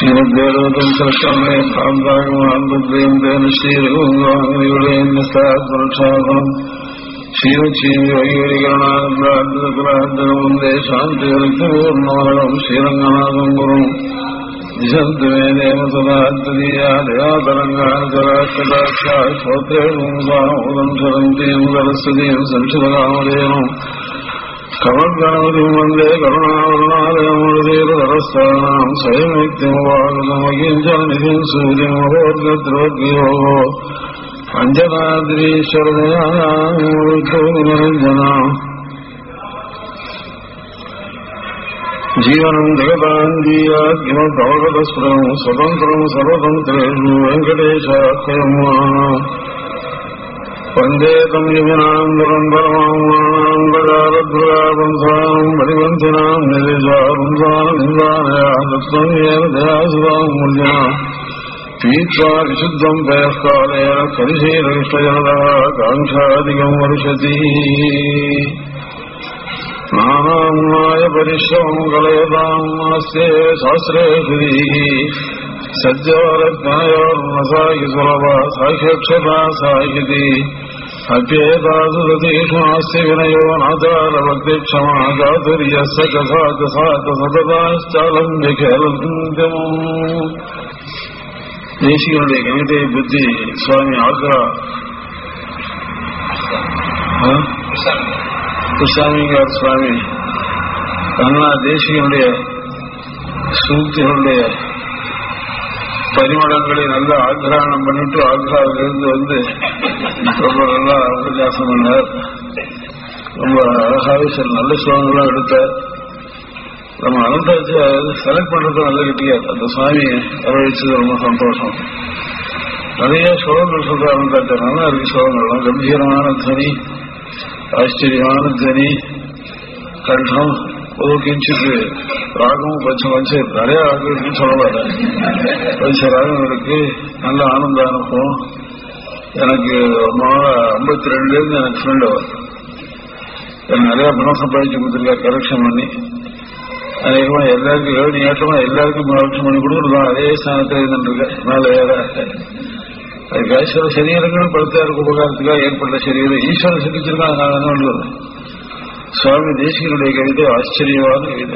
ശ്രീമദ്വേദോദം സരസ്വമേ ഭ്രാന്താഗമാന്തേന ശ്രീരഘുവാംഗിയുടെയും ശ്രീവച്ചീകരണാനന്ദേ ശാന്തിപൂർണ്ണവരണം ശ്രീരംഗനാഥം ഗുരും ദിശന്തുമേ ദേവസദാത്തരീയാതരംഗാചരാക്ഷദാക്ഷോത്രേദം സരന്തിയും സരസ്വതിയും സംശുതകാമധേനം കമൽഗണപതിം വന്ദേ കരുണാകരുണാലയമൂർദേവതരസ്ഥാനാം സ്വയമിത്യമുപാകതമകിഞ്ചനിധിം സൂര്യമോർഗദ്രോഗ്യോ അഞ്ജനാദ്രീശ്വരദയാ జీవనం జగదాంగీయాగ్యమవగతస్ఫురం స్వతంత్రం సర్వతంత్రేషు వెంకటేశాఖ్యమా వందే తం యమునాందరం పరమాంగారద్రావంసాం పరివంతినాం నిజారుంసానయాసుదా పీత్వా విశుద్ధం పయఃకాలేన కలిశీలవిష్టజనద కాంక్షాదికం వర్షతి నానాయ పరిశ్రమం కలయతాం నాస్తే శాస్త్రే సజ్జవరజ్ఞాయోర్మసాగి సులభ సాఖ్యక్షతా సాహితి అప్యేతాసు సతీషు నాస్తి వినయో నాచార భక్తి క్షమా చాతుర్యస్స కసాక సాక సతతాశ్చాలం విఖేలంత్యము தேசிகனுடைய கவிதை புத்தி சுவாமி ஆக்ரா கிருஷ்ணாமிங்கார் சுவாமி அண்ணா தேசிகனுடைய சூக்திகளுடைய பரிமளங்களை நல்ல ஆக்ரானம் பண்ணிட்டு ஆக்ராவிலிருந்து வந்து ரொம்ப நல்லா உபன்யாசம் பண்ணார் ரொம்ப அழகாவே சில நல்ல ஸ்லோகங்களாம் எடுத்தார் நம்ம அனந்தாச்சு செலக்ட் பண்றது நல்ல கிட்டியார் அந்த சுவாமி வரவழைச்சது ரொம்ப சந்தோஷம் நிறைய ஸ்லோகங்கள் சொல்ற அனந்தாச்சு நல்லா இருக்கு ஸ்லோகங்கள்லாம் கம்பீரமான துவனி ஆச்சரியமான துவனி கண்டம் ஒரு கிஞ்சித்து ராகம் கொஞ்சம் கொஞ்சம் நிறைய ராகம் இருக்குன்னு சொல்ல மாட்டேன் கொஞ்சம் ராகம் இருக்கு நல்ல ஆனந்த அனுபவம் எனக்கு ஐம்பத்தி ரெண்டுல இருந்து எனக்கு ஃப்ரெண்ட் அவர் எனக்கு நிறைய பணம் சம்பாதிச்சு கொடுத்துருக்கா கரெக்ஷன் பண்ணி அநேகமா எல்லாருக்கும் ஏழு ஏற்றமா எல்லாருக்கும் கரெக்ஷன் பண்ணி கொடுத்துருக்கோம் அதே ஸ்தானத்தில் இருந்துருக்கேன் மேல ஏற அதுக்கு ஈஸ்வர சரீரங்களும் படுத்தாருக்கு உபகாரத்துக்காக ஏற்பட்ட சரீரம் ஈஸ்வர சிக்கிச்சிருக்காங்க நான் என்ன பண்றது சுவாமி தேசிகனுடைய கவிதை ஆச்சரியமான கவிதை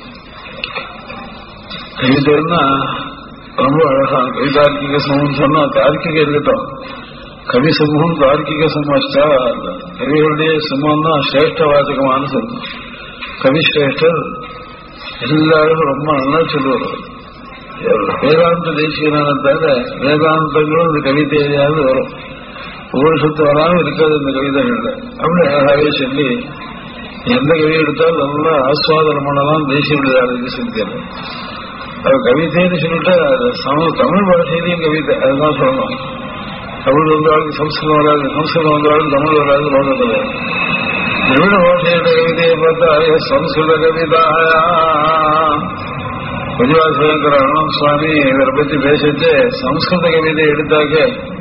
கவிதைன்னா ரொம்ப அழகா கவிதார்க்கிக சமூகம் சொன்னா தார்க்கிக இருக்கட்டும் கவி சமூகம் தார்க்கிக சமாச்சா கவிகளுடைய சமூகம் தான் சிரேஷ்ட வாசகமான சமூகம் கவி சிரேஷ்டர் எல்லாரும் ரொம்ப நல்லா சொல்லுவார் வேதாந்த தேசியனான தவிர வேதாந்தங்களும் இந்த கவிதையாவது வரும் உபனிஷத்து வராமல் இருக்காது இந்த கவிதைகள்ல அப்படி அழகாவே சொல்லி எந்த கவி எடுத்தாலும் நல்லா ஆஸ்வாதனம் பண்ணலாம் தேசிய சிந்திக்கிறது அது கவிதைன்னு சொல்லிட்டு தமிழ் பாஷையிலையும் கவிதை அதுதான் சொல்லணும் தமிழ் வந்தாலும் சம்ஸ்கிருதம் வராது சம்ஸ்கிருதம் வந்தாலும் தமிழ் வராது லோகத்தில் திராவிட பாஷையோட கவிதையை பார்த்தா சம்ஸ்கிருத கவிதாயா பரிவாசங்கர அருணம் சுவாமி இவரை பத்தி பேசிட்டு சம்ஸ்கிருத கவிதை எடுத்தாக்க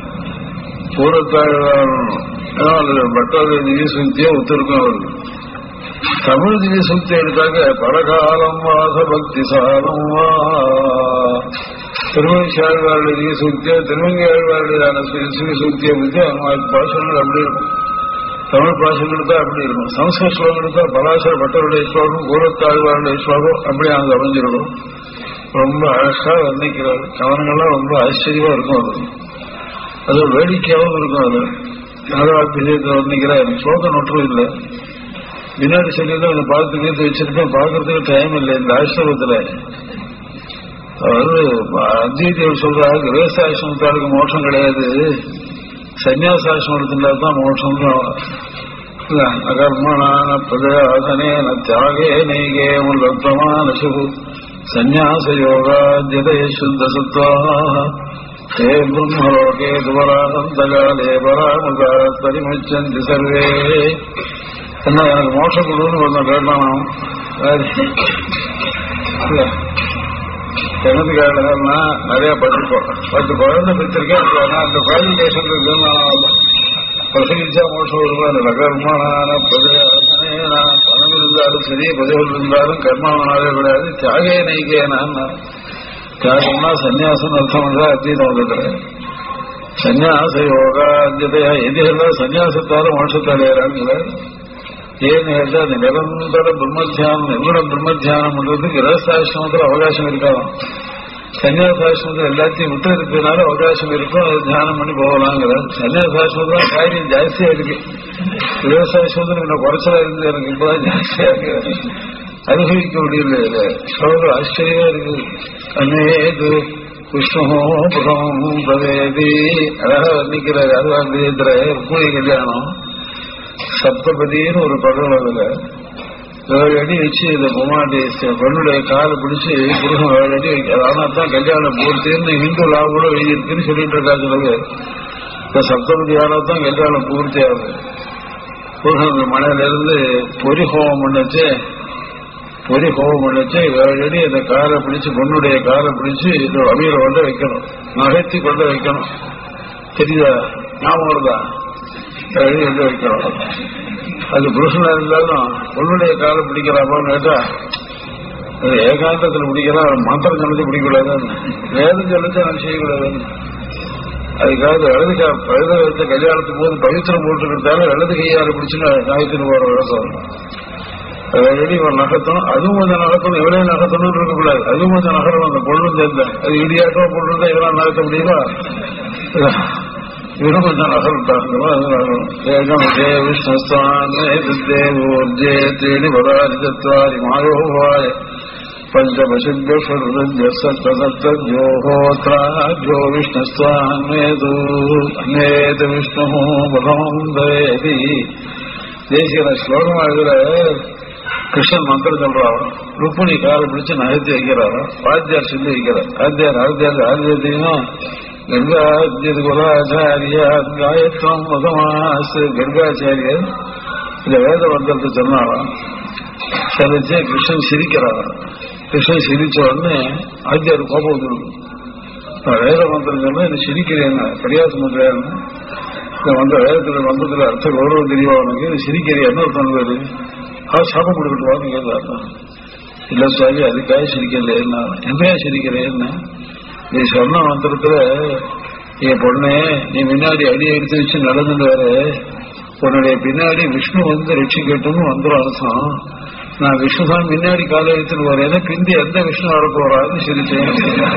பூரத்தாழ்வார் பட்டோத திவ்ய சுத்தியோ ஒத்துருக்கும் அவருக்கு தமிழ் திவ்ய சுத்தி எடுத்தாக்க பரகாலம் வாச பக்தி சாரம் வா திருமணிச்சாழ்வாருடைய திவ்ய சுத்தியோ திருமங்கையாழ்வாருடையான சிவ சுத்தியை பத்தி அவங்க பாஷங்கள் அப்படி இருக்கும் தமிழ் பாஷைகள் எடுத்தா அப்படி இருக்கும் சம்ஸ்கிருத ஸ்லோகம் எடுத்தா பலாசர பட்டருடைய ஸ்லோகம் பூரத்தாழ்வாருடைய ஸ்லோகம் அப்படி அங்க அமைஞ்சிருக்கும் ரொம்ப அழகா வர்ணிக்கிறார் கவனங்கள்லாம் ரொம்ப ஆச்சரியமா இருக்கும் அது அது வேடிக்கையாகவும் இருக்கும் அது நாகராஜ்யத்தை வர்ணிக்கிறார் ஸ்லோகம் நொற்றும் இல்லை பின்னாடி சொல்லிதான் அதை பார்த்து கேட்டு வச்சிருக்கேன் பார்க்கறதுக்கு டைம் இல்லை இந்த ஆசிரமத்துல அதாவது அத்வைதிகள் சொல்றாங்க கிரகசாசிரமத்தாருக்கு மோட்சம் கிடையாது சன்னியாசாசிரமம் எடுத்துட்டா தான் மோட்சம் அகர்மணான பிரதயாசனே தியாகே நெய்கே முல்லத்தமான சுகு சந்நியாச யோகாஜதே சுத்த சத்வா ஹே பிரம்மலோகே துவரானந்தகாலே பராமுகா பரிமுச்சந்தி சர்வே என்ன எனக்கு மோட்சம் கொடுன்னு கொஞ்சம் கேட்டான் கிணத்துக்காரனா நிறைய பத்து பத்து குழந்தை பெற்றிருக்கேன் அந்த குவாலிஃபிகேஷன் இருக்குன்னு பிரசங்கிச்சா மோட்சம் வருவார் நகர்மான பிரதேன பணம் இருந்தாலும் சரி பதவிகள் இருந்தாலும் கர்மாவனாலே கூடாது தியாகே நைகே நான் தியாகம்னா சன்னியாசம் அர்த்தம் பண்ற அத்தீதம் வந்துடுற சன்னியாச யோகா அத்தியதையா எது எல்லாம் சன்னியாசத்தால மோட்சத்தை அடையிறாங்க ஏன்னு கேட்டா அந்த நிரந்தர பிரம்மத்தியானம் என்னோட பிரம்மத்தியானம் பண்றதுக்கு ரகசாசிரமத்துல அவகாசம் இருக்காதான் சன்னியாசாசிரமத்தில் எல்லாத்தையும் விட்டு இருக்கிறதுனால அவகாசம் இருக்கும் அதை தியானம் பண்ணி போகலாங்கிற சன்னியாசாசிரமத்துல காரியம் ஜாஸ்தியா இருக்கு விவசாயத்தில் இன்னும் குறைச்சலா இருந்து எனக்கு இப்பதான் ஜாஸ்தியா இருக்கு அனுபவிக்க முடியல இது ஸ்லோகம் ஆச்சரியமா இருக்கு அநேது விஷ்ணு புகம் பவேதி அழகா வர்ணிக்கிறார் அருவாந்திர பூரி கல்யாணம் சப்தபதினு ஒரு படம் அதுல ஏழு அடி வச்சு இந்த பொம்மாட்டி பெண்ணுடைய காலை பிடிச்சு புருஷன் ஏழு அடி வைக்க ஆனால் தான் கல்யாணம் பூர்த்தின்னு ஹிந்து லா கூட எழுதியிருக்குன்னு சொல்லிட்டு இருக்காங்க சொல்லுங்க இந்த சப்தபதி ஆனால் தான் கல்யாணம் பூர்த்தி ஆகுது புருஷன் மனையில இருந்து பொறி ஹோமம் பண்ணச்சு பொறி ஹோமம் பண்ணச்சு ஏழு அடி அந்த காலை பிடிச்சு பொண்ணுடைய காலை பிடிச்சு இந்த அமீரை கொண்டு வைக்கணும் நகைத்தி கொண்டு வைக்கணும் தெரியுதா ஞாபகம் வருதா ஏழு கொண்டு வைக்கணும் அது புருஷனா இருந்தாலும் பொண்ணுடைய காலை பிடிக்கிறாப்பான்னு கேட்டா அது ஏகாந்தத்தில் பிடிக்கிறா மாத்திரம் சொல்லி பிடிக்கக்கூடாது வேதம் சொல்லி நான் செய்யக்கூடாது அதுக்காக வலது கா வலது வச்ச கல்யாணத்துக்கு போது பவித்திரம் போட்டுக்கிறதால வலது கையால பிடிச்சுன்னு காயத்துக்கு போற வழக்கம் ரெடி நகர்த்தணும் அதுவும் கொஞ்சம் நகர்த்தணும் இவளே நகர்த்தணும் இருக்கக்கூடாது அதுவும் கொஞ்சம் நகரணும் அந்த பொண்ணு சேர்ந்த அது இடியாட்டோ பொண்ணு இருந்தா இதெல்லாம் நகர்த்த முடியுமா இவரும் கொஞ்சம் நகர்த்தாங்க விஷ்ணுஸ்தானே தேனி வராஜத்வாரி மாயோவாய பஞ்சபசுஜோஹோத்ராஜோ விஷ்ணுஸ்தானேது அநேத விஷ்ணு பகவம் தேதி தேசிய ஸ்லோகம் இதுல கிருஷ்ணன் மந்திரம் சொல்றாரு ருக்மிணி காலை பிடிச்சு நகர்த்தி வைக்கிறாரோ வாத்தியார் சொல்லி வைக்கிறார் ஆத்தியார் ஆத்தியார் ஆத்தியார் கர்காச்சாரிய குலாச்சாரியா காயத்வம் மதமாசு கர்காச்சாரியர் இந்த வேத மந்திரத்தை சொன்னாராம் சொல்லிச்சு கிருஷ்ணன் சிரிக்கிறாராம் கிருஷ்ணன் சிரிச்ச உடனே ஆத்தியார் கோபம் வந்துருக்கு நான் வேத மந்திரம் சொன்னா என்ன சிரிக்கிறேன் பரியாச மந்திரம் இந்த மந்த வேதத்துல மந்திரத்துல அர்த்த கௌரவம் தெரியுமா உனக்கு இது சிரிக்கிறேன் என்ன அர்த்தம் வருது அவர் சாபம் கொடுக்கிட்டு வாங்க கேட்கலாம் இல்ல சுவாமி அதுக்காக சிரிக்கல என்ன என்னையா சிரிக்கிறேன் என்ன நீ சொன்ன மந்திரத்துல என் பொண்ணே நீ முன்னாடி அடி எடுத்து வச்சு நடந்துட்டு வர உன்னுடைய பின்னாடி விஷ்ணு வந்து ரட்சிக்கட்டும்னு வந்துடும் அர்த்தம் நான் விஷ்ணு தான் முன்னாடி காலை எடுத்துட்டு வரேன் பிந்தி எந்த விஷ்ணு வர போறான்னு சிரிச்சேன்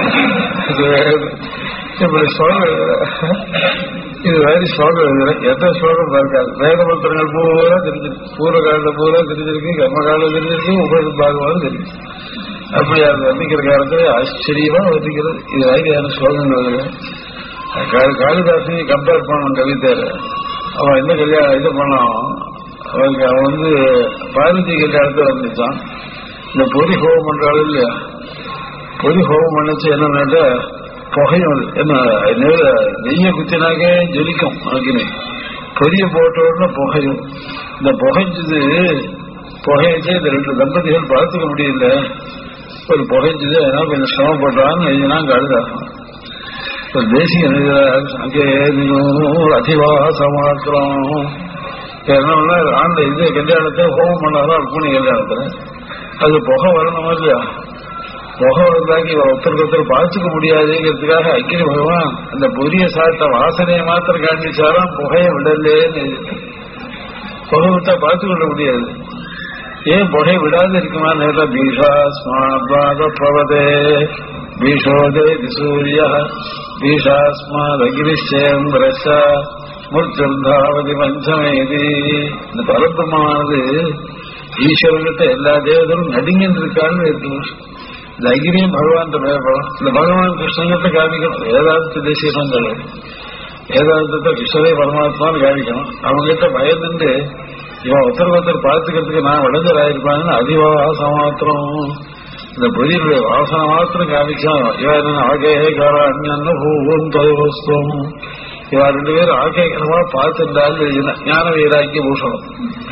இப்படி ஸ்லோகம் இது வேறு ஸ்லோகம் எழுதுறேன் எந்த ஸ்லோகம் பார்க்காது வேத மந்திரங்கள் பூரா தெரிஞ்சிருக்கு பூர்வ காலத்துல பூரா தெரிஞ்சிருக்கு கர்ம காலம் தெரிஞ்சிருக்கு உபயோக பாகமாக தெரியும் அப்படி அது வர்ணிக்கிற காலத்துல ஆச்சரியமா வர்ணிக்கிறது இது வகையான ஸ்லோகங்கள் காளிதாசனையும் கம்பேர் பண்ணணும் கவிதையில அவன் என்ன கல்யாணம் இது பண்ணான் அவனுக்கு அவன் வந்து பார்வதி கல்யாணத்தை வந்துச்சான் இந்த பொறி ஹோமம் பண்றாள் இல்லையா பொறி ஹோமம் பண்ணச்சு என்னன்னாட்டா புகையும் அது என்ன நெய்ய குத்தினாக்கே ஜொலிக்கும் அக்னி பொரிய போட்ட உடனே புகையும் இந்த புகைஞ்சது புகையச்சே இந்த ரெண்டு தம்பதிகள் பார்த்துக்க முடியல ஒரு புகைஞ்சது அதனால கொஞ்சம் சிரமப்படுறான்னு எழுதினா கழுதாகும் ஒரு தேசிய அங்கே அதிவாசமாக்கிறோம் என்ன ஆண்ட இது கல்யாணத்தை ஹோமம் பண்ணாரோ அர்ப்பணி கல்யாணத்துல அது புகை வரணும் இல்லையா புகை வந்தாக்கி ஒருத்தருக்கு ஒருத்தர் பார்த்துக்க முடியாதுங்கிறதுக்காக அக்கினி பகவான் அந்த பொரிய சாத்த வாசனையை மாத்திரம் காண்பிச்சாராம் புகையை விடலேன்னு புகை விட்டா பார்த்து கொள்ள முடியாது ஏன் புகை விடாது இருக்குமா நேர பீஷாஸ்மாத் பிரவதே பீஷோதே சூரிய பீஷாஸ்மாத் அகிரிஷேந்திரஷ முர்ஜந்தாவதி பஞ்சமேதி இந்த பரபிரமானது ஈஸ்வரன்கிட்ட எல்லா தேவதரும் நடுங்கின்னு இருக்கான்னு இருக்கு இந்த அகிரியும் பகவான் பயப்படும் இந்த பகவான் கிருஷ்ணங்கிட்ட காமிக்கணும் வேதாந்த தேசியம் வேதாந்தத்தை கிருஷ்ணரே பரமாத்மான்னு காமிக்கணும் அவங்ககிட்ட பயந்துட்டு இவன் ஒருத்தர் ஒருத்தர் பார்த்துக்கிறதுக்கு நான் விளைஞ்சராயிருப்பாங்கன்னு அதிவாசம் மாத்திரம் இந்த பொதியுடைய வாசனை மாத்திரம் காமிச்சான் இவன் ஆகே கார அண்ணன் பூவும் தொலைவஸ்துவம் இவா ரெண்டு பேரும் ஆக்கைகரமா பார்த்துட்டாலும் ஞான வைராக்கிய பூஷணம்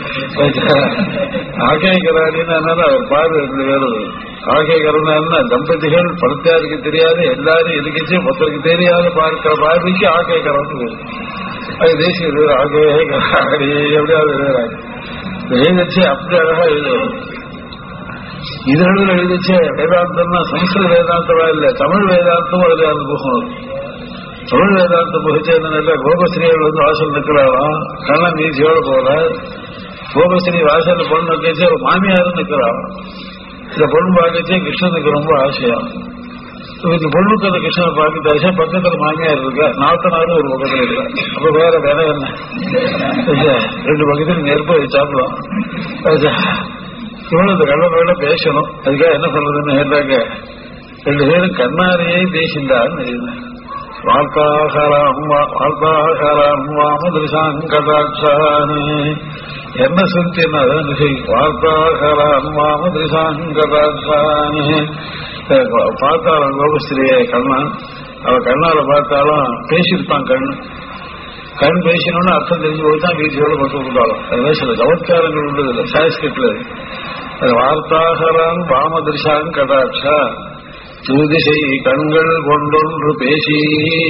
ஆக்கைகராடின்னு அவர் பார்வை ரெண்டு பேரும் ஆக்கைகரம்னா தம்பதிகள் பரத்தியாருக்கு தெரியாது எல்லாரும் எதுக்கிச்சு மொத்தருக்கு தெரியாத பார்க்கிற பார்வைக்கு ஆக்கைகரம் பேரு அது தேசிய பேர் ஆக்கைகராடி எப்படியாவது எழுதுறாங்க எழுதிச்சு அப்படி அழகா எழுதுவாங்க இதழில் எழுதிச்ச வேதாந்தம்னா சம்ஸ்கிருத வேதாந்தமா இல்ல தமிழ் வேதாந்தம் அதுல அந்த புகம் வரும். தமிழ் வேதாந்த புகச்சேர்ந்த கோபஸ்ரீகள் வந்து வாசல் நிற்கிறாராம் கண்ணன் நீச்சியோட போற கோபஸ்ரீ வாசல்ல பொண்ணு வைக்கச்சு ஒரு மாமியாரும் நிற்கிறாராம் இந்த பொண்ணு பார்க்கச்சே கிருஷ்ணனுக்கு ரொம்ப ஆசையா இந்த பொண்ணுக்கு அந்த கிருஷ்ணனை பார்க்கத்தாச்சா பக்கத்துல மாமியார் இருக்கா நாத்தனாரும் ஒரு பக்கத்துல இருக்கா அப்ப வேற வேற என்ன ஐயா, ரெண்டு பக்கத்துல நெருப்பு வச்சு சாப்பிடலாம் ஐயா, இவ்வளவு இந்த கள்ளப்பட பேசணும் அதுக்காக என்ன பண்றதுன்னு கேட்டாங்க ரெண்டு பேரும் கண்ணாரியை பேசின்றான்னு எழுதினேன் வார்த்தாகரம் வார்த்தாகரம் வாமதிருசாங்கதாட்சானு என்ன சொல்லிட்டேன்னா அதான் விஷயம் வார்த்தாகரம் வாமதிருசாங்கதாட்சானு பார்த்தாலும் கோபஸ்ரீய கண்ணன் அவ கண்ணால பார்த்தாலும் பேசியிருப்பான் கண் கண் பேசினோன்னு அர்த்தம் தெரிஞ்சு போய் தான் வீதியோட பட்டு விட்டாலும் அதுதான் சில சமத்காரங்கள் உள்ளது இல்லை சான்ஸ்கிரிட்ல அது வார்த்தாகரான் வாமதிருஷாங் கடாட்சா தூதிசை கண்கள் கொண்டொன்று பேசி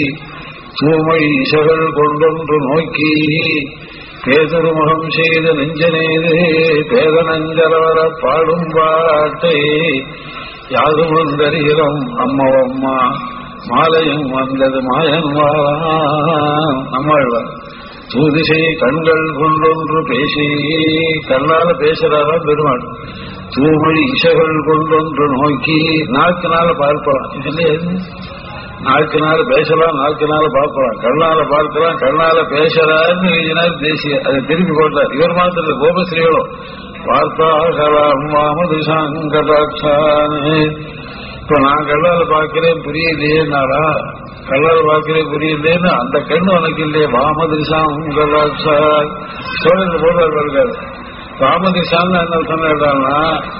தூமை இசைகள் கொண்டொன்று நோக்கி பேதொருமுகம் செய்த நெஞ்சனேது பேத நஞ்சலவர பாடும் பாட்டை யாரும் வந்தறிகிறோம் அம்மவம்மா மாலையும் வந்தது மாயன் வாழான் நம்மாழ்வார் தூதிசை கண்கள் கொண்டொன்று பேசி கண்ணால பேசுறாரா பெருமாள் தூமை இசைகள் கொண்டொன்று நோக்கி நாக்குனால பார்க்கலாம் இதுல நாக்குனால பேசலாம் நாக்குனால பார்க்கலாம் கண்ணால பார்க்கலாம் கண்ணால பேசலான்னு எழுதினார் தேசிய அதை திருப்பி போட்டார் இவர் மாத்திரம் கோபஸ்ரீகளும் வார்த்தாகலாம் மாமது சங்கடாட்சானே இப்ப நான் கல்லால பார்க்கிறேன் புரியலையேனாரா கல்லால பார்க்கிறேன் புரியலையேன்னு அந்த கண்ணு உனக்கு இல்லையே வாமதிசாம் கலாட்சா சோழர்கள் போடுறாரு இருக்காரு வாமதிசான்னு என்ன சொன்னா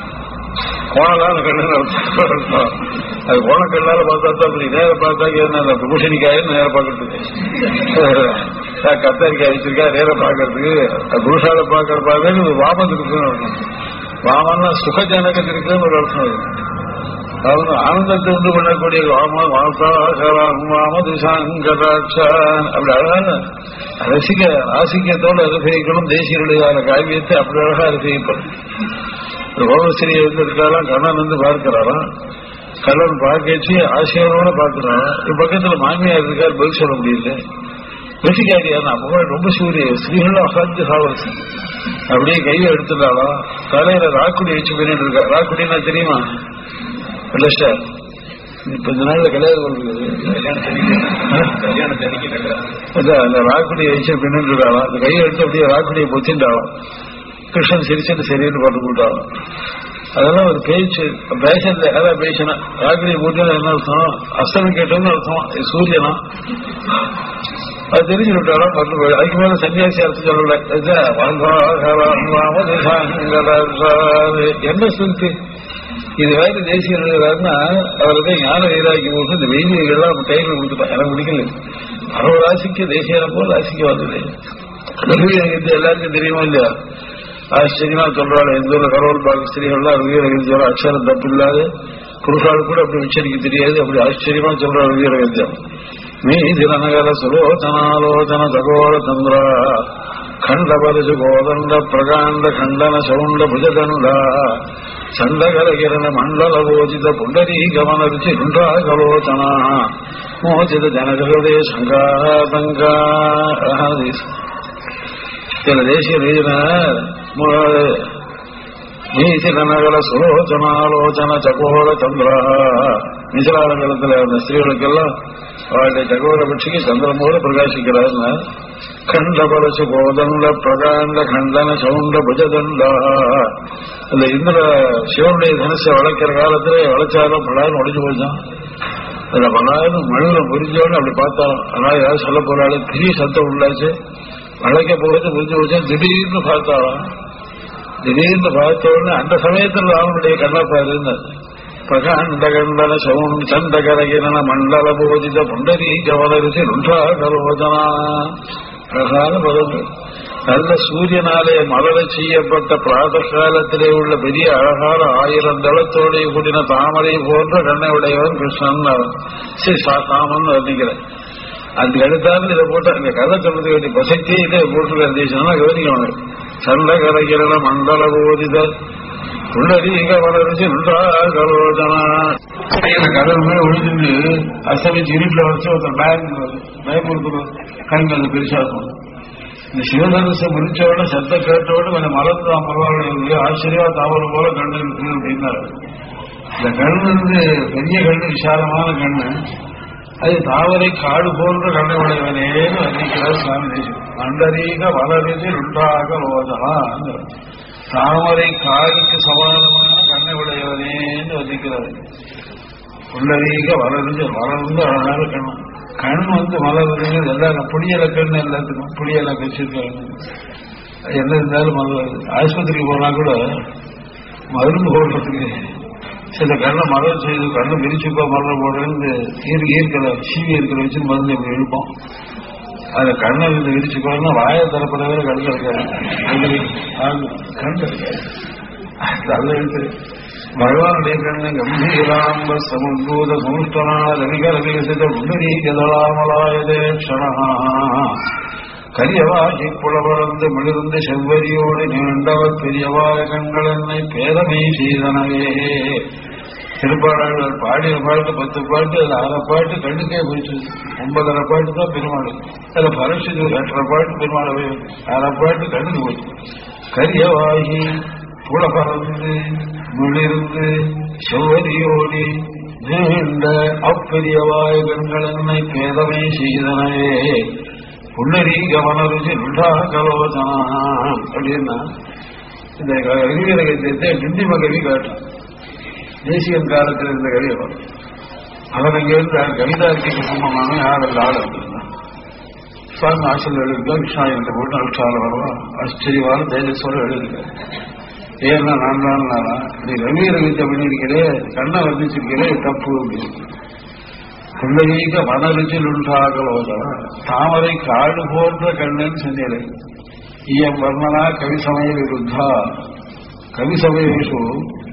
கோணலான கண்ணு அர்த்தம் அது கோணக்கல்லால பார்த்தா தான் அப்படி நேர பார்த்தாக்க என்ன அந்த பூஷணிக்காயின்னு நேர பார்க்கறதுக்கு கத்தரிக்காய் வச்சிருக்கா நேர பார்க்கறதுக்கு புருஷால பார்க்கற பார்க்கறது வாமத்துக்கு அர்த்தம் வாமன்னா சுகஜனகத்திற்குன்னு ஒரு அர்த்தம் அது அவங்க ஆனந்தத்தை உண்டு பண்ணக்கூடிய வாம வாமது சங்கராட்சான் அப்படி அழகான ரசிக்க ராசிக்கத்தோடு ரசிக்கணும் தேசியருடைய காவியத்தை அப்படி அழகா ரசிக்கப்படும் கோபஸ்ரீ இருந்திருக்காலாம் கண்ணன் வந்து பார்க்கிறாராம் கண்ணன் பார்க்கச்சு ஆசையோட பார்க்கிறாராம் இப்ப பக்கத்துல மாமியார் இருக்கார் பதில் சொல்ல முடியல ரசிக்காடியா நம்ம ரொம்ப சூரிய ஸ்ரீகளும் அசாத்திய சாவரசன் அப்படியே கையை எடுத்துட்டாலும் தலையில ராக்குடி வச்சு பண்ணிட்டு இருக்கா ராக்குடினா தெரியுமா இல்ல சார் இப்ப இந்த நாள்ல கல்யாணம் அதான் அந்த ராக்குடியை வச்சு பின்னிட்டு இருக்காளாம் அந்த கையை எடுத்து அப்படியே ராக்குடியை பொத்தின்றாலும் கிருஷ்ணன் சிரிச்சுட்டு சரின்னு போட்டு போட்டாலும் அதெல்லாம் ஒரு பேச்சு பேசல அதான் பேசணும் ராக்குடியை போட்டு என்ன அர்த்தம் அஸ்தமம் கேட்டோம்னு அர்த்தம் இது சூரியனா அது தெரிஞ்சு விட்டாலும் மறந்து போய் அதுக்கு மேல சன்னியாசி அர்த்தம் சொல்லல என்ன சொல்லிட்டு இது வேற தேசிய எழுதுறாருன்னா அவருக்கு ஞான வைராக்கி போட்டு இந்த வெயிலிகள்லாம் நம்ம கையில் கொடுத்துட்டான் எனக்கு பிடிக்கல அறுபது ராசிக்கு தேசிய போல் ராசிக்கு வந்தது ரவியரங்கத்து எல்லாருக்கும் தெரியுமா இல்லையா ஆச்சரியமா சொல்றாள் எந்த ஒரு கடவுள் பாக ஸ்திரீகள்லாம் ரவியரகத்தியம் அக்ஷரம் தப்பு இல்லாது புருஷால் கூட அப்படி உச்சரிக்க தெரியாது அப்படி ஆச்சரியமா சொல்றாள் ரவியரகத்தியம் மீ தினநகர சுலோச்சனாலோச்சன சகோர சந்திர ಖಂಡಬಲಜು ಗೋದಂಡ ಪ್ರಕಾಂಡ ಖಂಡನ ಶೌಂಡ ಭುಜದಂಡ ಚಂಡಗರ ಕಿರಣ ಮಂಡಲ ಗೋಚಿತ ಪುಂಡರೀ ಗಮನ ರುಚಿ ಹುಂಡಾಗಲೋಚನ ಮೋಚಿತ ಜನಕ ಹೃದಯ ಶಂಕಾತಂಕ ಕೆಲ ದೇಶೀಯ ನೀರಿನ நீசில நகர சுலோச்சனாலோச்சன சகோர சந்திர நிசலாலங்கலத்தில் அந்த ஸ்திரீகளுக்கெல்லாம் அவருடைய சகோர பட்சிக்கு சந்திரன் போல பிரகாசிக்கிறார்னா கண்ட பரசு கோதண்ட பிரகாண்ட கண்டன சவுண்ட புஜதண்ட அந்த இந்திர சிவனுடைய தனுசை வளைக்கிற காலத்துல வளைச்சாலும் பலாரும் உடைஞ்சு போச்சான் அதுல பலாரும் மழுல புரிஞ்சோன்னு அப்படி பார்த்தாலும் ஆனா யாரும் சொல்ல போறாள் பெரிய சத்தம் உள்ளாச்சு வளைக்க போகிறது புரிஞ்சு போச்சா திடீர்னு பார்த்தாலும் திடீர்னு பார்த்த உடனே அந்த சமயத்தில் ராமனுடைய கண்ணப்பாரு பிரகாண்ட கண்டன சவுன் சந்தகரகிரண மண்டல போதித புண்டரீக வளரிசி நுன்றா கலோதனா அழகான பதங்கள் நல்ல சூரியனாலே மலர செய்யப்பட்ட பிராத காலத்திலே உள்ள பெரிய அழகான ஆயிரம் தளத்தோடைய கூடின தாமரை போன்ற கண்ணை உடையவன் கிருஷ்ணன் அவன் சரி சாமன் வர்ணிக்கிறேன் அதுக்கு அடுத்தாலும் இதை போட்டு அந்த கதை சொல்றது வேண்டிய பிரசக்தியே இதை போட்டிருக்காரு தேசம்னா கவனிக்கணும் சண்டகரகிரண மண்டல போதித புள்ளரீக வளர்ச்சி கலோஜனா கடல் மேல ஒழிஞ்சுட்டு அசமிச்சு இருட்டில் வச்சு ஒருத்தர் பயம் பயமுறுத்துறது கண் அது பெருசா இருக்கும் இந்த சிவதனுசை முடிச்சோட சத்த கேட்டோட கொஞ்சம் மறந்துதான் பரவாயில்ல ஆச்சரியமா தாவரம் போல கண்ணு இருக்கு அப்படின்னாரு இந்த கண் வந்து பெரிய கண்ணு விசாலமான கண்ணு அது தாவரை காடு போன்ற கண்ணை உடையவனேன்னு வர்ணிக்கிறார் சுவாமி தேசியம் மண்டரீக வளரிதில் உண்டாக லோதனா தாமரை காலுக்கு சமானமான கண்ணை உடையவனேன்னு வர்ணிக்கிறார் புள்ளரீக வளர்ந்து வளர்ந்து அழகான கண்ணு கண் வந்து மலர்றது எல்லாரும் புளியல கண் எல்லாத்துக்கும் புளியல வச்சிருக்காங்க என்ன இருந்தாலும் மலர் ஆஸ்பத்திரிக்கு போனா கூட மருந்து போடுறதுக்கு சில கண்ணை மலர் செய்து கண்ணை விரிச்சுப்பா மலர் போடுறது ஈர்க்க ஈர்க்கிற சீவி இருக்கிற வச்சு மருந்து இப்படி இழுப்போம் அந்த கண்ணை வந்து விரிச்சுக்கோன்னா வாயை தரப்படவே கண் இருக்காது கண் இருக்காது நல்ல எழுத்து ഭഗവാനുடைய കണ്ണ് ഗംഭീരാംബ സമുദ്ഭൂത സമുഷ്ടനാ രവികരവികസിത പുണ്ടരീകതളാമലായതേ ക്ഷണ கரியவாகி புலவரந்து மிளிர்ந்து செவ்வரியோடு நீண்டவர் பெரியவாய கண்கள் என்னை பேரமை செய்தனவே திருப்பாடல்கள் பாடிய பாட்டு பத்து பாட்டு அதுல அரை பாட்டு கண்ணுக்கே போயிடுச்சு ஒன்பதரை பாட்டு தான் பெருமாள் அதுல பரிசுக்கு எட்டரை பாட்டு பெருமாள் அரை பாட்டு கண்ணுக்கு போயிடுச்சு கரியவாகி புலபறந்து மிளிர்ந்து செவ்வரியோடி நீண்ட அப்பெரியவாய கண்கள் என்னை பேதமை செய்தனவே புள்ளரீக வனருசி விழா கலோசனா அப்படின்னா இந்த கவிதை டிண்டிம கவி காட்டும் தேசியன் காலத்தில் இருந்த கவி அவர் அவர் இங்க இருந்த கவிதார்த்திக்கு சமமான யார் அந்த ஆள் இருந்தான் சுவாமி ஆசிரியர் எழுதுக கிருஷ்ணா என்ற போட்டு அனுஷ்டால வருவா ஆச்சரியமான தேஜஸ்வரம் எழுதுக ஏன்னா நான் தான் நீ ரவீர வித்தை பண்ணியிருக்கிறே கண்ணை வர்ணிச்சிருக்கிறே தப்பு அப்படின்னு புள்ளரீக மனருச்சில் உண்டாகலோத தாமரை காடு போன்ற கண்ணன் சொன்னேன் இயம் வர்ணனா கவிசமய விருத்தா கவிசமயேஷு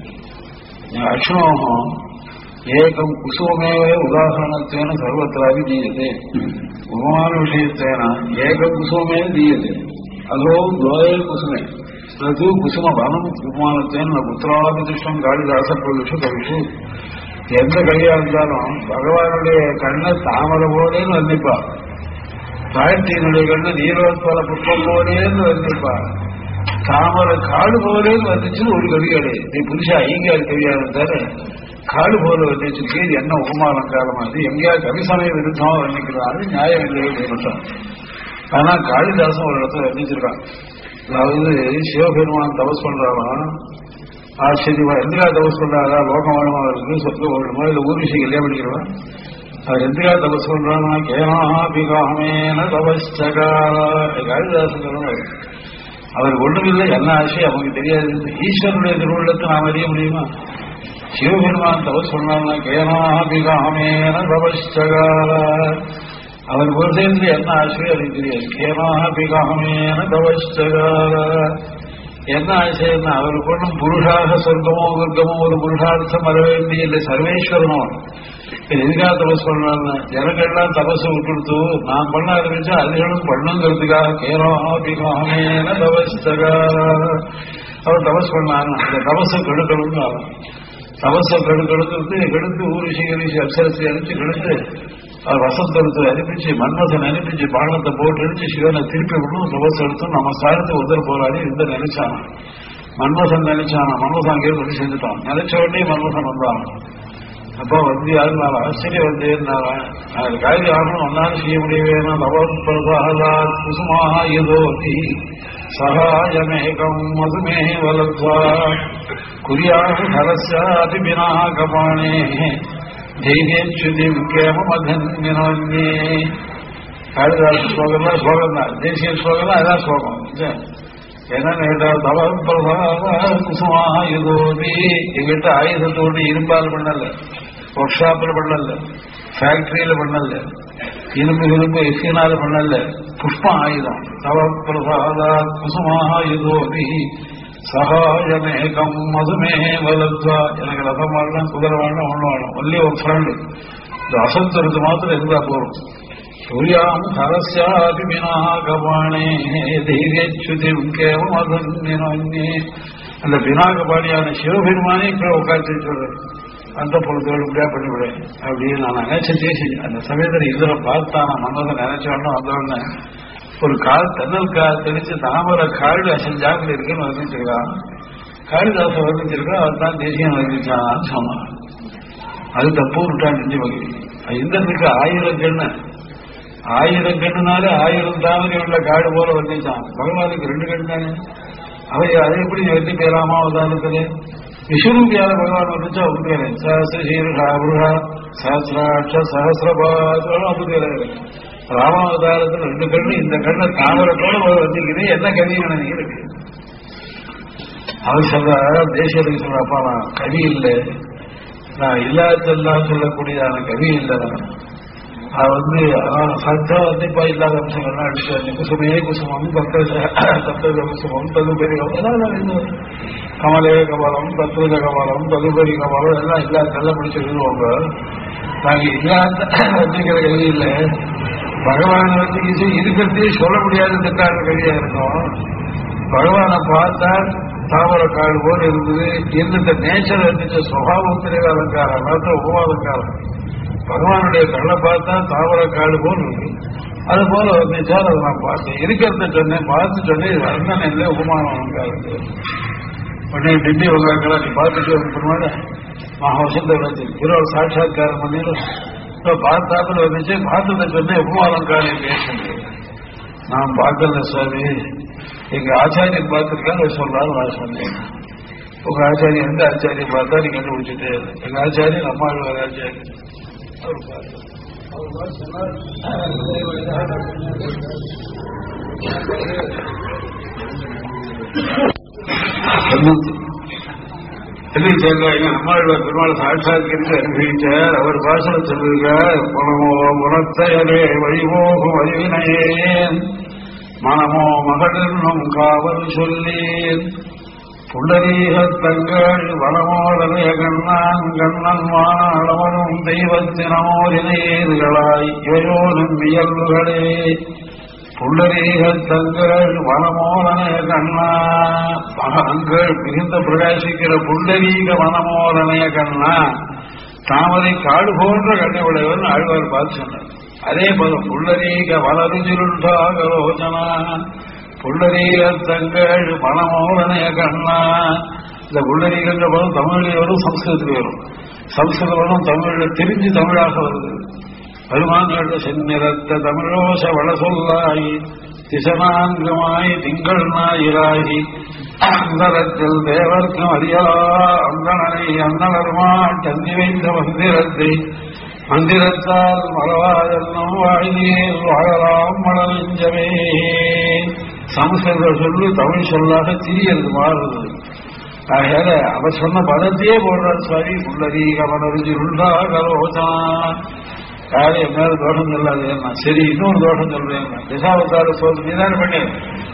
அக்ஷணோகம் ஏகம் குசுமேவ உதாகரணத்தேன சர்வத்திராபி தீயதே உபமான விஷயத்தேன ஏகம் குசுமே தீயதே அதோ துவய குசுமே தது குசும வனம் உபமானத்தேன புத்திராபி திருஷ்டம் காளிதாச பிரவிஷு கவிஷு எந்த கவியா இருந்தாலும் பகவானுடைய கண்ணை தாமரை போலேன்னு வர்ணிப்பா தாழ்த்தியினுடைய கண்ணு நீரோத்பல புஷ்பம் போலேன்னு வர்ணிப்பா தாமரை காடு போலேன்னு வந்துச்சுன்னு ஒரு கவி கிடையாது நீ புதுசா ஐங்காறு கவியா இருந்தாரு காடு போல வர்ணிச்சிருக்கு இது என்ன உபமாலங்காரமா இது எங்கேயாவது கவி சமய விருத்தமா வர்ணிக்கிறான் அது நியாயம் இல்லையே அப்படின்ட்டான் ஆனா காளிதாசன் ஒரு இடத்துல வர்ணிச்சிருக்கான் அதாவது சிவபெருமான் தபஸ் பண்றாராம் ஆச்சரியமா எந்திரா தபஸ் பண்றாரா லோகம் வேணுமா இருக்கு சொர்க்கம் வேணுமா இல்ல ஊர்விஷை கல்யாணம் பண்ணிக்கிறவா அவர் எந்திரா தபஸ் பண்றானா கேனாபிகாமேன தபஸ்டகாரா காளிதாசன் சொல்றாரு அவருக்கு ஒண்ணுமில்லை என்ன ஆசை அவங்களுக்கு தெரியாது ஈஸ்வரனுடைய திருவுள்ளத்தை நாம் அறிய முடியுமா சிவபெருமான் தபஸ் சொன்னார்னா கேனாபிகாமேன தபஸ்டகாரா அவர் ஒரு சேர்ந்து என்ன ஆசையோ எனக்கு தெரியாது கேனாபிகாமேன தபஸ்டகாரா என்ன ஆசைன்னா அவருக்கு ஒன்றும் புருஷாக சொர்க்கமோ துர்க்கமோ ஒரு புருஷார்த்தம் வர வேண்டிய இல்லை சர்வேஸ்வரனோ இது எதுக்காக தபஸ் பண்ணாங்க ஜனங்கள்லாம் தபஸை விட்டுடுத்து நான் பண்ண ஆரம்பிச்சா அதுகளும் பண்ணுங்கிறதுக்காக கேரோபிகாமேன தபஸ்தகா அவர் தபஸ் பண்ணாங்க அந்த தபஸை கெடுக்கணும்னு ஆகும் தபஸை கெடுக்கெடுக்கிறது கெடுத்து ஊரிஷி கரிசி அப்சரசி அனுப்பிச்சு கெடுத்து அவர் வசந்தத்தை அனுப்பிச்சு மன்மதன் அனுப்பிச்சு பானத்தை போட்டு அடிச்சு சிவனை திருப்பி விடணும் தபஸ் எடுத்து நம்ம சாரத்தை உதர் போராடி இந்த நினைச்சானா மன்மதன் நினைச்சானா மன்மதன் அங்கே வந்து செஞ்சுட்டான் நினைச்ச உடனே மன்மதன் வந்தான் அப்போ வந்து யாரு நான் ஆச்சரியம் வந்து அது காரியம் ஆகணும் ஒன்னாலும் செய்ய முடியவேனா நவப்பிரசாதா குசுமாக ஏதோ சகாயமேகம் மதுமே வலத்வா குறியாக ஹரஸ்யாதி வினாகபாணே தைரியச்சுதிம் கேமமதன்யே காளிதாச ஸ்லோகம் தான் ஸ்லோகம் தான் தேசிய ஸ்லோகம் தான் அதான் ஸ்லோகம் என்ன தவம் குசுமாக யுகோதி எங்கிட்ட ஆயுதத்தோடு இரும்பால் பண்ணல ஒர்க் ஷாப்ல பண்ணல ஃபேக்டரியில பண்ணல இரும்பு இரும்பு எஃபினால பண்ணல புஷ்பம் ஆயுதம் தவ பிரசாதா குசுமாக யுகோதி சகாயமேகம் மதுமே வலத்வா எனக்கு ரதம் வாழலாம் குதிரை வாழலாம் ஒண்ணு வாழலாம் ஒன்லி ஒரு ஃப்ரெண்டு இந்த அசந்தருக்கு மாத்திரம் இருந்தா போறோம் சூரியாம் சரஸ்யாதி வினாகபாணே தைரியச்சுதிம் கேவமதன்யே அந்த பினாகபாணியான சிவபெருமானே கீழே உட்காந்து சொல்றாரு அந்த பொழுதோடு இப்படியா பண்ணிவிடேன் அப்படின்னு நான் நினைச்சதே செஞ்சேன் அந்த சமயத்தில் இதுல பார்த்தா நான் மன்னதை நினைச்சோன்னு வந்தோடனே ஒரு கால் தென்னல் கால் தெளிச்சு தாமரை காடு அசைஞ்சாமல் இருக்குன்னு வர்ணிச்சிருக்கான் காளிதாச வர்ணிச்சிருக்கா அவர் தான் தேசியம் வர்ணிச்சான்னு சொன்னான் அது தப்பு விட்டான் நெஞ்சு வகை இந்திரனுக்கு ஆயிரம் கண்ணு ஆயிரம் கண்ணுனால ஆயிரம் தாமரை உள்ள காடு போல வர்ணிச்சான் பகவானுக்கு ரெண்டு கண்ணு தானே அவை அதை எப்படி வெற்றி பெறாமா உதாரணத்துல விஸ்வரூபியால பகவான் வந்துச்சா ஒன்று சஹசிர சீருஷா அருஷா சஹசிராட்ச சஹசிரபாதம் அப்படி ராமாவதாரத்தில் ரெண்டு கண்ணு இந்த கண்ணை தாமரத்தோட வந்திருக்குது என்ன கவியான இருக்கு அவர் சொல்ற தேசியத்துக்கு சொல்ற அப்பா நான் கவி இல்லை நான் இல்லாதெல்லாம் சொல்லக்கூடியதான கவி இல்லை நான் அது வந்து சத்தம் வந்து இப்ப இல்லாத அம்சங்கள்லாம் அடிச்சு குசுமே குசுமம் தத்த தத்த குசுமம் ததுபரி கமலே கமலம் தத்ருஜ கமலம் ததுபரி கமலம் எல்லாம் இல்லாதெல்லாம் முடிச்சு எழுதுவாங்க நாங்க இல்லாத வச்சுக்கிற கல்வி இல்லை பகவான் வந்து இது இருக்கிறதே சொல்ல முடியாத திட்டான கல்வியா இருக்கும் பகவானை பார்த்தா தாமர காடு போல் இருந்தது இருந்த நேச்சர் இருந்துச்சு சுவாவத்திலே அலங்காரம் மாத்திரம் உபவாலங்காரம் பகவானுடைய கண்ணை பார்த்தா தாவர காடு போல் இருக்கு அது போல வந்துச்சா அதை நான் பார்த்தேன் இருக்கிறத சொன்னேன் பார்த்து சொன்னேன் இது அண்ணன் இல்லை உபமானம் இருக்கு உடனே திண்டி உங்களுக்கெல்லாம் நீ பார்த்துட்டு வந்து மகா வசந்த விளைச்சி இருவர் சாட்சாத்காரம் பண்ணிடும் பார்த்தாப்புல வந்துச்சு பார்த்ததை சொன்னேன் உபமாலங்காரம் பேசுங்க நான் பார்க்கல சுவாமி எங்க ஆச்சாரியன் பார்த்திருக்காங்க சொல்றாரு நான் சொன்னேன் உங்க ஆச்சாரியன் எந்த ஆச்சாரியம் பார்த்தா நீங்க கண்டுபிடிச்சிட்டே எங்க ஆச்சாரியன் அம்மா ஆச்சாரியன் அவர் பார்த்தார். அவர் பார்த்து சொன்னார், எது சொல்றாங்க நம்மளுடைய பெருமாள் சாட்சாத்கரித்து அனுபவிச்சார் அவர் பாசனம் சொல்லுகிறார் புனமோ புனத்தையரே வழிமோகும் வழிவினையேன் மனமோ மகளிர்னும் காவல் சொல்லேன் புள்ளரீகத் தங்கள் வனமோதனைய கண்ணான் கண்ணன் வானளவனும் தெய்வத்தினமோரினையேதுகளாய் இவையோனும் இயல்புகளே புள்ளரீகத் தங்கள் வனமோதனைய கண்ணா மகன்கள் மிகுந்த பிரகாசிக்கிற புள்ளரீக வனமோதனைய கண்ணா தாமரை காடு போன்ற கண்ணை உடையவன் ஆழ்வார் பார்த்து சொன்னார் அதே போல புள்ளரீக வளருஜிருண்டாகலோச்சனா புள்ளரீக தங்கள் மனமோதனைய கண்ணா இந்த புள்ளரீகன்ற பதம் தமிழில் வரும் சம்ஸ்கிருதத்தில் வரும் சம்ஸ்கிருதம் வரும் தமிழில் தெரிஞ்சு தமிழாக வருது பெருமான்கள் செந்நிறத்த தமிழோச வள சொல்லாயி திசநான்குமாய் திங்கள் ஞாயிறாகி அந்தரத்தில் தேவர்க்கும் அறியா அந்தனனை அந்தனர்மான் தந்தி வைத்த மந்திரத்தை மந்திரத்தால் மறவாதென்னும் வாழ்நீர் வாழலாம் மணலஞ்சமே சமஸ்கிருத சொல்லு தமிழ் சொல்லாக சிறியது மாறுது ஆகையால அவர் சொன்ன பதத்தையே போடுறார் சுவாமி புள்ளரீக மனருஜி உண்டா கலோச்சான் யாரும் என் மேல தோஷம் சொல்லாது என்ன சரி இன்னொரு தோஷம் சொல்றேன் திசாவதார சோதனை நீதானே பண்ணேன்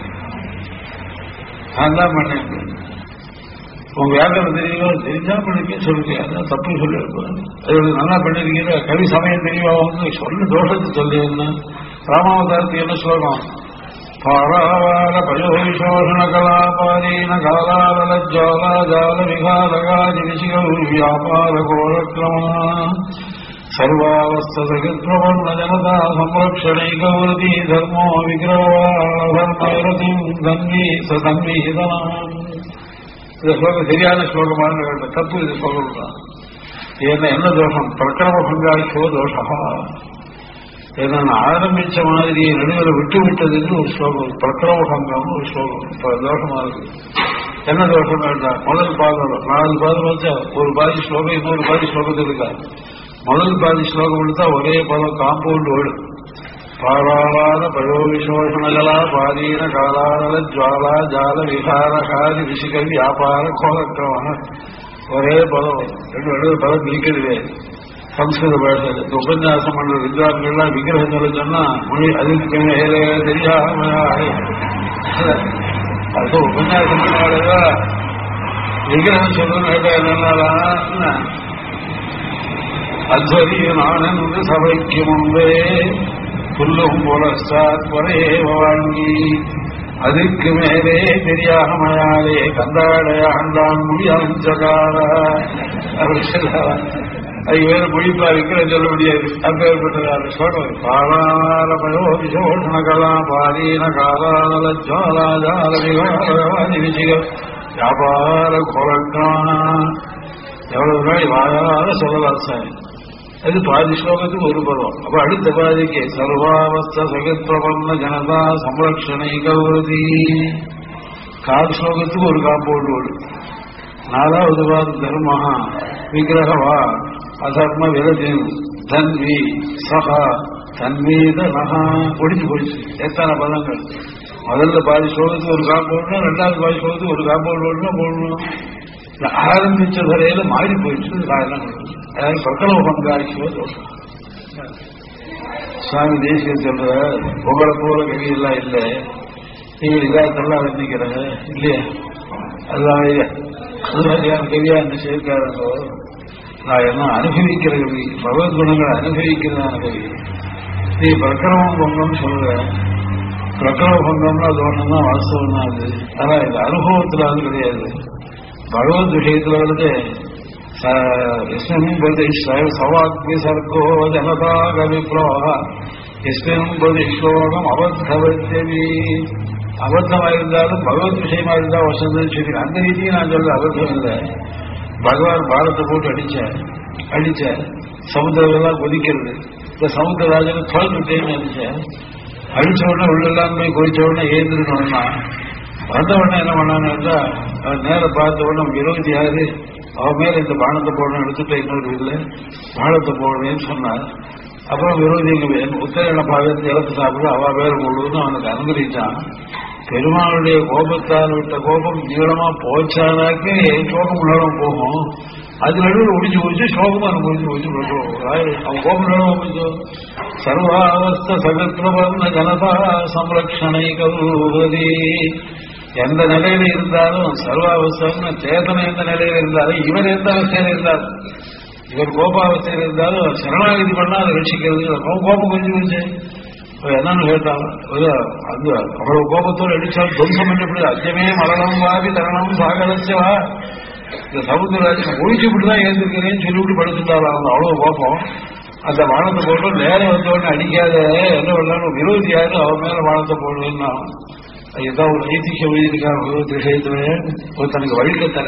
நான் தான் பண்ணேன் உங்க வியாக்கரம் தெரியுமோ தெரிஞ்சா பண்ணிக்க சொல்லுங்க அதான் தப்பு சொல்லியிருப்பேன் அது நல்லா பண்ணிருக்கீங்க கவி சமயம் தெரியுமா வந்து சொல்ல தோஷத்தை சொல்லுன்னா ராமாவதாரத்துக்கு என்ன சொல்லணும் பாராவார பயோவிசோஷண கலாபாரீன காலாவல ஜாலா ஜால விகாலகாதி விசிகள் வியாபார கோரக்ரமா சர்வாவஸ்தகித்வர்ண ஜனதா சம்ரக்ஷணை கௌரதி தர்மோ விக்கிரவாதர்மரதிம் தங்கி சதங்கீதனாம் இந்த ஸ்லோகம் சரியான ஸ்லோகமான வேண்டும் தப்பு இது சொல்லலாம் ஏன்னா என்ன தோஷம் பிரக்கிரம பங்காளிக்கோ தோஷா ஏன்னா நான் ஆரம்பிச்ச மாதிரி நடுவில் விட்டு விட்டதுன்னு ஒரு ஸ்லோகம் பிரக்கிரம பங்கம்னு ஒரு ஸ்லோகம் இப்ப தோஷமா இருக்கு என்ன தோஷம் வேண்டாம் முதல் பாதம் நாலு பாதம் வச்சா ஒரு பாதி ஸ்லோகம் இன்னொரு பாதி ஸ்லோகத்தில் இருக்கா முதல் பாதி ஸ்லோகம் எடுத்தா ஒரே பதம் காம்பவுண்ட் வேர்டு பாராளாத பயோவிசோஷணகலா பாதீன காலாதல ஜுவாலா ஜால விகாரகாதி விசிக வியாபார கோலக்கிரம ஒரே பதம் ரெண்டு ரெண்டு பதம் நீக்கிறது சம்ஸ்கிருத பாஷை இந்த உபன்யாசம் பண்ற வித்வான்கள்லாம் விக்கிரகங்களை சொன்னா மொழி அதுக்கு மேலே தெரியாம அது உபன்யாசம் பண்ணாலதான் விக்கிரகம் சொல்றது என்னன்னா அத்வரியனானந்து சபைக்கு முன்பே புல்லும் புலஸ்தாத்வரே வாங்கி அதுக்கு மேலே தெரியாமையாலே கந்தாடைய ஆண்டான் முடியாஞ்சகார அவர் சொல்றார் அது வேற மொழிப்பா இருக்கிற சொல்ல முடியாது அப்பேற்பட்டதாக சொல்றது பாலாரமயோ விசோஷணகலா பாலீன காலால ஜாலாஜால விகாரவாதி விஜிகள் வியாபார கொலக்கானா எவ்வளவு நாள் வாயால சொல்லலாம் சார் அது பாதி ஸ்லோகத்துக்கு ஒரு பருவம் அப்ப அடுத்த பாதிக்கு சர்வாவஸ்த சகத்வபர்ண ஜனதா சம்ரக்ஷணை கௌரதி கால் ஸ்லோகத்துக்கு ஒரு காம்பவுண்ட் ஓடு நாலாவது பாதம் தர்மஹா விக்கிரகவா அதர்ம விரதின் தன்வி சகா தன்மீத நகா ஒடிச்சு போயிடுச்சு எத்தனை பதங்கள் முதல்ல பாதி ஸ்லோகத்துக்கு ஒரு காம்பவுண்ட் ரெண்டாவது பாதி ஸ்லோகத்துக்கு ஒரு காம்பவுண்ட் ஓடுனா போடணும் இந்த ஆரம்பிச்ச வரையில மாறி போயிடுச்சு காரணம் அதாவது பிரகலவ பங்காட்சியோ தோஷம் சுவாமி தேசிய சொல்ற உங்களை போல கவி எல்லாம் இல்லை நீங்கள் இதாத்தெல்லாம் வர்ணிக்கிறாங்க இல்லையா அதுதான் அது மாதிரியான கவியா இந்த சேர்க்காரங்கோ நான் என்ன அனுபவிக்கிற கவி பகவத் குணங்களை அனுபவிக்கிறதான கவி நீ பிரகரமம் பங்கம்னு சொல்ற பிரகரம பங்கம்னா அது ஒண்ணுன்னா வாஸ்தவம் தான் அது ஆனா இது அனுபவத்துல அது கிடையாது பகவத் விஷயத்துல வந்து यस्मिन् बदि सवाग्नि सर्गो जनता कविप्रोह यस्मिन् बदि श्लोகம் அபத்தவத்தியவி அபத்தமா இருந்தாலும் பகவத் விஷயமா இருந்தா வசந்தம் சரி அந்த ரீதியை நான் சொல்ல அபத்தம் இல்லை பகவான் பாரத்தை போட்டு அடிச்ச அடிச்ச சமுத்திரம் எல்லாம் கொதிக்கிறது இந்த சமுத்திரராஜனை தோல்விட்டேன்னு நினைச்சேன் அடிச்ச உடனே உள்ளெல்லாம் போய் கொதிச்ச உடனே ஏந்திரணும்னா வந்த உடனே என்ன பண்ணான்னு நேர பார்த்த உடனே விரோதி யாரு அவன் மேல இந்த பானத்தை போடணும் எடுத்துட்டு இன்னொரு வீட்டுல பானத்தை போடுறேன்னு சொன்னார் அப்புறம் விரோதிங்க உத்தரேன பாகத்தை இழத்து சாப்பிட அவ பேர் முழுவதும் அவனுக்கு அனுமதிச்சான் பெருமாளுடைய கோபத்தால் விட்ட கோபம் நீளமா போச்சானாக்கு சோகம் உள்ளடம் போகும் அது நடுவில் ஒடிஞ்சு போச்சு சோகமா அனுபவிச்சு போச்சு அவன் கோபம் நிலம் போச்சு சர்வாவஸ்த சகத்ரவர்ண ஜனதா சம்ரக்ஷணை கௌரதி எந்த நிலையில இருந்தாலும் சர்வாவஸ்தம் சேதனை எந்த நிலையில இருந்தாலும் இவர் எந்த அவஸ்தையில இருந்தாலும் இவர் கோபாவஸ்தையில இருந்தாலும் சரணாகதி பண்ணா அதை ரட்சிக்கிறது கோபம் கொஞ்சம் கொஞ்சம் என்னன்னு கேட்டாங்க அது அவ்வளவு கோபத்தோடு அடிச்சால் துவம்சம் பண்ணப்படி அத்தியமே மரணம் வாவி தரணம் சாகலச்சவா இந்த சமுத்திரராஜன் ஒழிச்சு விட்டுதான் ஏந்திருக்கிறேன்னு சொல்லிவிட்டு படுத்துட்டாராம் அவ்வளவு கோபம் அந்த வானத்தை போட்டு நேரம் வந்தோடனே அடிக்காத என்ன பண்ணாலும் விரோதி யாரு அவன் மேல வானத்தை போடுவேன்னா ஏதோ ஒரு ஐதிக எழுதியிருக்காங்க பகவத் விஷயத்துல ஒருத்தனுக்கு வழிகத்தல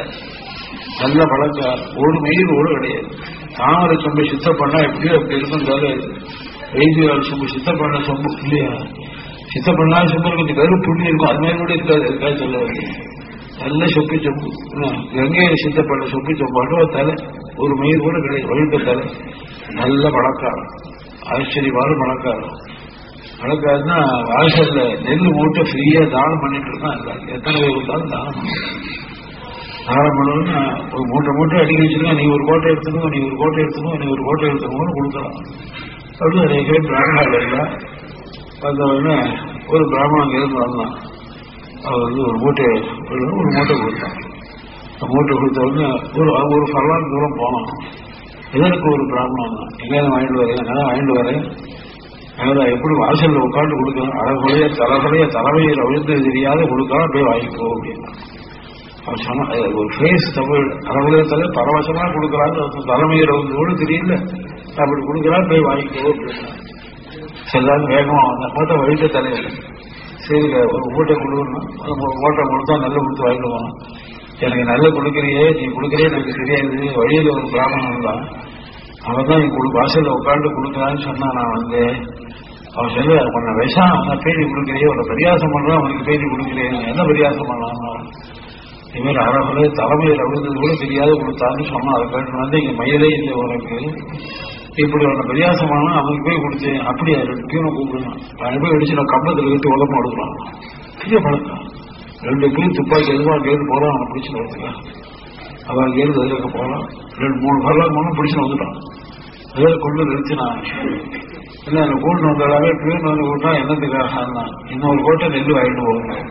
நல்ல பழக்கம் ஒரு மெயில் ஒரு கிடையாது தாமரை சொம்பு சுத்தம் பண்ணா எப்படியோ அப்படி இருக்கும் வைத்தியால் சொம்பு சுத்தம் பண்ண சொம்பு இல்லையா சித்தம் பண்ணா சொம்பு கொஞ்சம் கருப்பு புள்ளி இருக்கும் அது மாதிரி கூட இருக்காது இருக்காது சொல்ல நல்ல சொப்பு சொம்பு கங்கையை சித்தம் பண்ண சொப்பு சொம்பாட்டு ஒரு தலை ஒரு மயில் கூட கிடையாது வழிக்க தலை நல்ல பழக்காரம் ஆச்சரியமான பழக்காரம் பழக்காருன்னா வாசல்ல நெல் மூட்டை ஃப்ரீயா தானம் பண்ணிட்டு இருக்கான் எல்லாரும் எத்தனை பேர் இருந்தாலும் தானம் பண்ணுவோம் தானம் பண்ணணும்னா ஒரு மூட்டை மூட்டை அடிக்க வச்சிருக்கோம் நீ ஒரு கோட்டை எடுத்துக்கோ நீ ஒரு கோட்டை எடுத்துக்கோ நீ ஒரு கோட்டை எடுத்துக்கோன்னு கொடுக்கலாம் அப்படி நிறைய பேர் பிராமணர்கள் எல்லாம் வந்தவொடனே ஒரு பிராமணன் இருந்து வந்தான் அவர் வந்து ஒரு மூட்டை ஒரு மூட்டை கொடுத்தான் மூட்டை கொடுத்த உடனே ஒரு ஒரு ஃபர்லான் தூரம் போனோம் இதற்கு ஒரு பிராமணன் தான் எங்கேயாவது வாங்கிட்டு வரேன் நான் வாங்கிட்டு வரேன் அதனால எப்படி வாசல்ல உட்காந்து கொடுக்கணும் அழகுலைய தலைகுலைய தலைமையில் அவிழ்ந்து தெரியாத கொடுக்கலாம் போய் வாங்கிக்கோ அப்படின்னா அவன் சொன்ன ஒரு ஃபேஸ் தமிழ் அழகுலைய தலை பரவசமா கொடுக்கலான்னு தலைமையில் கூட தெரியல அப்படி கொடுக்கலாம் போய் வாங்கிக்கோ அப்படின்னா எல்லாரும் வேகமா வந்த மூட்டை வழித்த தலைவர் சரி ஒரு மூட்டை கொடுக்கணும் ஒரு மூட்டை கொடுத்தா நல்ல கொடுத்து வாங்கிட்டு போனோம் எனக்கு நல்ல கொடுக்குறியே நீ கொடுக்குறியே எனக்கு தெரியாது வழியில் ஒரு பிராமணன் தான் அவன் தான் நீ வாசல்ல உட்காந்து கொடுக்கலான்னு சொன்னா நான் வந்து அவன் சொல்ல உன்னை விஷம் அவனை பேடி கொடுக்குறியே உன்னை பரியாசம் பண்றான் அவனுக்கு பேடி கொடுக்குறேன் என்ன பரியாசம் பண்ணலாம் இவர் அறகுல தலைமையில் விழுந்தது கூட தெரியாத கொடுத்தான்னு சொன்னா அதை கேட்டு வந்து இங்க மயிலே இல்லை உனக்கு இப்படி உன்னை பரியாசம் பண்ணா அவனுக்கு போய் கொடுத்தேன் அப்படியா ரெண்டு பியூனை கூப்பிடுறான் அவன் போய் அடிச்சு நான் கம்பத்தில் விட்டு உதப்ப எடுக்கிறான் பெரிய பழக்கம் ரெண்டு பேர் துப்பாக்கி எதுவாக கேட்டு போறான் அவனை பிடிச்சு வரதுக்கான் அவன் ஏழு எதிர்க்க போறான் ரெண்டு மூணு வரலாம் மூணு பிடிச்சு வந்துட்டான் அதில் கொண்டு நிறுத்தினான் இல்லை அந்த கூண்டு வந்தாலே பியூன் வந்து கூட்டா என்னத்துக்காக இன்னொரு கோட்டை நெல் வாங்கிட்டு போகணும்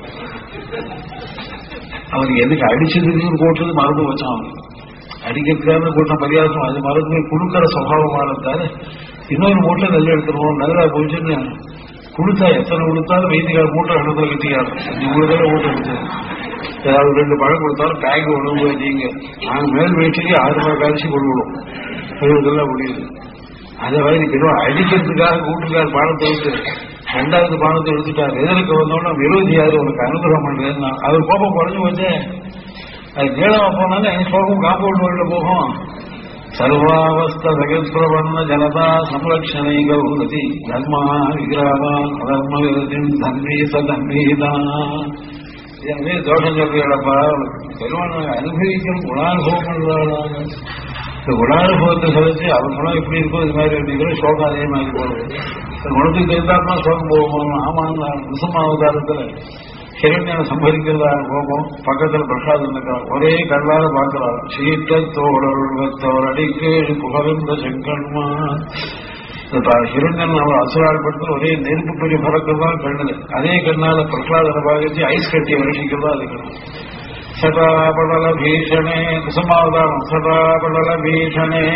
அவனுக்கு எதுக்கு அடிச்சதுக்கு போட்டது மறந்து வச்சான் அவன் அடிக்கிறதுக்காக கூட்டம் பரியாசம் அது மறந்து கொடுக்கிற சுவாவமானதால இன்னொரு மூட்டை நெல் எடுத்துருவோம் நல்லா போச்சுன்னு கொடுத்தா எத்தனை கொடுத்தாலும் வைத்தியக்கார மூட்டை இடத்துல கட்டிக்காரு இவ்வளவு தடவை மூட்டை கொடுத்தது ஏதாவது ரெண்டு பழம் கொடுத்தாலும் பேக் உணவு வச்சிங்க நாங்க மேல் வீட்டுக்கு ஆறு ரூபாய் கழிச்சு கொடுக்கணும் இதெல்லாம் முடியுது அதே மாதிரி வெறும் அடிக்கிறதுக்காக கூட்டுக்கார் பானத்தை விட்டு ரெண்டாவது பானத்தை எடுத்துட்டார் எதிர்க்க வந்தோம்னா விரோதி யாரு உனக்கு அனுகிரகம் பண்றேன்னா அவர் கோபம் குறைஞ்சு போச்சே அது நீளமா போனாலும் என் சோகம் காம்பவுண்ட் வேர்ல்டு போகும் சர்வாவஸ்த ஜகத்பிரபன்ன ஜனதா சம்ரக்ஷணை கௌரதி தர்மா விகிரகவான் அதர்ம விரதின் தன்மே சதன்மேதான் எனவே தோஷம் சொல்றீங்களப்பா பெருமான் அனுபவிக்கும் குணானுபவம் பண்றாங்க இந்த குணானுபவத்தை சொல்லிச்சு அவன் குணம் எப்படி இருக்கோ இது மாதிரி அப்படிங்கிற சோகம் அதே மாதிரி போடுது இந்த குணத்துக்கு தெரிந்தாருன்னா சோகம் போகும் ஆமாங்க நிசமாவதாரத்துல ஹிரண்யனை சம்பரிக்கிறதாக கோபம் பக்கத்துல பிரசாதம் இருக்கிறார் ஒரே கண்ணால பார்க்கிறார் சீட்டத்தோடத்தோர் அடிக்கு புகழ்ந்த செங்கன்மா ஹிரண்யன் அவன் அசுராழ்படுத்த ஒரே நெருப்பு பெரிய பறக்கிறதான் கண்ணுது அதே கண்ணால பிரசாதனை பாகிச்சு ஐஸ் கட்டி வருஷிக்கிறதா இருக்கிறது சதாபடல பீஷணே குசுமாவதாரம் சதாபடல பீஷணே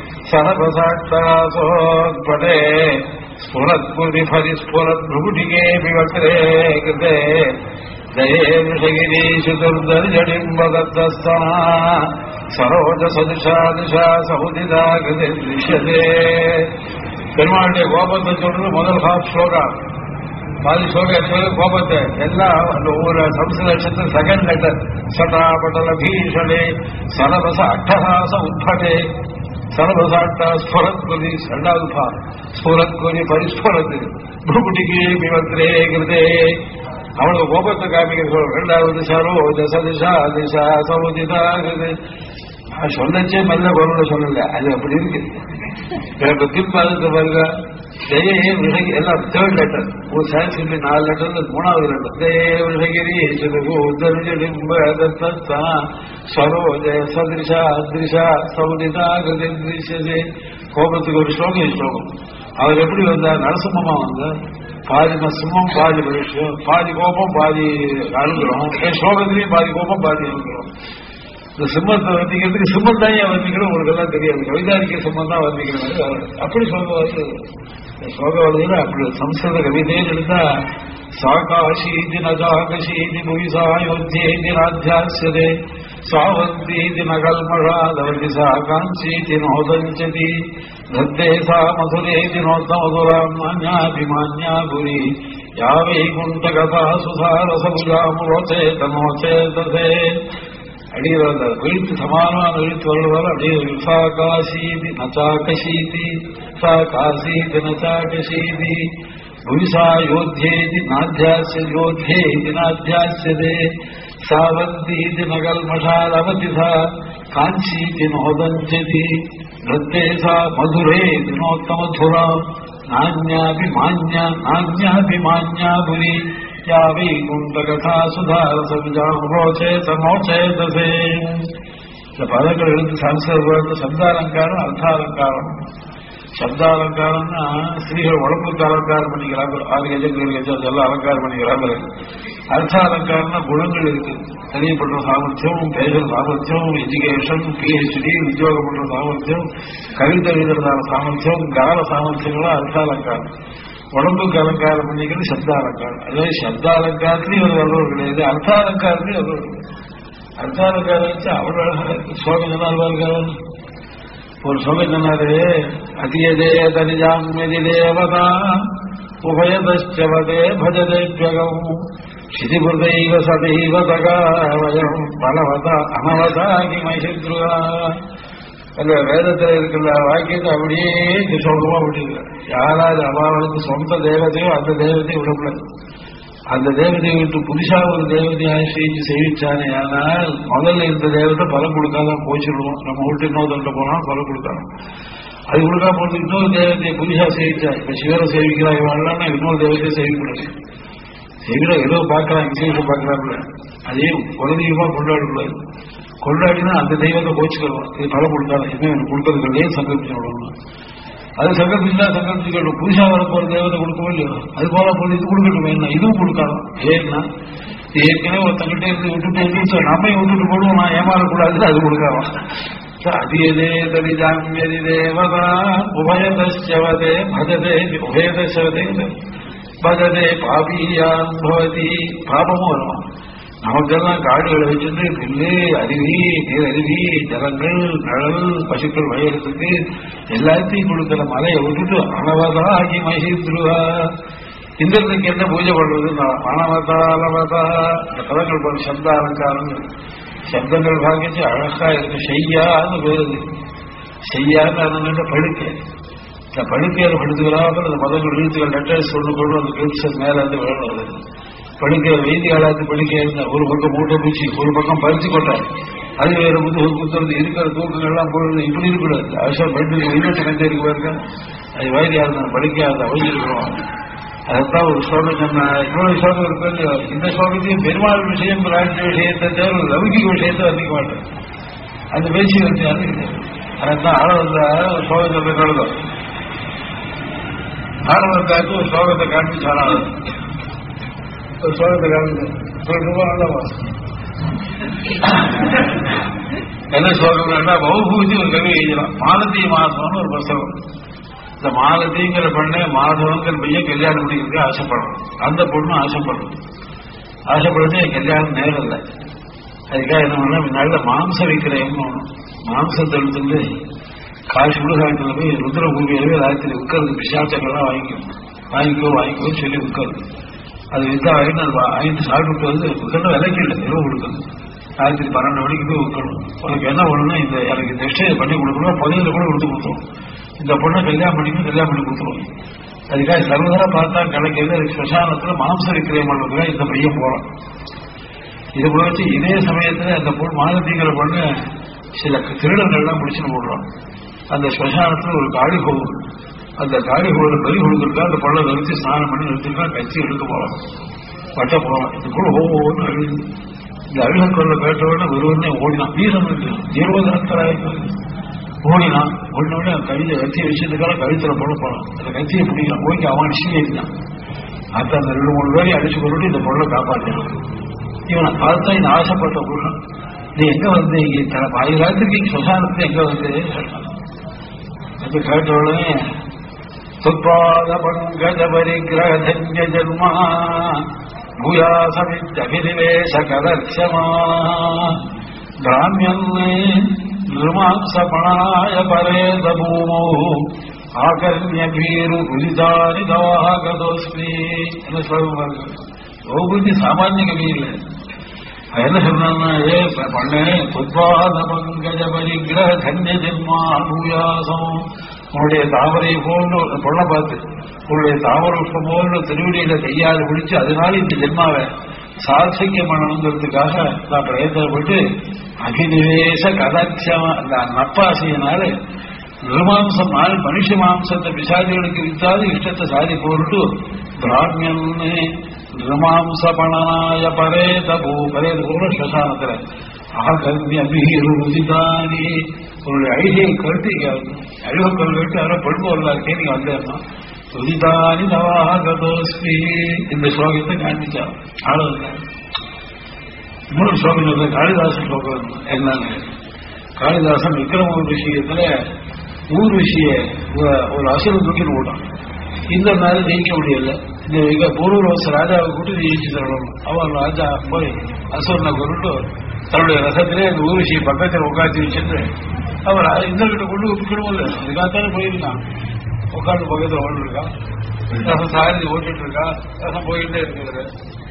சரபசாட்சாசோத்படே ஸ்புரத்புரி பரிஸ்புரத் भ्रुकुटिके विवक्रे कृते दये वृषगिरीषु दुर्दर्जडिम्बदत्तस्ता சரோஜ சதுஷா திஷா சமுதிதா கிருதி திருஷ்யதே பெருமாளுடைய கோபத்தை சொல்றது முதல் ஹாஃப் ஸ்லோகா பாதி ஸ்லோகா சொல்றது கோபத்தை எல்லாம் அந்த ஒவ்வொரு சம்ஸ்கிருதத்து செகண்ட் லெட்டர் சதாபடல பீஷணே சரவச அட்டஹாச உட்படே சர்வசாட்டா ஸ்புரத்குதி ரெண்டாவது பா ஸ்புரத்குதி பரிஸ்புரத்து புகுட்டிக்கு விவத்திரே கிருதே அவனுக்கு கோபத்தை காமிக்க ரெண்டாவது சரோஜ சதிஷா திஷா சமுதிதா கிருது நான் சொல்லச்சே மெல்ல குரல சொல்லல அது அப்படி இருக்கு எனக்கு திருப்பாதத்தை பாருங்க ஜெயே விலகி எல்லாம் தேர்ட் லெட்டர் ஒரு சான்ஸ்கிரிட்ல நாலு லெட்டர்ல மூணாவது லெட்டர் ஜெயே விலகிரி உத்தரஜிம்பா சரோஜ சதிருஷா அதிருஷா சௌதிதா கிருதிஷே கோபத்துக்கு ஒரு ஸ்லோகம் ஸ்லோகம் அவர் எப்படி வந்தார் நரசிம்மமா வந்தார் பாதி சிம்மம் பாதி விஷயம் பாதி கோபம் பாதி அனுகிறோம் என் ஸ்லோகத்திலையும் பாதி கோபம் பாதி அனுகிறோம் இந்த சிம்மத்தை வர்ணிக்கிறதுக்கு சிம்மம் தான் ஏன் வர்ணிக்கிறோம் உங்களுக்கு எல்லாம் தெரியாது கவிதாரிக்க சிம்மம் தான் வர்ணிக்கிறோம் அப்படி சொல்லுவாரு சோகவதையில அப்படி சம்ஸ்கிருத கவிதைன்னு எடுத்தா சாகாஷீதி நஜாகஷீதி புவிசாயோத்தியேதி ராத்தியாசியதே சாவந்தீதி நகல்மழாதவதி சா காஞ்சீதி நோதஞ்சதி தத்தே சா மதுரேதி நோத்தமதுராம் மான்யாபிமான்யா புரி யாவை குண்டகதா சுதாரசபுஜாமுரோச்சே தனோச்சேதசே அடியில் அந்த எழுத்து சமானமான எழுத்து வருவார் அப்படியே சா காசீதி நச்சா கஷீதி சா காசீதி நச்சா கஷீதி புவிசா யோத்தியேதி நாத்தியாசிய யோத்தியேதி நாத்தியாசியதே சாவந்தீதி நகல்மஷாலவதி சா காஞ்சீதி நோதஞ்சதி நృత్తే சா மதுரே தினோத்தமதுரா நான்யாபிமான்யா நான்யாபிமான்யா புரி या வைகுண்டகதா சுதாரசவிஜாமுரோச்சே சமோச்சேதசே இந்த பதங்கள் எழுத்து சம்ஸ்கிருத சப்தாலங்காரம் அர்த்தாலங்காரம் சப்தாலங்காரம்னா ஸ்திரீகள் உடம்புக்கு அலங்காரம் பண்ணிக்கிறாங்க ஆறு கஜம் ஏழு கஜம் அதெல்லாம் அலங்காரம் பண்ணிக்கிறாங்க அர்த்த அலங்காரம்னா குணங்கள் இருக்கு தெரியப்படுற சாமர்த்தியம் பேசுற சாமர்த்தியம் எஜுகேஷன் பிஹெச்டி உத்தியோகம் பண்ற சாமர்த்தியம் கவிதை எழுதுறதான சாமர்த்தியம் கால சாமர்த்தியங்களும் அர்த்த அலங்காரம் உடம்புக்கு அலங்காரம் பண்ணிக்கிறது சப்த அலங்காரம் அதாவது சப்த அலங்காரத்திலையும் ஒரு வல்லவர் கிடையாது அர்த்த அலங்காரத்திலையும் வல்லவர் அர்த்த அலங்காரம் வச்சு அவ்வளவு அழகா இருக்கு சோகம் சொன்னார் ஒரு சோகம் சொன்னாரு அதியதே தனிஜாமியதி தேவதா உபயதே பஜதே ஜகம் சிதிபுதைவ சதைவ தகாவயம் பலவத அனவதாகி மகித்ருவா அந்த வேதத்துல இருக்கிற வாக்கியத்தை அப்படியே சோகமா விட்டுருக்க யாராவது அவாவுக்கு சொந்த தேவதையோ அந்த தேவதையை விடக்கூடாது அந்த தேவதையை விட்டு புதுசா ஒரு தேவதையை ஆசிரிச்சு சேவிச்சானே ஆனால் முதல்ல இந்த தேவதை பலம் கொடுக்காதான் போச்சிடுவோம் நம்ம விட்டு இன்னொருத்த போனா பலம் கொடுக்காது அது கொடுக்காம போது இன்னொரு தேவதையை புதுசா சேவிச்சா இப்ப சிவரை சேவிக்கிறா இவாள்லாம் இன்னொரு தேவதையை சேவிக்கூடாது சேவிட ஏதோ பார்க்கலாம் விசேஷம் பார்க்கலாம்ல அதையும் குலதெய்வமா கொண்டாடக்கூடாது கொண்டாடினா அந்த தெய்வத்தை கோச்சுக்கிறோம் இது பலம் கொடுத்தாலும் எதுவும் எனக்கு கொடுக்கறது இல்லையே சங்கல்பிச்சு விடணும் அது சங்கல்பிச்சா சங்கல்பிச்சுக்கணும் புதுசா வரப்போற தேவதை கொடுக்கவே இல்லையோ அது போல போல இது கொடுக்கணும் என்ன இதுவும் கொடுக்காது ஏன்னா ஏற்கனவே ஒருத்தங்கிட்ட இருந்து விட்டுட்டு இருந்து நம்மையும் விட்டுட்டு போடுவோம் நான் ஏமாறக்கூடாது அது கொடுக்காம அதியதே தரிஜாமியதி தேவதா உபயதே பஜதே உபயதே பகதே பாபியான் பவதி பாபமும் வரும் நமக்கெல்லாம் காடுகளை வச்சிருந்து புல்லு அருவி நீர் அருவி ஜலங்கள் நிழல் பசுக்கள் வயலுக்கு எல்லாத்தையும் கொடுக்கிற மலையை விட்டுட்டு அளவதாகி மகிழ்ந்துருவா இந்திரனுக்கு என்ன பூஜை பண்றது அனவதா அளவதா இந்த பதங்கள் போல சப்த அலங்காரம் சப்தங்கள் பாக்கிச்சு அழகா இருக்கு செய்யான்னு பேருது செய்யான்னு அதனால படுக்கை இந்த படுக்கையில படுத்துக்கிறாமல் அந்த மதங்கள் எழுத்துக்கள் லெட்டர்ஸ் கொண்டு கொண்டு அந்த கிளிப்ஸ் மேல இருந்து விழணும் வருது படுக்கை வெய்தி காலத்து படுக்கை இருந்த ஒரு பக்கம் மூட்டை பூச்சி ஒரு பக்கம் பறிச்சு கொட்டார் அது வேற புது ஒரு குத்துறது இருக்கிற தூக்கங்கள்லாம் போடுறது இப்படி இருக்கக்கூடாது அவசரம் பெட்டு இருபத்தி ரெண்டு இருக்கு பாருங்க அது வயதியா இருந்த படுக்கையா இருந்த அவசியிருக்கிறோம் அதைத்தான் ஒரு ஸ்லோகம் சொன்ன இவ்வளவு ஸ்லோகம் இருக்கு இல்லையோ இந்த ஸ்லோகத்தையும் பெருமாள் விஷயம் ராஜ்ய விஷயத்தை தவிர ஒரு லௌகிக விஷயத்தை வர்ணிக்க மாட்டேன் அந்த பேச்சு வச்சு அறிவிக்க அதைத்தான் ஆள வந்த ஒரு ஸ்லோகம் சொல்ற கழுதம் ஆரம்பத்தாக்கு ஒரு ஸ்லோகத்தை காண்பிச்சானா ஒரு ஸ்லோகத்தை காண்பிச்சு சொல்லுவா அல்லவா என்ன ஸ்லோகம்னா பௌபூதி ஒரு கவி எழுதலாம் மாலதி மாதம்னு ஒரு புஸ்தகம் இந்த மாலதிங்கிற பெண்ணை மாதவங்கிற பையன் கல்யாணம் பண்ணிக்கிறதுக்கு ஆசைப்படணும் அந்த பொண்ணும் ஆசைப்படணும் ஆசைப்படுறது என் கல்யாணம் நேரம் இல்லை அதுக்காக என்ன பண்ணா நல்ல மாம்ச விக்கிரயம்னு ஒண்ணு மாம்சத்தை எடுத்துட்டு காசு விடுகாலத்தில் போய் ருத்ர பூமியிலே ராத்திரி உட்கார்ந்து பிசாச்சங்கள்லாம் வாங்கிக்கும் வாங்கிக்கோ வாங்கிக்கோ சொல்லி உட்காருது அது வித்தா வாங்கிட்டு அது வாங்கிட்டு சாப்பிட்டு வந்து உட்காந்து விலைக்கு இல்லை எவ்வளோ கொடுக்குது ராத்திரி பன்னெண்டு மணிக்கு போய் உட்கணும் உனக்கு என்ன பண்ணணும் இந்த எனக்கு நிச்சயம் பண்ணி கொடுக்கணும் பதினஞ்சு கூட கொடுத்து கொடுத்துரும் இந்த பொண்ணை கல்யாணம் பண்ணிக்கணும் கல்யாணம் பண்ணி கொடுத்துருவோம் அதுக்காக சர்வதரா பார்த்தா கிடைக்கிறது அதுக்கு ஸ்மசானத்துல மாம்ச விக்கிரயம் பண்ணுறதுக்காக இந்த பையன் போறான் இது போல வச்சு இதே சமயத்துல அந்த பொண்ணு மாலத்தீங்கிற பொண்ணு சில திருடங்கள்லாம் முடிச்சுன்னு போடுறான் அந்த ஸ்மசானத்துல ஒரு காளி கோவில் அந்த காளி கோவில் பலி கொடுத்துருக்கா அந்த பொண்ணை நிறுத்தி ஸ்நானம் பண்ணி நிறுத்திருக்கா கட்சி எடுக்க போறான் வட்ட போறான் இது கூட ஒவ்வொன்று அழுது இந்த அழுக கொள்ள கேட்டவுடனே ஒருவனே ஓடினான் வீரம் இருபதாயிரம் ஓடினான் ஓடினோடனே அவன் கழுதை கத்தியை வச்சதுக்காக கழுத்துல போட போறான் அந்த கத்தியை பிடிக்கிறான் ஓகே அவன் அடிச்சு ஏறினான் அத்த அந்த ரெண்டு மூணு பேரையும் அடிச்சு கொண்டு இந்த பொருளை காப்பாற்றினான் இவனை பார்த்தா இந்த ஆசைப்பட்ட புருஷன் நீ எங்க வந்து இங்க தன பாதி ராத்திரிக்கு இங்க சுசானத்து எங்க வந்து அது கேட்ட உடனே துப்பாத பங்கஜ பரிகிரக தன்ய ஜன்மா பூயாசமித்தபினிவேச கதர்ஷமா கிராமியன்னே நிர்மாம்சபணாய பரேத பூமோ ஆகர்ணிய பீரு உதிதானி தவாகதோஸ்மி என்ன சொல்லுவாங்க ஓபுத்தி சாமானிய கவி இல்லை என்ன சொன்னா ஏ பண்ணே புத்வாத பங்கஜ பரிகிரக தன்ய ஜென்மா பூயாசம் உன்னுடைய தாமரை போன்று பொண்ணை பார்த்து உன்னுடைய தாமர புஷ்பம் போன்று திருவடியில கையால் பிடிச்சு அதனால இந்த ஜென்மாவை சார்சக்கியம் பண்ணணுங்கிறதுக்காக நான் பிரயத்தனப்பட்டு அகிநிவேச கதாட்சம் அந்த நப்பாசையினால நிர்மாம்சம் நாள் மனுஷ மாம்சத்தை பிசாதிகளுக்கு வித்தாது இஷ்டத்தை சாதி போட்டு பிராமியன்னு நிர்மாம்ச பணனாய பரேத பூ பரேத பூர்வ ஸ்மசானத்துல ஆகர்மிய அபிருதிதானி உங்களுடைய அழுகையை கேட்டு அழுகக்கல் கேட்டு யாரோ பெண் வரலாற்கே நீங்க வந்தேன்னா துதிதானி நவாகதோஸ்மி இந்த ஸ்லோகத்தை காண்பிச்சார் ஆளுங்க இன்னொரு ஸ்லோகம் சொல்ற காளிதாசன் ஸ்லோகம் என்னன்னு காளிதாசன் விக்ரம விஷயத்துல ஊர் விஷய ஒரு அசுரம் தூக்கி விட்டான் இந்த நாள் ஜெயிக்க முடியல இந்த மிக பூர்வரோச ராஜாவை கூட்டி ஜெயிச்சு தரணும் அவன் ராஜா போய் அசுரனை கொண்டு தன்னுடைய ரசத்திலே அந்த ஊர் விஷய பக்கத்தில் உட்காந்து வச்சுட்டு அவர் இந்த கிட்ட கொண்டு விற்கணும்ல அதுக்காகத்தானே போயிருக்கான் உட்காந்து பக்கத்தில் ஓடிருக்கான் ரசம் சாரதி ஓட்டிட்டு இருக்கா ரசம் போயிட்டே இருக்கிறது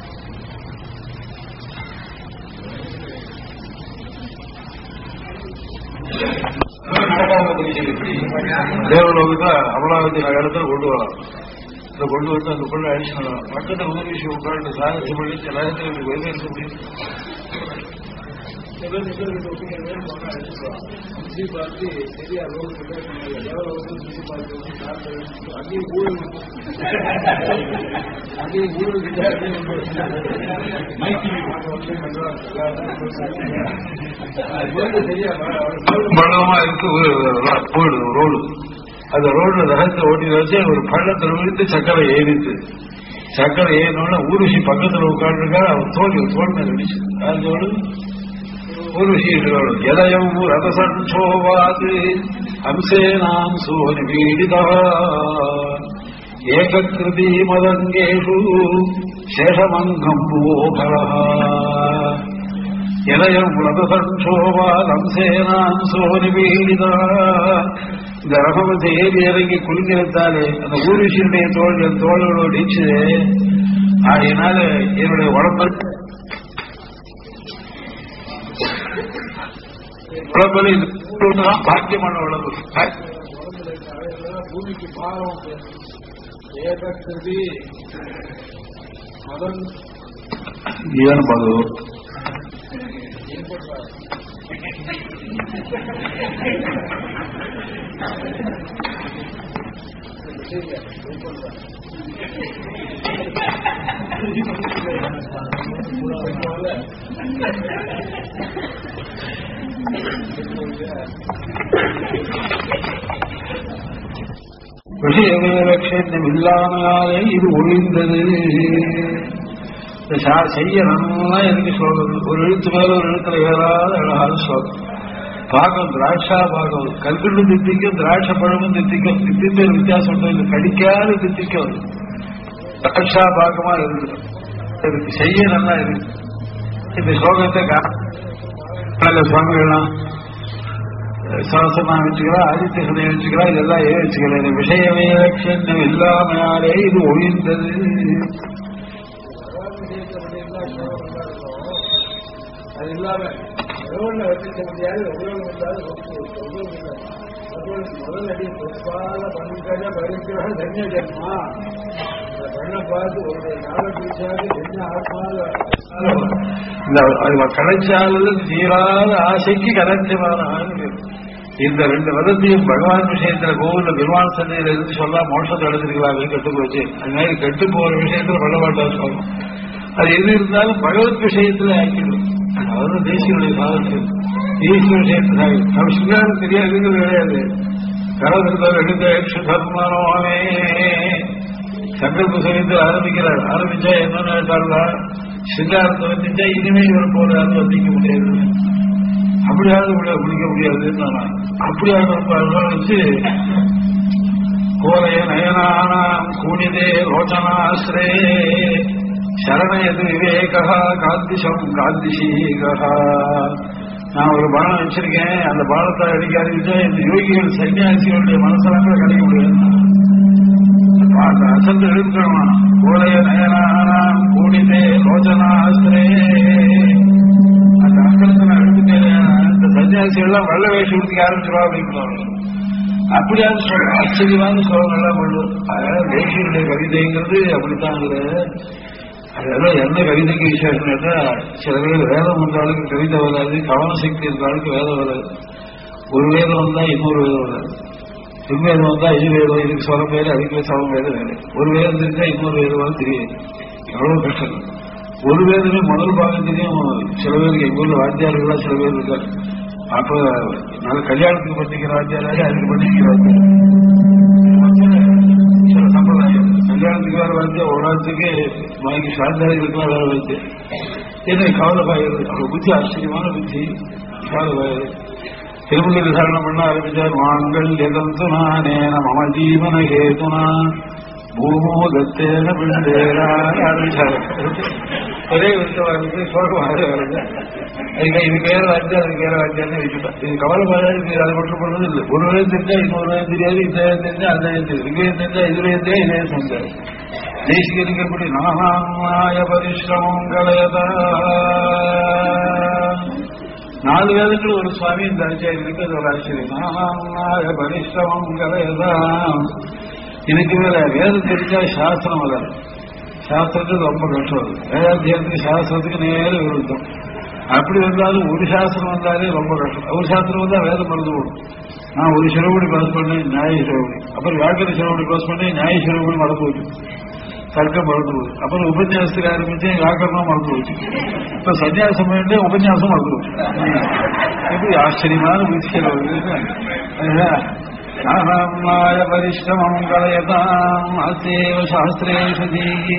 தேவலோகத்துல அமலாவதி நகரத்தில் கொண்டு வரலாம் இதை கொண்டு வந்து அந்த பொண்ணை அழிச்சு வரலாம் பக்கத்தில் ஊர் விஷயம் உட்காந்து சாதிச்சு பண்ணி எல்லாத்தையும் எனக்கு வெளியே இருக்க முடியும் பள்ளமா இருக்கு போயிடுது ரோடு அந்த ரோட்ல ரகத்தை ஓட்டி வச்சு ஒரு பள்ளத்தில் விழுந்து சக்கரை ஏறிச்சு சக்கரை ஏறினோட ஊருஷி பக்கத்துல உட்காந்துருக்கா அவர் தோல்வி தோல் மேல அடிச்சு அதோடு ஊருஷி எதயம் ரதசோவாது அம்சே நாம் சோனி பீடிதா ஏககிருதி மதங்கேஷு சேஷமங்கம் போகரா இளையம் உலகசோபாலம் சேனான் சோனிபீடிதா இந்த ரகவத்தை ஏறி இறங்கி குலுங்கிருத்தாலே அந்த ஊருஷியுடைய தோள்கள் தோள்களோடு இடிச்சது ஆகையினால என்னுடைய உடம்பு உடம்புல இது பாக்கியமான உடம்பு பூமிக்கு பாரம் ஏககிருதி மதன் ಏನು ಮಾಡೋದು விஷயவிலட்சணம் இல்லாமலே இது ஒழிந்தது இந்த சா- செய்யணும்னா எனக்கு சொல்றது ஒரு எழுத்து மேல ஒரு எழுத்துல ஏதாவது அழகான சொல்றது பாகம் திராட்சா பாகம் கல்கண்டு தித்திக்கும் திராட்சை பழமும் தித்திக்கும் தித்தித்த ஒரு வித்தியாசம் உண்டு இது கடிக்காத தித்திக்கும் திராட்சா பாகமா இருக்கு இதுக்கு செய்ய நல்லா இருக்கு இந்த ஸ்லோகத்தை கா- சுவாமிகள்லாம் சரசனா வச்சுக்கிறா ஆதித்ய ஹிருதயம் வச்சுக்கிறா இதெல்லாம் ஏன் வச்சுக்கல இந்த விஷயமே லட்சணம் இல்லாமையாலே இது ஒழிந்தது அது இல்லாம எவ்வளவு வச்சிருக்க முடியாது உபயோகம் இல்லாத வஸ்து உபயோகம் இல்லை அதுக்கு முதல் அடி பொறுப்பால பண்கட பரிக்கிற தன்ய ஜன்மா இந்த பண்ண பார்த்து ஒரு நாளை பிடிச்சாது என்ன ஆத்மால இந்த கடைச்சாலும் தீராத ஆசைக்கு கரைச்சமான ஆகுது இந்த ரெண்டு விதத்தையும் பகவான் விஷயத்துல கோவில்ல பெருமாள் சந்தையில இருந்து சொல்ல மோட்சத்தை எடுத்துருக்கலாமே கெட்டு போச்சு அது மாதிரி கெட்டு போற விஷயத்துல பண்ண மாட்டார் சொல்லணும் அது எது இருந்தாலும் பகவத் விஷயத்துல ஆக்கிடும் அதாவது தேசியுடைய சாதனம் தேசிய விஷயத்துல நம்ம சிங்காரம் தெரியாதுங்கிறது கிடையாது கலந்திருந்தால் எடுத்த தர்மனோமே சங்கல்ப சமயத்தில் ஆரம்பிக்கிறார் ஆரம்பிச்சா என்னன்னு கேட்டாருன்னா சிங்காரத்தை வந்துச்சா இனிமே இவர் போல யாரும் வந்திக்க முடியாது அப்படியாவது முடியாது முடிக்க முடியாதுன்னு நான் அப்படியாக வச்சு கோலைய நயனானாம் கூணிதே ரோச்சனாஸ்ரே சரணயது விவேகா காந்திஷம் காந்திஷீகா நான் ஒரு பானம் வச்சிருக்கேன் அந்த பானத்தை அடிக்க ஆரம்பிச்சா இந்த யோகிகள் சன்னியாசிகளுடைய மனசெல்லாம் கூட கிடைக்க முடியாது அந்த அசந்து எழுக்கணும் கோலைய நயனானாம் கூணிதே ரோச்சனாஸ்ரே அந்த அங்கலத்தை நான் எடுத்துட்டேன் இந்த சன்னியாசிகள்லாம் வெள்ள வேஷம் எடுத்துக்க ஆரம்பிச்சிருவா அப்படின்னு அப்படியாவது சொல்ற ஆச்சரியமான சோழங்கள்லாம் பண்ணும் அதனால தேசியனுடைய கவிதைங்கிறது அப்படித்தாங்கிற அதெல்லாம் என்ன கவிதைக்கு விசேஷம் கேட்டா சில பேர் வேதம் வந்தாலும் கவிதை வராது கவன சக்தி இருந்தாலும் வேதம் வராது ஒரு வேதம் வந்தா இன்னொரு வேதம் வராது திருவேதம் வந்தா இது வேதம் இதுக்கு சொல்ல பேரு அதுக்கு சொல்ல பேரு வேறு ஒரு வேதம் தெரிஞ்சா இன்னொரு வேதம் தெரியாது எவ்வளவு கஷ்டம் ஒரு வேதமே முதல் பாகத்திலையும் சில பேருக்கு எங்க ஊர்ல வாத்தியார்களா சில பேர் இருக்காரு அப்ப நல்ல கல்யாணத்துக்கு பண்ணிக்கிற வாத்தியாராரு அதுக்கு பண்ணிக்கிற வாத்தியார் சில சம்பிரதாயம் கல்யாணத்துக்கு வேற வாத்தியா ஒரு நாளுக்கு வாங்கி சாந்தாரிகளுக்குலாம் வேற வாத்தியம் என்ன கவலைப்பாயிருது அவங்க புத்தி ஆச்சரியமான புத்தி கவலைப்பாயிருது திருமண விசாரணம் பண்ண ஆரம்பிச்சார் வாங்கள் எதந்து நானேன மம ஜீவன ஹேதுனா பூமோ தத்தேன பிண்டேரா ஆரம்பிச்சாரு ஒரே விஷயம் வருது சோகமாக வருது அதுக்கு இதுக்கு வேற வார்த்தை அதுக்கு வேற வார்த்தைன்னு வச்சுட்டேன் இது கவலைப்பாடு இது அதை மட்டும் பண்ணுறது இல்லை ஒரு வேலை தெரிஞ்சா இன்னொரு வேலை தெரியாது இந்த வேலை தெரிஞ்சா அந்த வேலை தெரியாது இங்கே தெரிஞ்சா இதுல இருந்தே இதே செஞ்சாரு தேசிகரிக்கப்படி நானாய பரிசிரமம் கலையதா நாலு வேதங்கள் ஒரு சுவாமி இந்த ஆச்சாரியருக்கு அது ஒரு ஆச்சரியம் நானாய பரிசிரமம் கலையதான் இதுக்கு மேல வேதம் தெரிஞ்சா சாஸ்திரம் வராது சாஸ்திரத்துக்கு ரொம்ப கஷ்டம் அது வேதாத்தியத்துக்கு சாஸ்திரத்துக்கு நேர விருத்தம் அப்படி வந்தாலும் ஒரு சாஸ்திரம் வந்தாலே ரொம்ப கஷ்டம் ஒரு சாஸ்திரம் வந்தா வேதம் மறந்து போடும் நான் ஒரு சிறுவடி பாஸ் பண்ணேன் நியாய சிறுவடி அப்புறம் வியாக்கர சிறுவடி பாஸ் பண்ணேன் நியாய சிறுவடி மறந்து போச்சு தர்க்கம் மறந்து போச்சு அப்புறம் உபன்யாசத்துக்கு ஆரம்பிச்சு வியாக்கரணம் மறந்து போச்சு இப்ப சன்னியாசம் பண்ணிட்டு உபன்யாசம் மறந்து போச்சு எப்படி ஆச்சரியமான முயற்சிகள் வருது நானாய பரிஷ்டமம் கலையதாம் அசேவ சாஸ்திரேஷு தீகி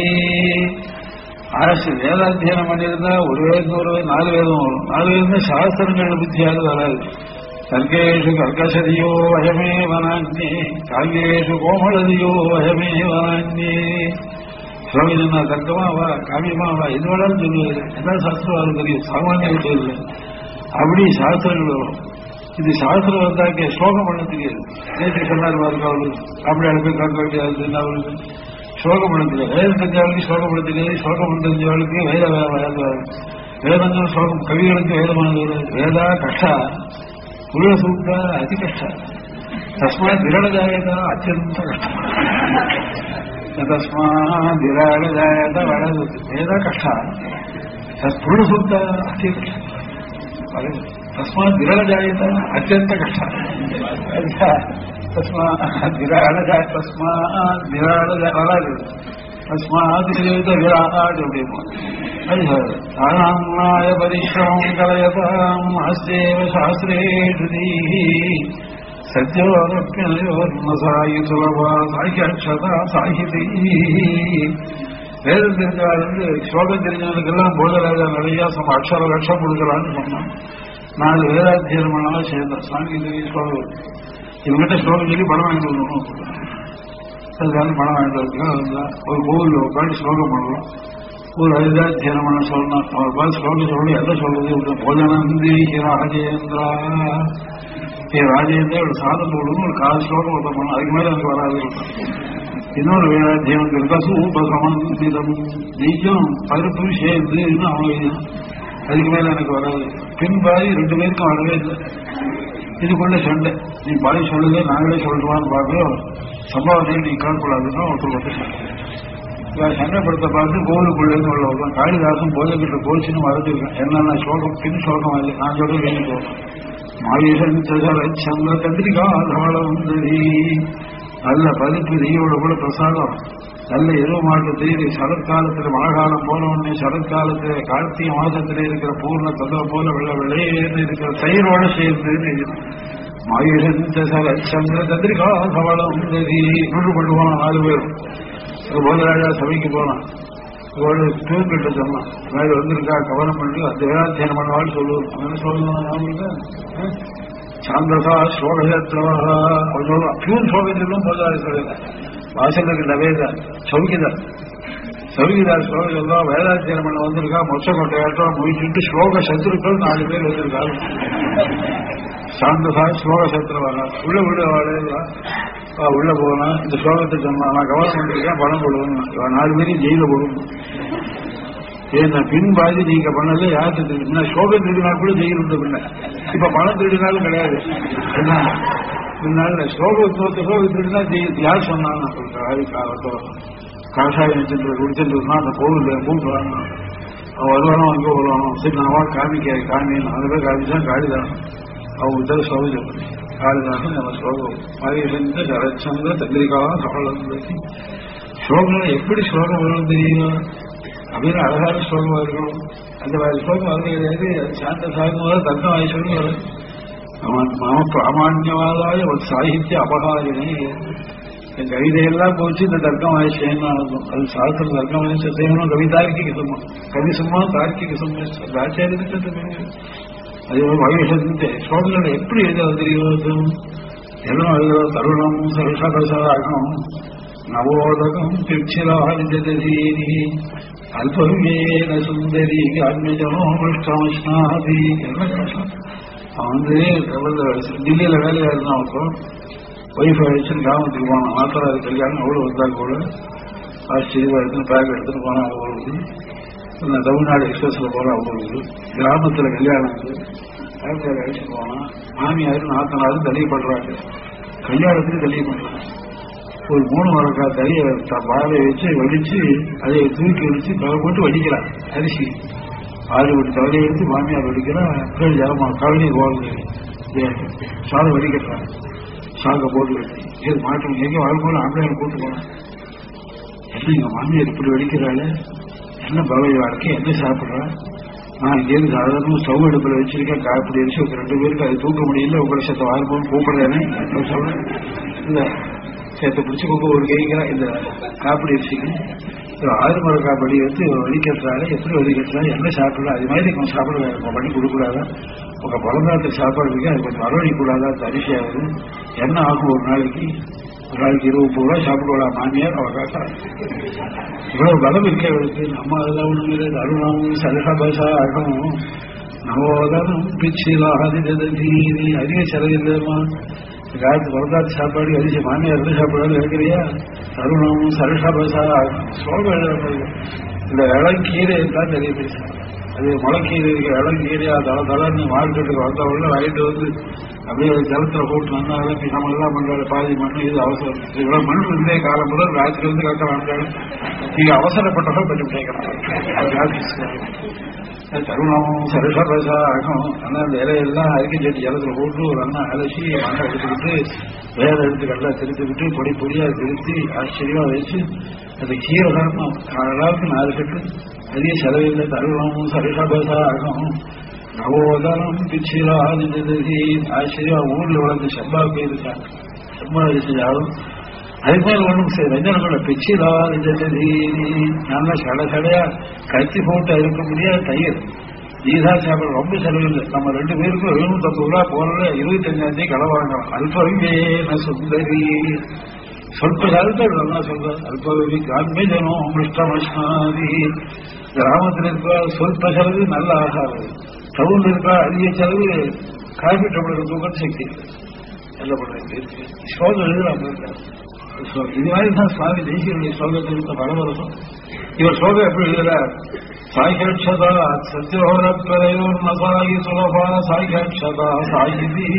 அரசு வேதாத்தியனம் பண்ணியிருந்தா ஒரு வேதம் ஒரு வேதம் நாலு வேதம் வரும் நாலு வேதம் சாஸ்திரங்கள் புத்தியாவது வராது சர்க்கேஷு கர்க்கசதியோ வயமே வனான்யே காவியேஷு கோமளதியோ வயமே வனான்யே சுவாமி சொன்னா தர்க்கமாவா காவியமாவா இது வேணாலும் சொல்லுவாரு எல்லாம் சாஸ்திரம் தெரியும் சாமானிய விஷயம் இல்லை அப்படி சாஸ்திரங்கள் வரும் இது சாஸ்திரம் வந்தாக்க ஸ்லோகம் பண்ண தெரியாது நேற்று சொன்னார் பாருங்க அவருக்கு அப்படி அனுப்பி காக்க வேண்டியது அவருக்கு ஸ்லோகம் பண்ண தெரியாது வேதம் தெரிஞ்சவளுக்கு ஸ்லோகம் பண்ண தெரியாது ஸ்லோகம் பண்ண தெரிஞ்சவளுக்கு வேத வேதம் வேதங்கள் ஸ்லோகம் கவிகளுக்கு வேதமானது வேதா கஷ்ட புள்ள சூக்த அதி கஷ்ட தஸ்மாத் விரளஜாயத அத்தியந்த கஷ்டம் ತಸ್ಮಾತ್ ವಿರಾಳದಾಯದ ಒಳದು ವೇದ ಕಷ್ಟ ಪೂರ್ಣ ಸೂಕ್ತ ಅತಿ ಕಷ್ಟ ತಸ್ಮಾತ್ ವಿರಳಜಾಯತ ಅತ್ಯಂತ ಕಷ್ಟ ತಸ್ಮಾತ್ ವಿರಾಳಜಾಯ ತಸ್ಮಾತ್ ವಿರಾಳಜ ಒಳದು ತಸ್ಮಾತ್ ವಿರಳಿತ ವಿರಾಟ್ அப்படிமா அது ஆனாய பரிசிரமம் கலயதாம் அஸ்தேவ சாஸ்திரே ஸ்ருதீஹி சத்யோரப்பியோர்மசாயி சுலபா சாய்கா சாகிதி வேதம் தெரிஞ்சவாள் வந்து ஸ்லோகம் தெரிஞ்சவனுக்கெல்லாம் போதராஜா நிறைய சம அக்ஷர லட்சம் கொடுக்கலான்னு சொன்னான் நாலு வேதாத்தியனம் பண்ணாலும் சேர்ந்தேன் சாமி தெரியும் ஸ்லோகம் இவங்கிட்ட ஸ்லோகம் சொல்லி பணம் வாங்கிட்டு வரணும் அதுக்காக பணம் வாங்கிட்டு வரலாம் ஒரு கோவிலில் உட்காந்து ஸ்லோகம் பண்ணலாம் ஒரு வேதாத்தியனம் பண்ண சொல்லணும் அவர் பார்த்து ஸ்லோகம் சொல்லணும் எல்லாம் சொல்றது போஜனந்தி ராஜேந்திரா ஏ ராஜேந்திர ஒரு சாதம் போடணும் ஒரு கால் ஸ்லோகம் ஒருத்தம் பண்ணணும் அதுக்கு மேல எனக்கு வராது இன்னொரு வேதாத்தியம் கசு உபசமந்திதம் நெய்யும் பருப்பு சேர்ந்து இன்னும் அவன் எழுதினான் அதுக்கு மேல எனக்கு வராது பின் பாதி ரெண்டு பேருக்கும் வரவே இல்லை இதுக்குள்ள சண்டை நீ பாதி சொல்லுங்க நாங்களே சொல்றோம்னு பார்க்கிறோம் சம்பாவனையை நீ காணப்படாதுன்னா ஒருத்தர் ஒருத்தர் சண்டைப்படுத்த பார்த்து கோவிலுக்குள்ள இருந்து உள்ள வருவான் காளிதாசன் போதைக்கிட்ட கோச்சின்னு மறந்துருக்கேன் என்னென்ன ஸ்லோகம் பின் ஸ்லோகம் இல்லை நான் சொல்றது வேணும் போவேன் மாயுஷன் சந்திர கந்திரிகா தவளவந்தரி நல்ல பருப்பு நெய்யோட கூட பிரசாதம் நல்ல எருவ மாட்டு தேடி சரத்காலத்துல மழை காலம் போன உடனே சரத்காலத்துல கார்த்திகை மாசத்துல இருக்கிற பூர்ண தந்திர போல வெள்ள வெள்ளையேன்னு இருக்கிற தயிரோட சேர்ந்து மாயுஷன் சந்திர கந்திரிகா தவளவந்தரி நூறு பண்ணுவான் நாலு பேர் போதராஜா சபைக்கு போனான் ஒரு டியூன் கிட்ட சொன்னான் வேறு வந்திருக்கா கவனம் பண்ணி அந்த வேதாத்தியனம் பண்ணுவான்னு சொல்லுவோம் அவன் சொல்லணும் சாந்தசா ஸ்லோகத்திரவா அவன் சொல்லுவான் பியூன் ஸ்லோகத்திலும் போதாரு சொல்லல வாசலுக்கு நவேத சௌகிதார் சௌகிதார் ஸ்லோகம் சொல்லா வேதாத்தியனம் பண்ண வந்திருக்கா மொச்ச கொட்டையாட்டம் முடிச்சுட்டு ஸ்லோக சத்துருக்கள் நாலு பேர் வந்திருக்காங்க சாந்தசா ஸ்லோக சத்திரவா உள்ள விட வாழலாம் உள்ள போனா இந்த ஸ்லோகத்தை சொன்னா நான் கவனம் பண்ணிருக்கேன் பணம் கொடுக்கணும் நாலு பேரையும் ஜெயில போடணும் ஏன்னா பின் பாதி நீங்க பண்ணல யாருக்கு தெரியும் ஸ்லோகம் திருடினா கூட ஜெயில் உண்டு பின்ன இப்ப பணம் திருடினாலும் கிடையாது என்ன பின்னால ஸ்லோகம் ஸ்லோகம் திருடினா ஜெயில் யார் சொன்னான்னு சொல்றேன் காஷாயம் வச்சுட்டு குடிச்சிட்டு அந்த கோவில் கூப்பிடுவாங்க அவன் வருவானோ அங்கே வருவானோ சரி நான் வா காமிக்க காமின்னு அந்த பேர் காமிச்சா காளிதான் அவங்க உத்தர ஸ்லோகம் சொல்றேன் காளிதாசன் நம்ம ஸ்லோகம் மகேசந்த சரச்சந்திர சந்திரிகா சகலம் ஸ்லோகம் எப்படி ஸ்லோகம் வரும் தெரியுமா அப்படின்னு அழகான ஸ்லோகமா இருக்கணும் அந்த மாதிரி ஸ்லோகம் வந்து கிடையாது சாந்த சாகமாக தர்க்கம் ஆயிஷம் வரும் மம பிராமான்யவாதாய ஒரு சாகித்ய அபகாரினே என் கவிதையெல்லாம் போச்சு இந்த தர்க்கம் ஆயிஷேன்னு ஆகும் அது சாஸ்திரம் தர்க்கம் ஆயிஷ செய்யணும் கவி தார்க்கிக சும்மா கவி சும்மா தார்க்கிக சும்மா ஆச்சாரியத்துக்கு அது வைஷத்து ஸ்லோகங்களை எப்படி எழுத தெரியும் எல்லாம் எழுத தருணம் சருஷகசாகம் நவோதகம் திருச்சிராஜதீரி அல்பவேன சுந்தரி அன்மஜனோ மிருஷ்டமஷ்னாதி எல்லாம் கஷ்டம் அவன் வந்து தில்லியில வேலையா இருந்தான் அப்புறம் ஒய்ஃப் ஆயிடுச்சுன்னு கிராமத்துக்கு போனான் மாத்தராது கல்யாணம் அவ்வளோ வந்தா கூட ஆச்சரியமா எடுத்துன்னு பேக் எடுத்துட்டு போனான் அவங்களுக்கு நான் தமிழ்நாடு எக்ஸ்பிரஸ்ல போறேன் அவங்களுக்கு கிராமத்துல கல்யாணம் பேங்க்ல அழைச்சிட்டு போனான் மாமியாரும் நாத்தனாரும் தெளிவுபடுறாங்க கல்யாணத்துக்கு தெளிவு பண்றாங்க ஒரு மூணு மரக்கா தறிய வாழை வச்சு வடிச்சு அதை தூக்கி வச்சு தலை போட்டு வடிக்கிறான் அரிசி ஆறு விட்டு தலையை எடுத்து மாமியார் வடிக்கிறான் ஜலமா கழனி போகிறது சாதம் வடிக்கிறான் சாக போட்டு வச்சு இது மாற்றம் எங்க வாழ்க்கை ஆம்பளை கூட்டு போனேன் என்ன எங்க மாமியார் இப்படி வடிக்கிறாள் என்ன பவை வாழ்க்கை என்ன சாப்பிட்றா நான் இங்கேருந்து சாதாரண ஸ்டவ் அடுப்பில் வச்சிருக்கேன் காப்பிடி அரிசி ஒரு ரெண்டு பேருக்கு அது தூக்க முடியல உங்களை சேர்த்த வாழ்க்கை கூப்பிடுறேன்னு சொல்றேன் இல்ல சேர்த்து பிடிச்சி கொடுக்க ஒரு கைக்கிறா இந்த காப்பிடி அரிசிக்கு இவர் ஆறு முருகா படி வந்து இவர் வடிக்கிறாரு எப்படி வடிக்கிறாரு என்ன சாப்பிடலாம் அது மாதிரி கொஞ்சம் சாப்பிட வேணும் பண்ணி கொடுக்கூடாதா உங்க குழந்தைக்கு சாப்பாடு இருக்கு அது கொஞ்சம் வரவழைக்க கூடாதா அது அரிசி ஆகுது என்ன ஆகும் ஒரு நாளைக்கு ஒரு நாளைக்கு இருபது முப்பது ரூபாய் சாப்பிடுவாளா மாமியார் அவ காக்கா இவ்வளவு பலம் இருக்கே அவளுக்கு நம்ம அதெல்லாம் ஒண்ணு அருணாவும் சரசா பாஷா ஆகணும் நவோதனம் பிச்சிலாதி அதிக செலவில்லையம்மா காலத்து வரலாற்று சாப்பாடு அரிசி மாமியார் இருந்து சாப்பிடாது கேட்கிறியா தருணம் சரசா பாஷா சோகம் எழுதுறது இந்த இளங்கீரை தான் தெரியுது அது முளைக்கீரை இருக்கிற இளங்கீரையா தள தளன்னு மார்க்கெட்டுக்கு வந்த உடனே வாங்கிட்டு வந்து அப்படியே ஜலத்துல போட்டு நல்லா அலப்பி நம்ம எல்லாம் பண்றாரு பாதி மண்ணு இது அவசரம் இவ்வளவு மண் இருந்தே காலம் முதல் ராத்திரி வந்து கட்ட வாங்காரு நீங்க அவசரப்பட்டவங்க கொஞ்சம் கேட்கலாம் தருணம் சரசரசா ஆகும் ஆனா அந்த இலையெல்லாம் அரிக்கை செடி ஜலத்துல போட்டு ஒரு அண்ணா அலசி மண்ணை எடுத்துக்கிட்டு வேற எடுத்து நல்லா திருத்திக்கிட்டு பொடி பொடியா திருத்தி ஆச்சரியமா வச்சு அந்த கீரை காரணம் அளவுக்கு நாலு கட்டு அதிக செலவில்லை தருணம் சரசரசா ஆகும் நவோதனம் பிச்சிரா நிஜதி ஆச்சரியமா ஊர்ல வளர்ந்து செம்பாவுக்கு இருக்காங்க செம்பா செஞ்சாலும் அது மாதிரி ஒண்ணும் ரஞ்சனோட பிச்சிலா நிஜதி நல்லா சட சடையா கத்தி போட்டு இருக்க முடியாத தயிர் நீதா சாப்பிட ரொம்ப செலவில்லை நம்ம ரெண்டு பேருக்கும் எழுநூத்தம்பது ரூபா போறத இருபத்தஞ்சாம் தேதி களை வாங்கலாம் அல்பவே சுந்தரி ಸ್ವಲ್ಪ காலத்தில் நல்லா சொல்றார் அல்பவி காண்மேஜனம் மிஷ்டமஷ்டாதி கிராமத்தில் இருக்கிற சொல்ப செலவு நல்ல ஆகாரம் டவுன்ல இருக்கிற அதிக செலவு காஃபி டம்ளர் தூக்கம் சக்தி நல்ல பண்றது ஸ்லோகம் எழுதுறாங்க இது மாதிரி தான் சுவாமி தேசியனுடைய ஸ்லோகத்தில் இருந்த பரவரசம் இவர் ஸ்லோகம் எப்படி எழுதுறார் சாய்கட்சதா சத்யோரத்வரையோர் நசாயி சுலபா சாய்கட்சதா சாயிதி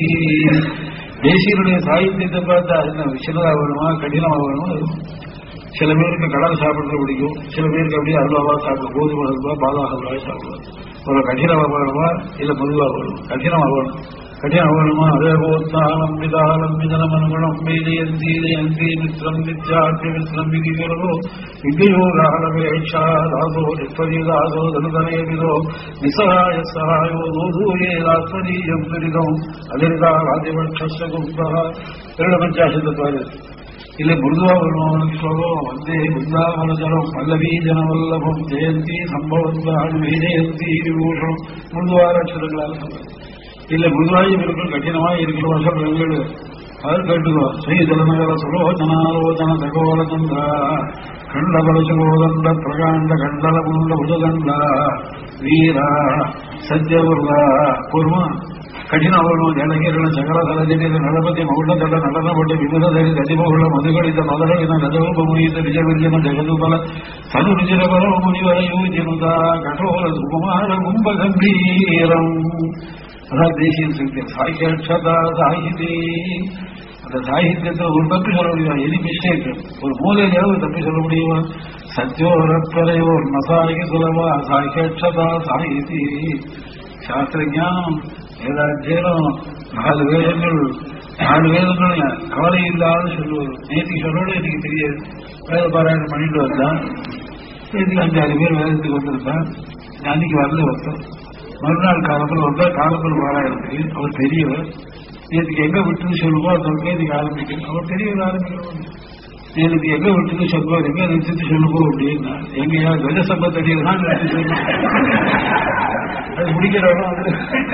தேசியனுடைய சாகித்யத்தை பார்த்தா என்ன சின்னதா வேணுமா கடினமா வேணுமா சில பேருக்கு கடல் சாப்பிடுறது பிடிக்கும் சில பேருக்கு அப்படியே அல்வாவா சாப்பிடும் கோதுமை அல்வா பாதா அல்வா சாப்பிடுவோம் ஒரு கடினமா வேணுமா இல்ல பொதுவா வேணும் கடினமா வேணும் கடினம் வேணுமா அதே போத்தாலம் விதாலம் விதனமனுகுணம் மீதியந்தி ஜெயந்தி மித்ரம் நித்யாத்தி மித்ரம் விதிகிறதோ விதியோ ராகவேஷா ராசோ நிற்பதிதாசோ தனுதனே விதோ நிசகாய சகாயோ தோதூயே ராஸ்வரீயம் துரிதம் அதிரிதா ராஜபட்ச கும்பா இரண்டு பஞ்சாசத்தை பாரு இல்ல மிருதுவா வருமாவனுக்கு ஸ்லோகம் வந்தே பிருந்தாவனஜலம் வல்லவீ ஜனவல்லபம் ஜெயந்தி சம்பவந்தாள் ஜெயந்தி விபூஷம் மிருதுவார அக்ஷரங்களால சொல்றேன் இல்ல மிருதுவாயும் இருக்கும் கடினமாய் இருக்கிற சொல்றீங்க அது கேட்டுக்கோ ஸ்ரீ ஜலநகர சுலோச்சனாரோச்சன தகோல சந்திர கண்டபல சுகோதண்ட பிரகாண்ட கண்டல முண்ட புஜகண்ட வீரா சத்யவர்ல கூர்மா ಕಠಿಣವಳು ಜನಗಿರಣ ಸಕಲ ಸಲಜನಿರ ನಳಪತಿ ಮೌಢದಳ ನಟನಪಟ್ಟಿ ವಿಮುಧರಿ ಗತಿಬಹುಳ ಮಧುಗಳಿತ ಮೊದಲಿನ ಗಜರೂಪ ಮುಯಿತ ನಿಜವಿರ್ಜನ ಜಗದುಬಲ ತನು ರುಚಿರ ಬಲ ಮುನಿವರ ಯೂಜಿನುದ ಕಠೋರ ಸುಕುಮಾರ ಗುಂಬ ಗಂಭೀರಂ அதான் தேசிய சிறுத்தை சாகியட்சதா சாகிதி அந்த சாகித்யத்தை ஒரு தப்பி சொல்ல முடியுமா எனி மிஸ்டேக் ஒரு மூலையிலாவது தப்பி சொல்ல முடியுமா சத்யோரத்வரையோர் நசாகி சுலபா சாகியட்சதா சாகிதி சாஸ்திர ஞானம் வேதாத்தியனம் நாலு வேதங்கள் நாலு வேதங்கள் கவலை இல்லாத சொல்லுவார் நேற்றுக்கு சொல்லோட எனக்கு தெரியாது வேத பாராயணம் பண்ணிட்டு வந்தான் நேற்றுக்கு அஞ்சாறு பேர் வேதத்துக்கு வந்திருந்தான் அன்னைக்கு வரல ஒருத்தர் மறுநாள் காலத்தில் வந்தால் காலத்தில் பாராயணத்துக்கு அவர் பெரியவர் நேற்றுக்கு எங்க விட்டுன்னு சொல்லுவோம் அந்த நேற்றுக்கு ஆரம்பிக்கணும் அவர் பெரியவர் ஆரம்பிக்கணும் எனக்கு எங்க விட்டுன்னு சொல்லுவார் எங்க நிறுத்திட்டு சொல்லுவோம் அப்படின்னா எங்கயா கஜ சம்பத்தடியில் தான் நிறுத்தி சொல்லணும் அது முடிக்கிறவரும் அது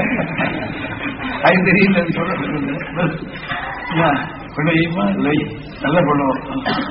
அது தெரியல சொல்ல பண்ணுவீமா இல்லை நல்லா பண்ணுவோம்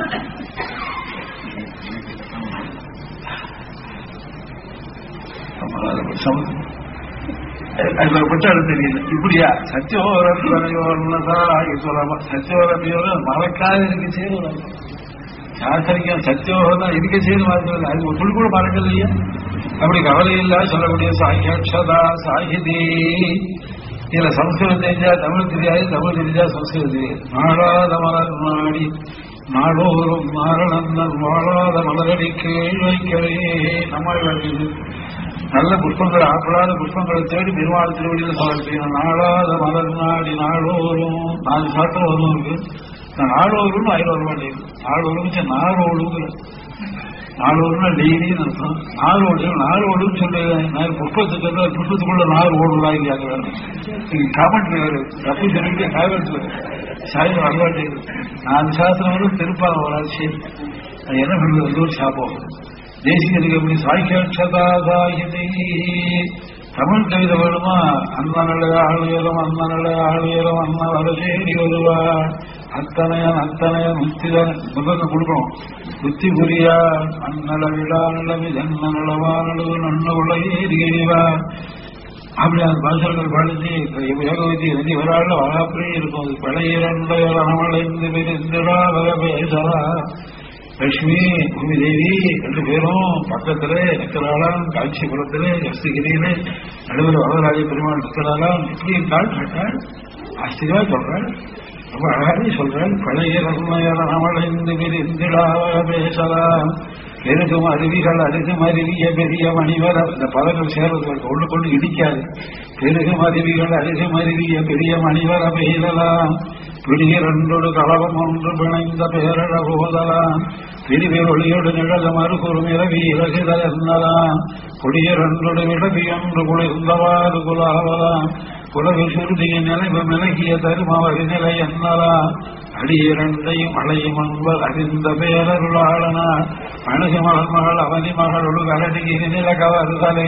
அதுல புத்தகம் தெரியல இப்படியா சத்தியோரத்வரையோர்னதாகி சொல்லாம சத்தியோரத்தையோட மறக்காத இருக்கு செய்யணும் சாஸ்திரிக்கம் சத்தியோகம் இருக்க செய்து மாத்திரம் அது ஒரு துளி கூட மறக்கல இல்லையா அப்படி கவலை இல்ல சொல்லக்கூடிய சாகியக்ஷதா சாகிதி இதுல சம்ஸ்கிருதம் தெரிஞ்சா தமிழ் தெரியாது தமிழ் தெரிஞ்சா சம்ஸ்கிருதம் தெரியாது நாடாத மலர் நாடி நாடோறும் நாரணந்தன் வாழாத மலரடி கீழ் வைக்கவே நம்மாழ்வார் நல்ல புஷ்பங்கள் ஆப்பிடாத புஷ்பங்களை தேடி பெருமாள் திருவடியில் சமர்ப்பிக்கணும் நாளாத மலர் நாடி நாடோறும் நாலு சாட்டம் வரும் இருக்கு நாடோறும் ஆயிரம் வர மாட்டேங்குது நாடோறும் நாடோடுங்கிற நாலோடுனா டெய்லின்னு அர்த்தம் நாலோடு நாலோடுன்னு சொல்றேன் நான் புஷ்பத்தை சொல்ற புஷ்பத்துக்குள்ள நாலு ஓடுறா இல்லையாங்க நீங்க காமெண்ட் வேறு தப்பு சொல்லிட்டு காமெண்ட் சாயம் வரமாட்டேங்குது நாலு சாஸ்திரம் வரும் திருப்பாங்க ஒரு ஆட்சி அது என்ன பண்றது அது ஒரு சாபம் தேசியத்துக்கு எப்படி சாய்க்கா சாகிதை தமிழ் கவிதை வேணுமா அந்த நல்ல ஆளுயரம் அந்த நல்ல ஆளுயரம் அண்ணா வரசேரி வருவா அத்தனையன் அத்தனையன் முத்திதன் முதல்ல கொடுக்கணும் புத்தி புரியா அந்நல விழா நல்லவி தன்ன நலவா நடுவு நன்ன உள்ள ஏறியவா அப்படி அந்த பாஷர்கள் பாடிச்சு யோகவதி எழுதி வராள் வராப்படியே இருக்கும் அது பழைய ரமளைந்து பெருந்திடா வர பேசலா லட்சுமி பூமி தேவி ரெண்டு பேரும் பக்கத்துல இருக்கிறாளாம் காட்சிபுரத்துல ஜஸ்திகிரியில நடுவில் வரதராஜ பெருமாள் இருக்கிறாளாம் இப்படி இருந்தால் கேட்டாள் ஆச்சரியமா சொல்றாள் ரொம்ப அழகாவே சொல்றாள் பழைய ரமளைந்து பெருந்திடா வர பேசலாம் பெருகும் அருவிகள் அருகும் அருவிய பெரிய மணிவர் இந்த பதங்கள் சேர்றது கொண்டு கொண்டு இடிக்காது பெருகும் அருவிகள் அருகும் அருவிய பெரிய மணிவர பெய்தலாம் பிடியிரண்டொடு கலவம் ஒன்று பிணைந்த பேரழ போதலாம் பிரிவில் ஒளியோடு நிழல மறுகுறும் இரவி இலகுதல் என்னலாம் கொடியரண்டொடு விடவி ஒன்று குளிர்ந்தவாறு குலாவலாம் புலகு சுருதிய நிலைவு மிளகிய தருமவரி நிலை என்னலாம் அடியிரண்டையும் அழையும் அன்பர் அறிந்த பேரருளாளனா அணுகு மகள் மகள் அவனி மகளொடு கரடிகிரி நிலகவறுதலே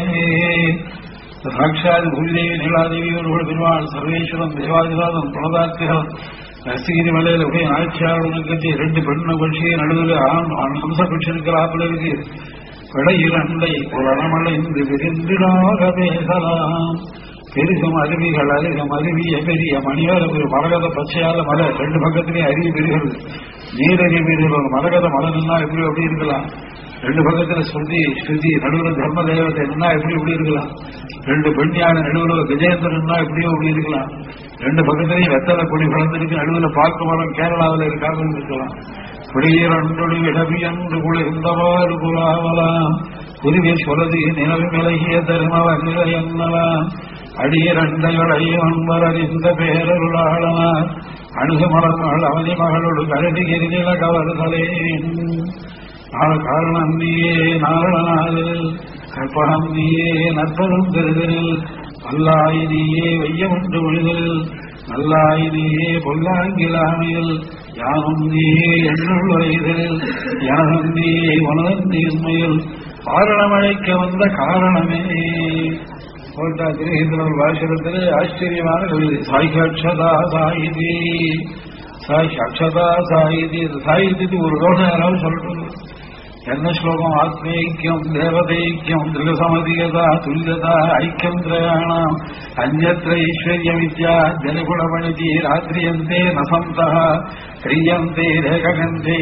சாட்சாத் பூதேவி நீலாதேவி ஒரு பெருமாள் சர்வேஸ்வரன் தேவாதிராதன் புலதார்த்திகள் நரசிகிரி மலையில போய் ஆட்சியாளர்கள் கட்டி இரண்டு பெண்ணு பட்சியை நடுவில் ஆண் அம்ச பட்சனுக்கிறாப்புல இருக்கு விடை இரண்டை ஒரு அணமலை இந்த விரிந்திடாக பேசலாம் பெருகும் அருவிகள் அருகும் அருவிய பெரிய மணிவர் ஒரு மரகத பச்சையால மலை ரெண்டு பக்கத்திலேயும் அருவி பெறுகிறது நீரறி பெறுகிறது மரகத மலை நின்னா எப்படி எப்படி இருக்கலாம் ரெண்டு பக்கத்துல ஸ்ருதி ஸ்ருதி நடுவில் தர்ம தேவதை நின்னா எப்படி எப்படி இருக்கலாம் ரெண்டு பெண்ணியான நடுவில் கஜேந்திரன்னா எப்படியோ எப்படி இருக்கலாம் ரெண்டு பக்கத்திலையும் வெத்தலை கொடி வளர்ந்துருக்கு நடுவில் பார்க்க மரம் கேரளாவில் இருக்காமல் இருக்கலாம் குடியரண்டொழி விடவி என்று குளிர்ந்தவாறு குலாவலாம் குருவி சொலதி நிலவு விலகிய தரும வநிலை என்னலாம் அடியரண்டைகளை ஒன்பர் அறிந்த பேரருளாளனார் அணுகு மலர்கள் அவனி மகளோடு கருதி எரிநில கவர்தலே காரணம் நீயே நாரணனாளில் கற்பகம் நீயே நற்பரும் பெறுதலில் அல்லாய் நீயே வையமன்று ஒழிதலில் நல்லாய் நீயே பொல்லாங்கிலாமையில் யானும் நீயே என்னுள் வரைதலில் யானும் நீயே உனதன் நீர்மையில் காரணமழைக்க வந்த காரணமே போட்டா திருஹிந்திரன் பாஷரத்திலே ஆச்சரியமான கவிதை சாய்கட்சதா சாயிதி சாய் அக்ஷதா சாயிதி சாயிதி ஒரு தோஷம் யாராவது சொல்றது என்ன ஸ்லோகம் ஆத்மீக்கியம் தேவதைக்கியம் திருகசமதிகதா துல்யதா ஐக்கியம் திரயாணம் அந்நத்திர ஐஸ்வர்ய வித்யா ஜனகுணமணிதி ராத்திரியந்தே நசந்த கிரியந்தே ரேககந்தே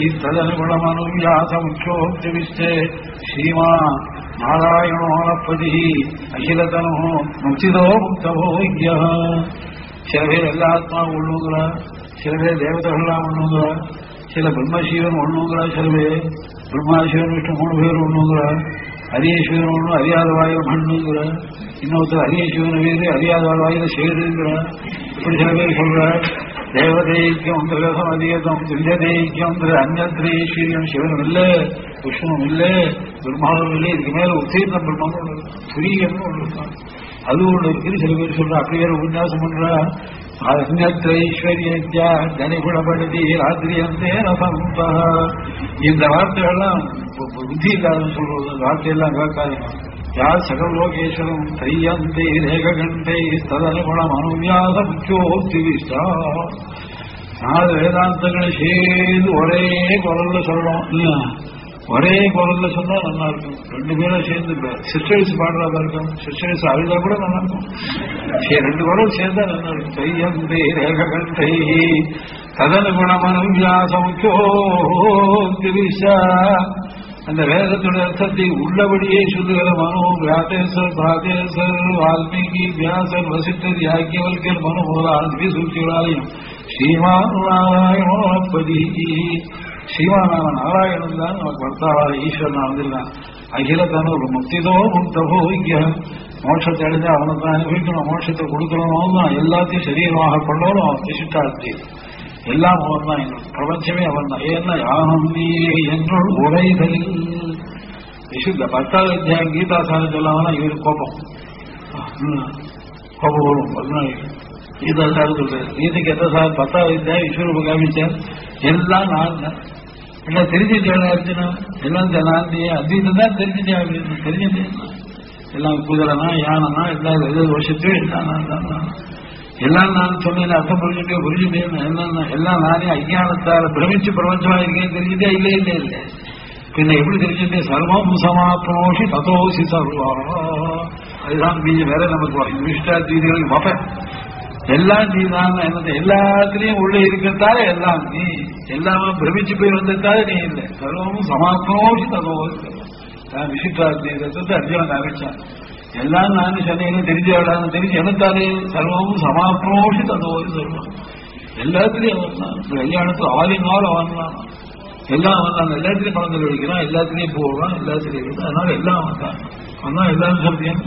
ததனுகுணமனுவியாசமுச்சோக்திவிஷ்டே ஸ்ரீமா நாராயணோனப்பதி அகிலதனோ முக்திதோ முக்தவோ ஐயா சில பேர் எல்லா ஆத்மாவும் ஒண்ணுங்கிறா சில பேர் தேவதைகள்லாம் ஒண்ணுங்கிறா சில பிரம்மசீவன் ஒண்ணுங்கிறா சில பேர் பிரம்மாசிவன் விட்டு மூணு பேர் ஒண்ணுங்கிறா அரியசிவன் ஒண்ணு அறியாத வாயில மண்ணுங்கிற இன்னொருத்தர் அரியசிவன் வேறு அறியாத வாயில சேருங்கிற இப்படி சில பேர் சொல்ற தேவதைக்கும் திரகம் அதிகதம் திவ்யதைக்கும் அந்நத்திரேஸ்வரியம் சிவனும் இல்ல விஷ்ணுவும் இல்ல பிரம்மாவும் இல்லை இதுக்கு மேல உத்தீர்ண பிரம்மம் ஒண்ணு புரியன்னு ஒண்ணு இருக்கான் அது ஒண்ணு இருக்குது சில பேர் சொல்ற அப்படி வேற உபன்யாசம் பண்றா அந்நத்திரைஸ்வர்யா ஜனிகுணப்படுத்தி ராத்திரியந்தே நசந்தா இந்த வார்த்தைகள்லாம் புத்தி இல்லாத சொல்றது வார்த்தையெல்லாம் கேட்காது யார் சகலோகேஸ்வரம் தையந்தை ரேககண்டை ததனுகுணம் அனுவியாச முக்கியோத்திவிஷ்டா நாலு வேதாந்தங்களை சேர்ந்து ஒரே குரல்ல சொல்லணும் இல்லையா ஒரே குரல்ல சொன்னா நல்லா இருக்கும் ரெண்டு பேரும் சேர்ந்து சிஸ்டர்ஸ் பாடுறதா இருக்கும் சிஸ்டர்ஸ் அழுதா கூட நல்லா இருக்கும் சரி ரெண்டு குரல் சேர்ந்தா நல்லா இருக்கும் தையந்தை ரேககண்டை ததனுகுணமனம் வியாசமுக்கியோத்திவிஷா அந்த வேதத்துடைய அர்த்தத்தை உள்ளபடியே சொல்லுகிற மனோ வியாசேசர் பிராதேசர் வால்மீகி வியாசர் வசிஷ்டர் யாக்கியவல்கர் மனு முதலாளி சூழ்ச்சிகளாலையும் ஸ்ரீமான் நாராயணோபதி ஸ்ரீமானான நாராயணன் தான் நமக்கு வர்த்தாவாத ஈஸ்வரன் வந்திருக்கான் அகில தான ஒரு முக்திதோ முக்தபோ இங்க மோட்சத்தை அடைஞ்சா அவனுக்கு தான் அனுபவிக்கணும் மோட்சத்தை கொடுக்கணும் தான் எல்லாத்தையும் சரீரமாக கொள்ளணும் அவன் விசிட்டார்த்தி எல்லாம் அவன் தான் எங்களுக்கு பிரபஞ்சமே அவன் தான் ஏன்னா யானும் நீ என்னுள் உரைதலில் விசுத்த பத்தாவது அத்தியாயம் கீதா சாரம் சொல்லாமனா இவரு கோபம் ம், கோபம் வரும் பதினாலு கீதா சாரம் சொல்றாரு கீதைக்கு எந்த சார் பத்தாவது அத்தியாயம் ஈஸ்வரூப காமிச்சார் எல்லாம் நான் தான் எல்லாம் தெரிஞ்சுட்டேன் அர்ஜுனா எல்லாம் ஜனாந்தி அத்வைதம் தான் தெரிஞ்சுட்டேன் அப்படின்னு தெரிஞ்சுட்டேன் எல்லாம் குதிரைனா யானைனா எல்லாம் எது வருஷத்தையும் எல்லாம் நான் தான் நான். எல்லாம் நான் சொன்னேன் அர்த்தம் புரிஞ்சுட்டே புரிஞ்சுட்டேன் எல்லாம் எல்லாம் நானே அஜ்ஞானத்தால பிரமிச்சு பிரபஞ்சமா இருக்கேன் தெரிஞ்சுட்டே இல்லை இல்லை இல்லை பின்ன எப்படி தெரிஞ்சுட்டே சர்வம் சமாப்னோஷி ததோசி சர்வா அதுதான் நீ வேற நமக்கு விஷ்டாத்வீதிகளுக்கு பார்ப்பேன் எல்லாம் நீ தான் என்னது எல்லாத்துலயும் உள்ள இருக்கிறதால எல்லாம் நீ எல்லாமே பிரமிச்சு போய் வந்ததால நீ இல்லை சர்வமும் சமாப்னோஷி ததோசி நான் விசிஷ்டாத்வீதத்தை அர்ஜுனன் ஆரம்பிச்சான் எல்லாம் நான் சென்னையில தெரிஞ்சு விடாது தெரிஞ்சு என்னத்தாலே சர்வமும் சமாப்னோஷி ததோசி சர்வம் எல்லாத்துலயும் அவன் தான் இந்த கல்யாணத்துல ஆலினால் அவன் தான் எல்லாம் அவன் தான் எல்லாத்துலயும் பணங்கள் வைக்கிறான் எல்லாத்துலயும் போவான் எல்லாத்துலயும் இருக்கு அதனால எல்லாம் அவன் தான் அவன் தான் எல்லாரும் சொல்றேன்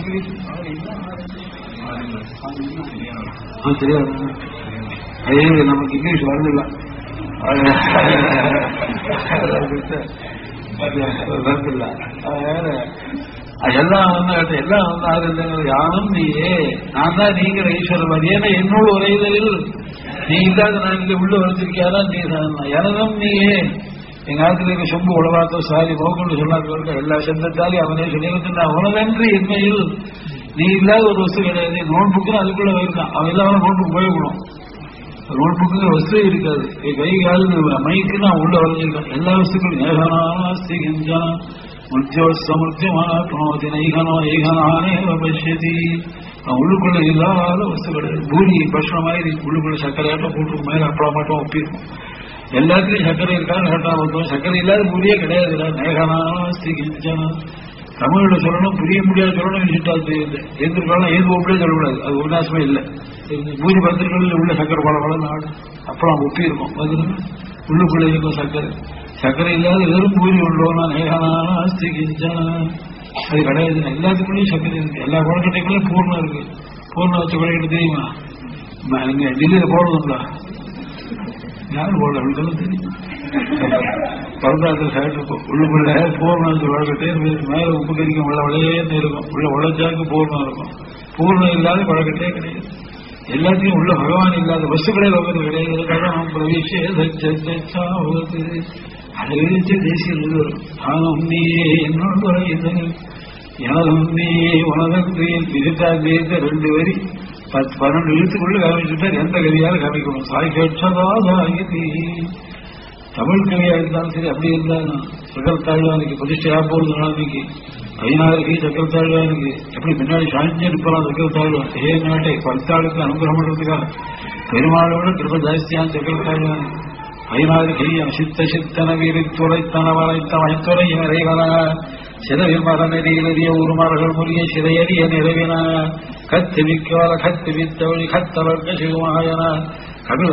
சரியா ஐயே நமக்கு இங்கிலீஷ் வரதில்ல வரதில்ல எல்லாம் வந்து எல்லாம் வந்து ஆறு யானும் நீயே நான் தான் நீங்கிற ஈஸ்வரவாதி ஏன்னா என்னோட உரைதலில் நீ இல்லாத நான் இங்க உள்ள வந்திருக்கியாரா நீ தான் எனதும் நீயே எங்க ஆத்துல இருக்க சொம்பு உலகாத்தோ சாரி மோகன்னு சொல்லாத எல்லா சந்தத்தாலையும் அவனே சொல்லிட்டு நான் உனதன்று என்மையில் நீ இல்லாத ஒரு வஸ்து கிடையாது நோட் புக்கு அதுக்குள்ள இருக்கான் அவன் இல்லாம நோட் புக் போயிடணும் நோட் புக்கு வஸ்து இருக்காது என் கை கால் மைக்கு நான் உள்ள வரைஞ்சிருக்கேன் எல்லா வஸ்துக்களும் ஏகனாஸ்தி கிஞ்சனா முத்தியோசமுத்தியமானோதி நைகனோ ஏகனானே பஷ்யதி அவன் உள்ளுக்குள்ள இல்லாத வஸ்து கிடையாது பூரி பஷ்ண மாதிரி உள்ளுக்குள்ள சர்க்கரையாட்டம் போட்டு மேல அப்பளம் மட்டும் ஒப்பிருக்கும் எல்லாத்துலயும் சர்க்கரை இருக்கான்னு கேட்டா ஒருத்தவன் சர்க்கரை இல்லாத பூரியே கிடையாது நேகனாஸ்தி கிஞ்சனா தமிழ்ல சொல்லணும் புரிய முடியாது சொல்லணும் நினைச்சிட்டால் தெரியுது எந்திருக்கலாம் ஏது ஒப்பிலே சொல்லக்கூடாது அது உல்லாசமே இல்லை பூஜை பத்திரிகைகளில் உள்ள சக்கரை பல பல நாடு அப்பளம் ஒப்பி இருக்கும் பதில் உள்ளுக்குள்ள இருக்கும் சர்க்கரை சர்க்கரை இல்லாத வெறும் பூரி உள்ளோனா நேகனான அஸ்தி கிஞ்சனா அது கிடையாது எல்லாத்துக்குள்ளேயும் சர்க்கரை இருக்கு எல்லா குழக்கட்டைக்குள்ளேயும் பூர்ணம் இருக்கு பூர்ணம் வச்ச குழக்கட்டை தெரியுமா ம- இங்க டெல்லியில போடுறதுங்களா யாரும் போடல அவங்களுக்கெல்லாம் தெரியும் பரந்தாத்தில் சாப்பிட்டு உள்ளுக்குள்ள பூர்ணம் குழக்கட்டே மேல உப்பு கறிக்கும் உள்ள விளையேன்னு இருக்கும் உள்ள உழைச்சாக்கு பூர்ணம் இருக்கும் பூர்ணம் இல்லாத குழக்கட்டே கிடையாது எல்லாத்தையும் உள்ள பகவான் இல்லாத வஸ்துக்களே லோகத்தில் கிடையாது கதம் பிரவிஷே சச்சாவது அதை விரிச்சு தேசிய வரும் ஆனும் நீயே என்னோட இது எனதும் நீயே உனதன் விசிட்டா தேச ரெண்டு வரி பத்து பன்னெண்டு எழுத்துக்குள்ள காமிச்சுட்டார் எந்த கவியாலும் காமிக்கணும் சாய் கேட்சதாதாயி தமிழ் கவியா இருந்தாலும் சரி அப்படி இருந்தாலும் சக்கர தாழ்வானுக்கு பிரதிஷ்டையா போறது நாளைக்கு பதினாறுக்கு சக்கர தாழ்வானுக்கு எப்படி பின்னாடி சாஞ்சி இருப்பான் சக்கர தாழ்வான் ஏ நாட்டை பத்தாளுக்கு அனுகிரகம் பண்றதுக்காக பெருமாளோட கிருப ஜாஸ்தியான சக்கர தாழ்வான் பதினாறு கையம் சித்த சித்தன வீரித்துரைத்தன வளைத்த வைத்துறை நிறைவன சிறவில் மகனெறிய உருமார்கள் முறிய சிறையறிய நிறைவின கத்து விக்கவல கத்து வித்தவழி கத்தவர்க்க சிவமாயன கபில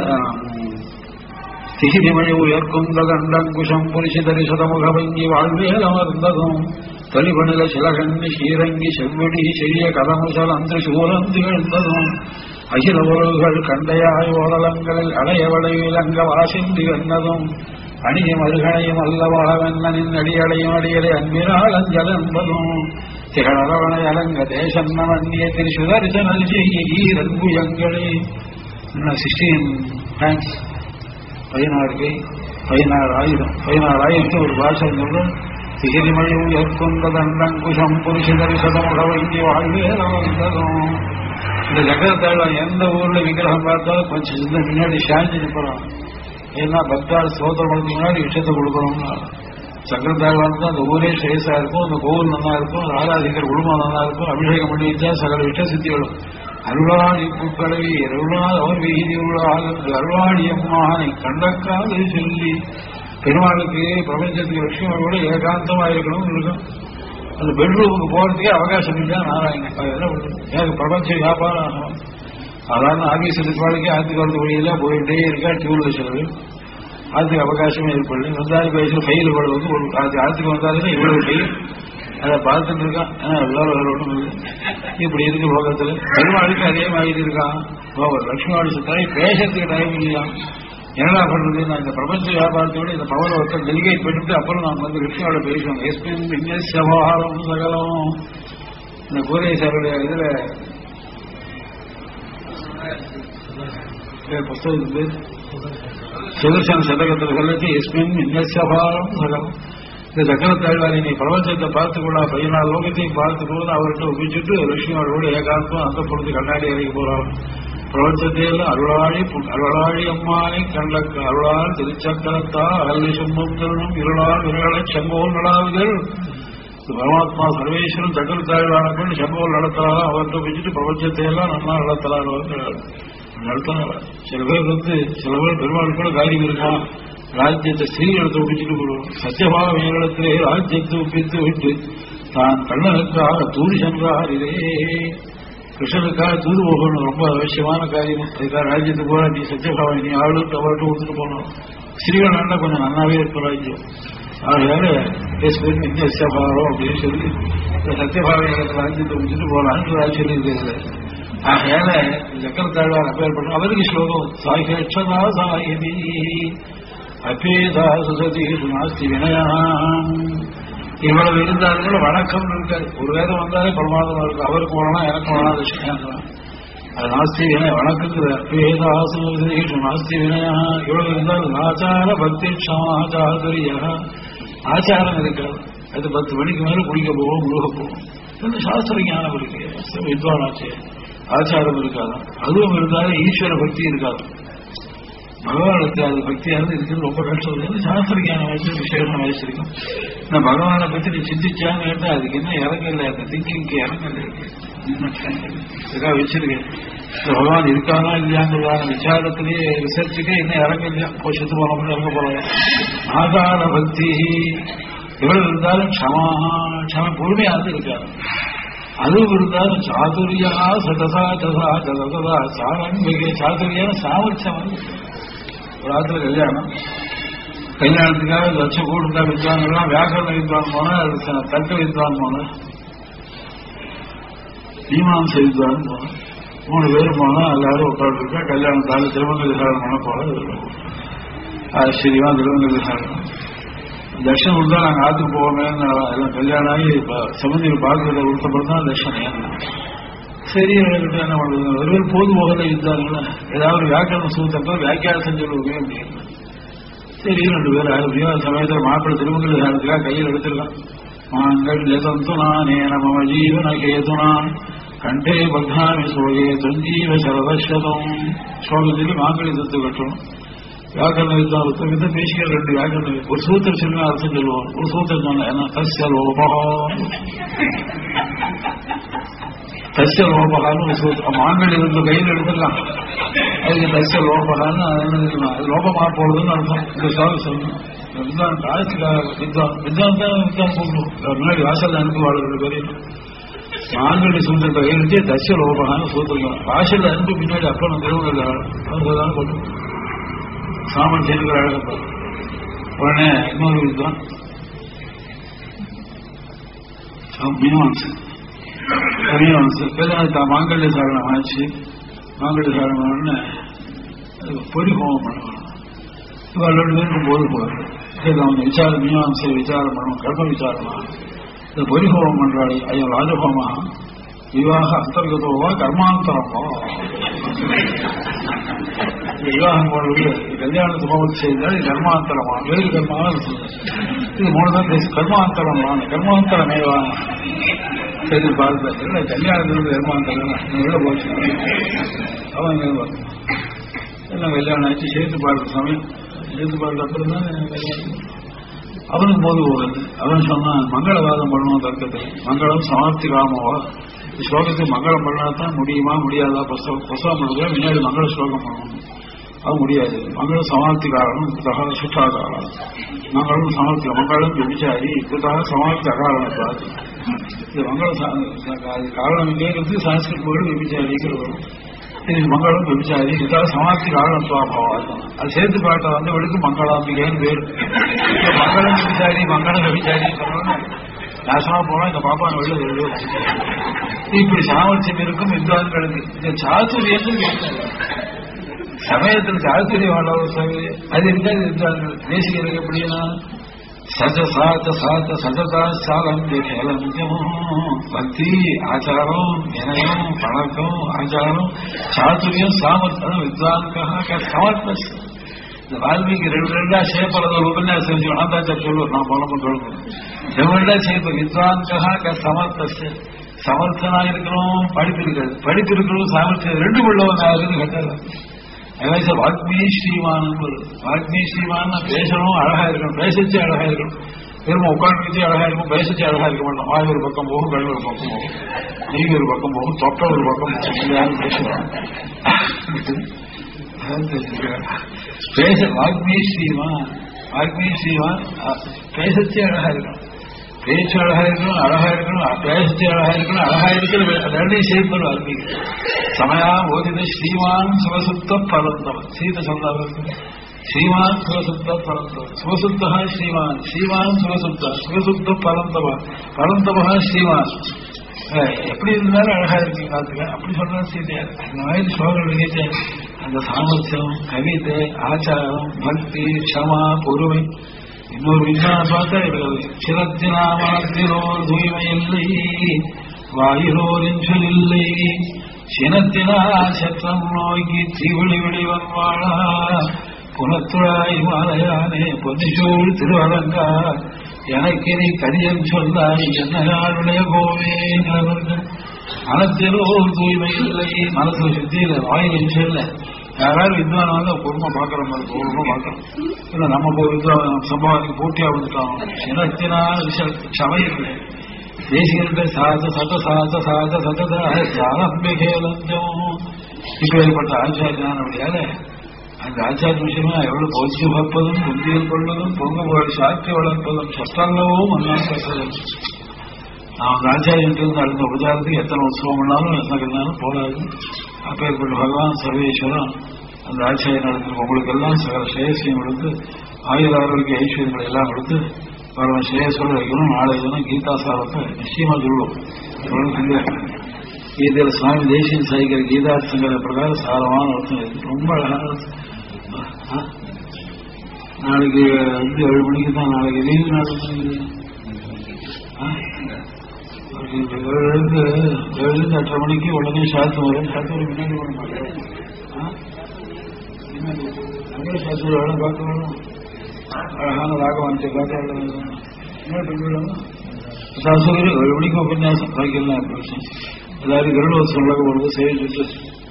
திகிரிமழை உயர்க்கும் கண்டங்குஷம் புரிசிதறி சதமுகவங்கி வாழ்வேலமர்ந்ததும் தொலிபணில சிலகண்ணி சீரங்கி செவ்வடி செய்ய கதமுசல் அந்த சூரம் திகழ்ந்ததும் அகில உறவுகள் கண்டையாய் ஓடலங்களில் அலையவளை விலங்க வாசிந்தி வந்ததும் அணியும் அருகணையும் அல்லவாழவென்னனின் அடியடையும் அடியலை அன்பினால் அஞ்சல் என்பதும் திகழவனை அலங்க தேசம் நமன்னிய திருசுதரிசனல் செய்ய ஈரன்புயங்களே சிஸ்டீன் தேங்க்ஸ் பதினாறு கை பதினாறு ஆயிரம் பதினாறு ஆயிரத்து ஒரு பாஷம் சொல்லும் திகிரிமழை உயர்கொண்ட தண்டங்குஷம் புருஷதரி சதமுகவைக்கு வாழ்வேல வந்ததும் இந்த ஜகத்தாழ்வான் எந்த ஊர்ல விக்கிரகம் பார்த்தாலும் கொஞ்சம் இந்த முன்னாடி சாஞ்சி நிற்கிறோம் ஏன்னா பக்தாள் சோதரம் பண்ணதுக்கு முன்னாடி விஷயத்தை கொடுக்கணும்னா சக்கரத்தாழ்வான் தான் அந்த ஊரே சேஷா இருக்கும் அந்த கோவில் நல்லா இருக்கும் அந்த ஆராதிக்கிற குடும்பம் நல்லா இருக்கும் அபிஷேகம் பண்ணி வச்சா சகல விஷய சித்திகளும் அருளாடி பூக்கடவி அருளால் அவர் வீதி உள்ளாக அருளாடி அம்மானை கண்டக்காது சொல்லி பெருமாளுக்கு பிரபஞ்சத்துக்கு லட்சுமி கூட ஏகாந்தமா இருக்கணும்னு இருக்கும் அந்த பெட்ரூமுக்கு போறதுக்கே அவகாசம் இல்லை நாராயணன் அது என்ன பண்ணுறது எனக்கு பிரபஞ்ச வியாபாரம் ஆகணும் அதான் ஆபீஸ் இருப்பாளுக்கு ஆத்துக்கு வரது வழியில போயிட்டே இருக்கா டியூப்ல செலவு ஆத்துக்கு அவகாசமே ஏற்படல வந்தாரு வயசுல ஃபைல் இவ்வளவு வந்து ஒரு அது ஆத்துக்கு வந்தாலுமே இவ்வளவு ஃபைல் அதை பார்த்துட்டு இருக்கான் ஏன்னா வேற வேற ஒன்றும் இல்லை இப்படி இருக்கு லோகத்துல பெருமாளுக்கு அதே மாதிரி இருக்கான் லோகம் லட்சுமி தாய் பேசுறதுக்கு டைம் இல்லையா என்னடா பண்றது நான் இந்த பிரபஞ்ச வியாபாரத்தோட இந்த பவர் ஒருத்தர் டெலிகேட் பண்ணிட்டு அப்புறம் நான் வந்து லட்சுமியோட பேசுவேன் எஸ்பின் பின்னஸ் விவகாரம் சகலம் இந்த கூரை சாருடைய இதுல பேர் புஸ்தகத்துக்கு பேர் சுதர்சன சதகத்தில் சொல்லி எஸ்மின் இன்னசபாரம் சகலம் இந்த சக்கரத்தாழ்வாரி நீ பிரபஞ்சத்தை பார்த்துக்கொள்ளா பதினாலு லோகத்தையும் பார்த்துக்கொள்ள அவர்கிட்ட ஒப்பிச்சுட்டு லட்சுமியோட ஏகாந்தம் அந்த பொழுது கண்ணாடி இறங்கி போறான் பிரபஞ்சத்தையில் அருளாழி பு- அருளாழி அம்மானை கண்டக்கு அருளால் திருச்சக்கரத்தா அகல்வி சும்மம் தருணம் இருளால் விரலை செங்கோல் நடாவுகள் பரமாத்மா சர்வேஸ்வரன் சக்கரத்தாழ்வானப்பன் செங்கோல் நடத்துறாரா அவர்கிட்ட வச்சுட்டு பிரபஞ்சத்தை எல்லாம் நல்லா நடத்துறாரு நடத்துறாரா சில பேர் வந்து சில பேர் பெருமாள் கூட காரியம் இருக்கான் ராஜ்யத்தை ஸ்ரீகளத்தை ஒப்பிச்சுட்டு போடுவோம் சத்தியபாக மேலத்திலே ராஜ்யத்தை ஒப்பித்து விட்டு தான் கண்ணனுக்காக தூரி சென்றார் இதே கிருஷ்ணனுக்காக தூது போகணும் ரொம்ப அவசியமான காரியம் அதுக்காக ராஜ்யத்துக்கு போற நீ சத்தியபாவை நீ ஆளுக்கு அவர்கிட்ட கொடுத்துட்டு போகணும் ஸ்ரீகள் நல்லா கொஞ்சம் நன்னாவே இருக்கும் ராஜ்யம் ஆகையால பேசுவது இந்த சத்தியபாவம் அப்படின்னு சொல்லி இந்த சத்தியபாவை ராஜ்யத்தை முடிச்சுட்டு போகலான்னு ராஜ்யம் இருக்கிறது ஆகையால சக்கரத்தாழ்வார் அப்பேர் பண்ண அவருக்கு ஸ்லோகம் சாகியட்சதா சாயதி அப்பேதா சுசதி நாஸ்தி வினயாம் இவ்வளவு இருந்தாலும் வணக்கம் இருக்காது ஒரு வேதம் வந்தாலே பிரமாதம் இருக்கு அவருக்கு வேணாம் எனக்கு வேணாம் விஷயம் அது நாஸ்தி வினய வணக்கங்கிற அப்பேதா சுசதி நாஸ்தி வினயா இவ்வளவு இருந்தாலும் ஆச்சார பக்தி க்ஷமா சாதுரிய ஆச்சாரம் இருக்காது அது பத்து மணிக்கு மேல குடிக்க போவோம் முழுக போவோம் இந்த சாஸ்திர ஞானம் இருக்கு வித்வானாச்சு ஆச்சாரம் இருக்காது அதுவும் இருந்தாலும் ஈஸ்வர பக்தி இருக்காது பகவானுக்கு அது பக்தியானது இருக்கிறது ரொம்ப கஷ்டம் இல்லை. சாஸ்திர ஞானம் வச்சு விசேஷம் வச்சிருக்கோம் நான் பகவானை பத்தி நீ சிந்திச்சான்னு கேட்டா அதுக்கு என்ன இறங்க இல்லை அந்த திங்கிங்க்கு இறங்க இல்லை இதுக்காக வச்சிருக்கேன் இந்த பகவான் இருக்கானா இல்லையாங்கிறதான விசாரத்திலேயே ரிசர்ச்சுக்கே இன்னும் இறங்க இல்லையா போஷத்து போனோம் இறங்க போறோம் ஆதார பக்தி எவ்வளவு இருந்தாலும் க்ஷமா க்ஷம பொறுமையானது இருக்காது அதுவும் இருந்தாலும் சாதுரியா சதசா சதா சதசதா சாரம்பிகை சாதுரியான சாமர்த்தியம் வந்து ஒரு ஆத்துல கல்யாணம் கல்யாணத்துக்காக லட்சம் கோடி இருந்தா வித்வான்கள்லாம் வியாக்கரண வித்வான் போனா அது ச- தர்க்க வித்வான் போன மீமாம்ச வித்வான் போன மூணு பேர் போனா எல்லாரும் உட்காந்துருக்கா கல்யாணம் தாலி திருமண விசாரணை பண்ண போல ஆச்சரியமா திருமண விசாரணை தட்சணம் கொடுத்தா நாங்க ஆத்துக்கு போவோமே எல்லாம் கல்யாணம் ஆகி இப்ப சமுதிரம் பார்க்கறத கொடுத்தப்பறம் தான் தட்சணம் ஏன்னா சரி இவர்கிட்ட என்ன பண்றது ஒருவர் போது போகல இருந்தாங்களா ஏதாவது வியாக்கரண சூத்தப்ப வியாக்கியாசம் சொல்லுவோமே அப்படின்னு சரி ரெண்டு பேர் ஆயிரம் சமயத்தில் மாப்பிள்ளை திருமங்கல விசாரத்துக்காக கையில் எடுத்துடலாம் மாங்கல்யதந்து நானே நம ஜீவன கேதுனான் கண்டே பத்னாமி சோகே தொஞ்சீவ சரதசதம் ஸ்லோகத்தில் மாங்கல்யத்தை கட்டணும் வியாக்கரண வித்வான் புத்தகத்தை பேசிக்கிற ரெண்டு வியாக்கரண வி- ஒரு சூத்திரம் சொல்லி அர்த்தம் சொல்லுவோம் ஒரு சூத்திரம் சொன்ன என்ன தஸ்ய லோபா தஸ்ய லோபகான்னு ஒரு சூத்திரம் மாங்கல் இருந்து கையில் எடுத்துடலாம் அதுக்கு தஸ்ய லோபகான்னு அது என்ன தெரியுமா? அது லோபமா போடுதுன்னு அர்த்தம் இந்த சாமி சொல்லணும் வித்வான் காலத்துக்காக வித்வான் வித்வான் தான் வித்வான் கூப்பிடும் முன்னாடி வாசல் அனுப்புவாள் ரெண்டு பேரையும் மாங்கல்ய சூத்திரத்தை கையெழுத்தி தஸ்ய லோபகான்னு சூத்திரம் வாசல் அனுப்பி பின்னாடி அப்பனும் திருவங்கல் அவங்க தான் கொண்டு சாமர்த்தியங்கள் அழகப்பா உடனே இன்னொரு வித்வான் மீனவான்சன் மீனவான்சன் கல்யாணத்தை மாங்கல்ய சாரணம் ஆச்சு மாங்கல்ய சாரணம் உடனே பொறி ஹோமம் பண்ணுவாங்க இவள் ரெண்டு பேருக்கும் போது போகுது சரி அவங்க விசாரம் மீனவான்சை விசாரம் பண்ணுவோம் கர்ம விசாரமா இந்த பொறி ஹோமம் பண்றாள் ஐயோ ராஜஹோமா விவாக அந்தர்கதோவா கர்மாந்தரமோ விவாகம் போடுறது கல்யாணத்து ஹோமம் செய்தால் இது கர்மாந்தரமா வேறு கர்மாவா இது மூணு தான் பேசு கர்மாந்தரமா கர்மாந்தரமேவா சரி பார்த்த இல்லை கல்யாணத்துக்கு கர்மாந்தரம் உள்ள போச்சு அவன் இங்க வரும். எல்லாம் கல்யாணம் ஆச்சு சேர்த்து பாடுற சமயம் சேர்த்து பாடுற அப்புறம் தான் கல்யாணம் அவனுக்கு போது போகுது அவன் சொன்னான் மங்களவாதம் பண்ணணும் தர்க்கத்தில் மங்களம் சமாப்தி காமவா ஸ்லோகத்துக்கு மங்களம் பண்ணாதான் முடியுமா முடியாதா புஸ்தகம் புஸ்தகம் பண்ணுறது முன்னாடி மங்கள ஸ்லோகம் பண்ணணும் அது முடியாது மங்களம் சமாப்தி காரணம் புத்தக சுற்றா காரணம் மங்களம் சமாப்தி மங்களம் விபிச்சாரி புத்தக சமாப்தி அகாரணத்தாது இது மங்கள சா- அது காரணம் இல்லைங்கிறது சான்ஸ்கிரிட் வேர்டு விபிச்சாரிங்கிற வரும் இது மங்களம் விபிச்சாரி புத்தக சமாப்தி காரணத்துவாபாவம் அது சேர்த்து பாட்டை வந்து வெளுக்கு மங்களாம்பிகைன்னு பேர் இந்த மங்களம் விபிச்சாரி மங்களம் விபிச்சாரி நாசமா போனா இந்த பாப்பான் வெளில வெளியே இப்படி சாமர்த்தியம் இருக்கும் வித்வான்களுக்கு இந்த சாத்துரியங்கள் இருக்காது. சமயத்தில் சாத்துரியம் வாழ்வாங்க சுவாமி அது இருக்காது வித்வான்கள் தேசிகருக்கு எப்படின்னா சஜ சாத்த சாத்த சஜதா சாலம் கேலம் பக்தி ஆச்சாரம் வினயம் பழக்கம் ஆச்சாரம் சாத்துரியம் சாமர்த்தியம் வித்வான்காக சமர்ப்பஸ் இந்த வால்மீகி ரெண்டு ரெண்டா சேப்பலத உபன்யாசம் செஞ்சு அனந்தாச்சார் சொல்லுவார் நான் பலம் சொல்லுவேன் ரெண்டு ரெண்டா சேப்ப வித்வான்கா க சமர்த்த சமர்த்தனா இருக்கணும் படிப்பு இருக்காது படிப்பு இருக்கணும் சாமர்த்தியம் ரெண்டு உள்ளவன் யாருன்னு கேட்டாரு அதாவது வாக்மீ ஸ்ரீமான் வாக்மீ ஸ்ரீமான் பேசணும் அழகா இருக்கணும் பேசிச்சு அழகா இருக்கணும் திரும்ப உட்காந்து அழகா இருக்கும் பேசிச்சு அழகா இருக்க மாட்டோம் வாய் ஒரு பக்கம் போகும் கழுவு ஒரு பக்கம் போகும் நெய் ஒரு பக்கம் போகும் தொப்பை ஒரு பக்கம் போகும் யாரும் பேசுவாங்க பேச வாக்மீ ஸ்ரீமான் வாக்மீ ஸ்ரீமான் பேசச்சு அழகா இருக்கணும் பேச்சு அழகா இருக்கணும் அழகா இருக்கணும் பேசச்சு அழகா இருக்கணும் அழகா இருக்கிற ரெண்டையும் சேர்ப்பது வால்மீகி சமயா ஓதித ஸ்ரீமான் சிவசுத்த பரந்தவன் சீத சொன்னார் ஸ்ரீமான் சிவசுத்த பரந்தவன் சிவசுத்தா ஸ்ரீமான் ஸ்ரீமான் சிவசுத்தா சிவசுத்த பரந்தவன் பரந்தவா ஸ்ரீமான் எப்படி இருந்தாலும் அழகா இருக்கு காலத்துல அப்படி சொல்றது சீதையார் அந்த மாதிரி சோழர் நிகழ்ச்சி அந்த சாமர்த்தியம் கவிதை ஆச்சாரம் பக்தி க்ஷமா பொறுமை இன்னொரு விஞ்ஞானம் பார்த்தா இருக்கிறது சிரத்தினாமாத்தினோர் தூய்மை இல்லை வாயிலோரின் இல்லை சினத்தினா சத்தம் நோக்கி தீவிழி வெளிவன் வாழா புனத்துழாய் மாலையானே பொன்னிசூழ் திருவரங்கா எனக்கு நீ கரியன் சொல்லாய் என்ன நாளுடைய கோவே மனத்திலோ தூய்மை இல்லை மனசு சுத்தியில வாயில் சொல்ல யாராவது வித்வான் வந்து பொறுமை பார்க்கற மாதிரி பொறுமை பார்க்கணும் இல்ல நம்ம போய் வித்வான் சம்பவாதிக்கு போட்டியா வந்துட்டோம் சினத்தினா சமை இல்லை தேசிகர்கள் சாத சத சாத சாத சதத சாரம்பிகே லஞ்சம் இப்ப ஏற்பட்ட ஆச்சாரியானுடையால அந்த ஆச்சாரிய விஷயமா எவ்வளவு போச்சு பார்ப்பதும் புந்தியில் கொள்வதும் பொங்க போய் சாட்சி வளர்ப்பதும் சத்தல்லவும் மன்னான் பேசுவதும் நான் அந்த ஆச்சாரியன் இருந்து அடுத்த உபச்சாரத்துக்கு எத்தனை உற்சவம் பண்ணாலும் என்ன இருந்தாலும் போடாது அப்பேற்பட்ட பகவான் சர்வேஸ்வரன் அந்த ஆச்சாரியன் நடத்தும் உங்களுக்கு எல்லாம் சகல சேசியம் கொடுத்து ஆயுத ஆரோக்கிய ஐஸ்வர்யங்களை எல்லாம் கொடுத்து பரவ சேஸ்வர வைக்கணும் நாளை தினம் கீதா சாரத்தை நிச்சயமா சொல்லுவோம் சொல்லுங்க கீதையில சுவாமி தேசியம் சாய்க்கிற கீதார்த்தங்கிற பிரகாரம் சாரமான அர்த்தம் இருக்கு ரொம்ப அழகான ஆ? நாளைக்கு வந்து ஏழு மணிக்கு தான் நாளைக்கு லீவு நாள் எழுந்து எழுந்து எட்டரை மணிக்கு உடனே சாத்து வரும் சாத்து வரும் முன்னாடி வர மாட்டேன் அங்கே சாத்து வேலை பார்க்க வேணும் அழகான ராகவான்ட்டு பார்க்க வேணும் சாசுவரி ஏழு மணிக்கு உபன்யாசம் பாக்கியெல்லாம் விஷயம் எல்லாரும் கருடவசம் உலக பொழுது சேவிச்சுட்டு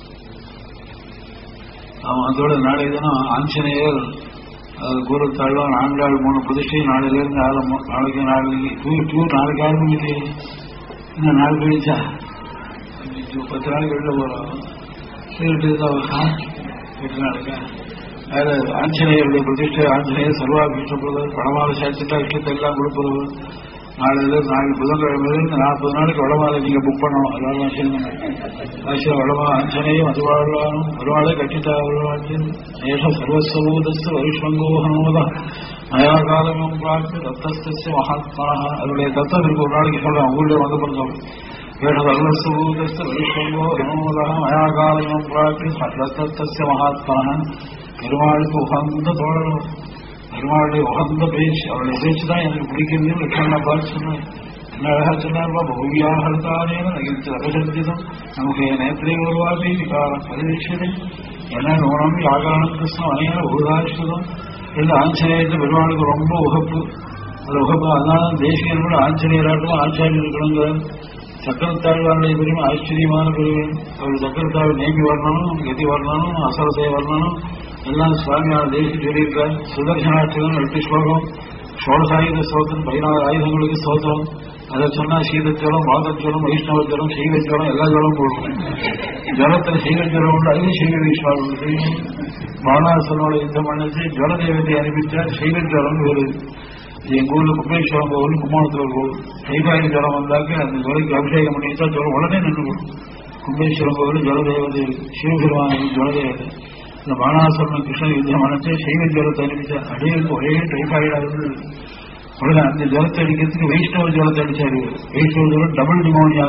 அவன் அதோட நாளைக்கு தினம் ஆஞ்சநேயர் அது கூறத்தாழ்வான் ஆண்டாள் மூணு பிரதிஷ்டை நாளையிலிருந்து ஆரம்பம் நாளைக்கு நாளைக்கு டூ டூ நாளைக்கு ஆரம்பிக்கலையே இன்னும் நாள் கழிச்சா ஐயோ, பத்து நாளைக்கு வெளில போறோம் சொல்லிட்டு தான் எட்டு நாளைக்கா அது ஆஞ்சநேயருடைய பிரதிஷ்டை ஆஞ்சநேயர் சர்வாபிஷ்டப்படுவது பணமால சேர்த்துட்டா இஷ்டத்தை எல்லாம் கொடுப்பது நாளையில நாளைக்கு புதன்கிழமையிலிருந்து நாற்பது நாளைக்கு வடமாலை நீங்க புக் பண்ணணும் எல்லாரும் செய்யணும் ஆசிரியர் வடமா ஆஞ்சநேயம் அது வாழ்வானும் வருவாளை கட்டிட்டா வருவாச்சின் ஏஷ சர்வஸ்வபூதஸ்து வைஷ்வங்கோகனோதா நயா காலமும் பார்த்து ரத்தஸ்திய மகாத்மாக அதனுடைய தத்துவம் இருக்கு ஒரு நாளைக்கு சொல்றேன் உங்களுடைய வந்து பண்ணோம் ஏஷ சர்வஸ்வபூதஸ்து வைஷ்வங்கோகனோதா நயா காலமும் பார்த்து ரத்தஸ்திய மகாத்மாக பெருமாளுக்கு உகந்த தோழர் பெருமாளுடைய உகந்த பேச்சு அவருடைய பேச்சு தான் எனக்கு பிடிக்கிறது லட்சணம் பார்த்து சொன்னேன் என்ன அழகா சொன்னார்வா பகுவியாகத்தானேன நகிழ்ச்சி அபசர்ஜிதம் நமக்கு நேத்திரை உருவாபி விகாரம் பரிதீட்சதை என்ன நோனம் யாகானம் கிருஷ்ணம் அனையான உருதாஷ்டதம் இந்த ஆஞ்சநேயத்தை பெருமாளுக்கு ரொம்ப உகப்பு அந்த உகப்பு அதனால தேசியன் கூட ஆஞ்சநேயராட்டும் ஆச்சாரியர் இருக்கணுங்கிற சக்கரத்தாழ்வாருடைய பெருமை ஆச்சரியமான பெருமை அவர் சக்கரத்தாழ்வு நேமி வரணும் கதி வரணும் அசரசை வரணும் எல்லாம் சுவாமியான தேசி சொல்லியிருக்கார் சுதர்சனாட்சகம் எட்டு ஸ்லோகம் சோழசாயுத ஸ்தோத்திரம் பதினாறு ஆயுதங்களுக்கு ஸ்தோத்திரம் அதை சொன்னா சீதச்சலம் வாதச்சலம் வைஷ்ணவச்சலம் சைவச்சலம் எல்லா ஜலம் போடும் ஜலத்துல சைவச்சலம் உண்டு அதுவும் சைவ ஈஸ்வரம் உண்டு பாலாசனோட யுத்தம் பண்ணச்சு ஜல தேவதை அனுப்பிச்சார் சைவச்சலம் வேறு எங்க ஊர்ல கும்பேஸ்வரம் கோவில் கும்மாணத்துல கோவில் கைகாரி ஜலம் வந்தாக்க அந்த ஜலைக்கு அபிஷேகம் பண்ணிட்டா ஜலம் உடனே நின்று போடும் கும்பேஸ்வரம் கோவில் ஜலதேவதை சிவபெருமான் ஜலதேவதை இந்த பானாசுரன் கிருஷ்ண யுத்தம் அனுப்பிச்சு சைவ ஜலத்தை அனுப்பிச்சா அடியில் ஒரே டைஃபாய்டா இருந்தது உடனே அந்த ஜலத்தை அடிக்கிறதுக்கு வைஷ்ணவ ஜலத்தை அடிச்சாரு வைஷ்ணவ ஜலம் டபுள் நிமோனியா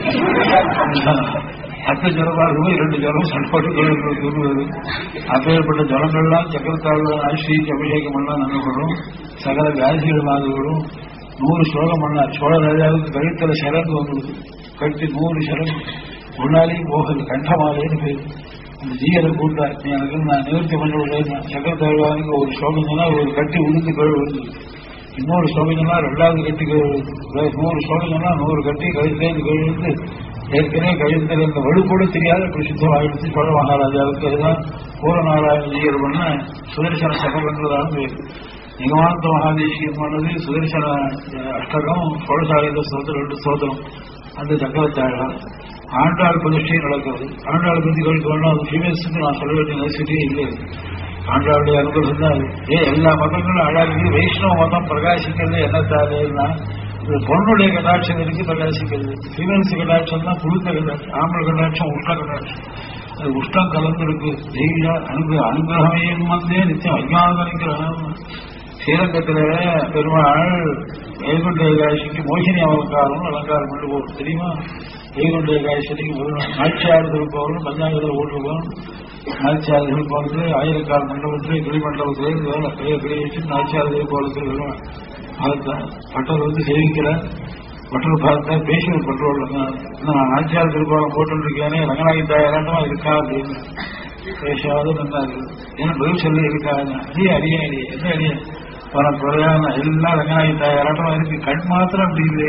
அத்த ஜலமாக இரண்டு ஜலம் சல்பட்டு சொல்லுவது அப்பேற்பட்ட ஜலங்கள்லாம் சக்கரத்தாழ்வு ஆசிரிக்கு அபிஷேகம் பண்ணலாம் நன்மைப்படும் சகல வியாதிகளும் நூறு ஸ்லோகம் பண்ணா சோழ ராஜாவுக்கு கழுத்துல சரங்கு வந்துடுது கழுத்து நூறு சரங்கு முன்னாலேயும் போகுது கண்டமாலேன்னு பேரு அந்த ஜீயரை கூட்டா நீ எனக்கு நான் நிவர்த்தி பண்ணி விடுறேன் சக்கர தருவாங்க ஒரு ஸ்லோகம் சொன்னா ஒரு கட்டி உளுந்து கழுவு விழுந்து இன்னொரு ஸ்லோகம் சொன்னா ரெண்டாவது கட்டி கழுவு விழுந்து. நூறு ஸ்லோகம் சொன்னா நூறு கட்டி கழிந்தேந்து கழுந்து ஏற்கனவே கழிந்தது இந்த வலு கூட தெரியாத இப்படி சுத்தமாகிடுச்சு சோழ மகாராஜாவுக்கு அதுதான் பூரநாராயண ஜீயர் பண்ண சுதர்சன சகபன்றதான பேர் நிகமாந்த மகாதேசியம் பண்ணது சுதர்சன அஹ், அஷ்டகம் சோழசாலையில சோதரம் ரெண்டு சோதரம் அந்த சக்கரத்தாழம் ஆண்டாள் பிரதிஷ்டையும் நடக்கிறது ஆண்டாள் பிரதிகளுக்கு வேணும் அது ஃபீமேல்ஸுக்கு நான் சொல்ல வேண்டிய நெசிட்டியே இல்லை ஆண்டாளுடைய அனுபவம் தான் அது ஏன் எல்லா மதங்களும் அழகு வைஷ்ணவ மதம் பிரகாசிக்கிறது என்ன தேவைன்னா இது பொண்ணுடைய கடாட்சம் இருக்கு பிரகாசிக்கிறது ஃபீமேல்ஸ் கடாட்சம் தான் புழுத்த கடாட்சம் ஆம்பளை கடாட்சம் உஷ்ண கடாட்சம் அது உஷ்ணம் கலந்துருக்கு தெய்வ அனுகிரக அனுகிரகமே வந்தே நித்தியம் அஜாதனிக்கிரகம் ஸ்ரீரங்கத்துல பெருமாள் வைகுண்ட ஏகாதசிக்கு மோகினி அலங்காரம் அலங்காரம் கொண்டு போகும் தெரியுமா வைகுண்ட ஏகாதசிக்கு முருகன் நாச்சியார் திருப்பவரும் பஞ்சாங்கத்தில் ஓட்டுருவோம் நாச்சியார் திருப்பவருக்கு ஆயிரக்கால் மண்டபத்தில் கிளிமண்டபத்தில் வேலை பெரிய பெரிய வச்சு நாச்சியார் திருப்பவருக்கு வருவான் அதுதான் பட்டர் வந்து சேவிக்கிறார் பட்டர் பார்த்தா பேசுவது பட்டரோல் நான் நாச்சியார் திருப்பவரம் போட்டுருக்கேனே ரங்கநாயகி தாயாராட்டமா இருக்கா அப்படின்னு பேசாத நன்னாரு ஏன்னா பதில் சொல்லி இருக்காங்க அடியே அடியே அடியே என்ன அடியே பணம் குறையான எல்லாம் ரங்கநாயகி தாயாராட்டமா இருக்கு கண் மாத்திரம் அப்படி இல்லை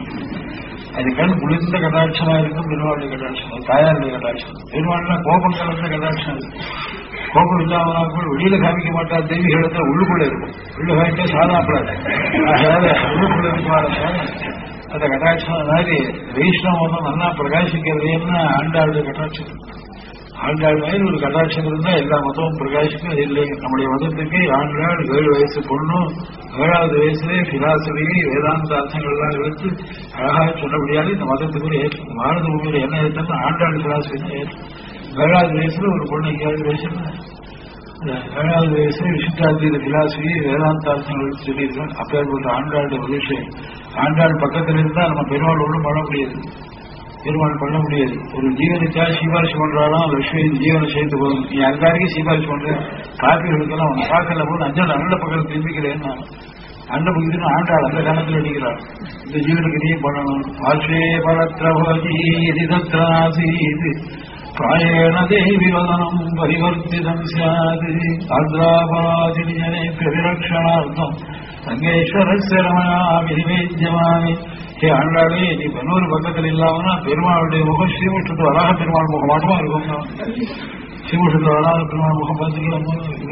அது கண் குளிர்ந்த கடாட்சமா இருக்கும் பெருமாளுடைய கடாட்சம் அது தாயாருடைய கடாட்சம் பெருமாள்னா கோபம் கலந்த கடாட்சம் அது கோபம் இல்லாமனா கூட வெளியில காமிக்க மாட்டா தெய்வீகத்தை உள்ளுக்குள்ள இருக்கும் உள்ள காமிக்க சாதாப்படாது அதாவது உள்ளுக்குள்ள இருக்குமாறு அந்த கடாட்சம் மாதிரி வைஷ்ணவம் நல்லா பிரகாசிக்கிறது என்ன ஆண்டாளுடைய கடாட்சம் ஆண்டாள் மாதிரி ஒரு கடாட்சம் இருந்தா எல்லா மதமும் பிரகாசிக்கும் அது இல்லை நம்முடைய மதத்துக்கு ஆண்டாள் ஏழு வயசு பொண்ணும் ஏழாவது வயசுலேயே பிலாசபி வேதாந்த அர்த்தங்கள்லாம் எடுத்து அழகாக சொன்னபடியாலே இந்த மதத்துக்கு ஒரு ஏற்று இந்த பாரத பூமியில என்ன ஏற்றம்னா ஆண்டாள் பிலாசபி தான் ஏற்று ஏழாவது வயசுல ஒரு பொண்ணு எங்கேயாவது வயசுல ஏழாவது வயசுல விசிஷ்டாந்தீத பிலாசபி வேதாந்த அர்த்தங்கள் சொல்லியிருக்கோம் அப்பேற்பட்ட ஆண்டாளுடைய ஒரு விஷயம் ஆண்டாள் பக்கத்துல இருந்தா நம்ம பெருமாள் ஒன்றும் பண்ண முடியாது தீர்மானம் பண்ண முடியாது ஒரு ஜீவனுக்காக சிபாரிசு பண்றாலும் லட்சுமி ஜீவனை சேர்த்து போதும் நீ எல்லாருக்கும் சிபாரிசு பண்றேன் காப்பி எடுக்கலாம் அவன் பார்க்கல போது அஞ்சல் நல்ல பக்கத்தில் திரும்பிக்கிறேன் நான் அந்த பக்கத்தில் ஆண்டாள் அந்த காலத்தில் அடிக்கிறாள் இந்த ஜீவனுக்கு நீ பண்ணணும் ஆசே பலத்ரபதி எதிதத்ராசீது பிராயண தேவி வதனம் பரிவர்த்திதம் சாது ஆந்திராபாதிஜனே பெருரக்ஷணார்த்தம் சங்கேஸ்வரஸ்ய ரமணா வினிவேஜ்யமானி ஹே ஆண்டாளே நீ பெண்ணூர் பக்கத்தில் இல்லாமனா பெருமாளுடைய முகம் ஸ்ரீமுஷ்டத்து வராக பெருமாள் முகம் மட்டுமா இருக்கும் ஸ்ரீமுஷ்டத்து வராக பெருமாள் முகம் பார்த்துக்கலாம்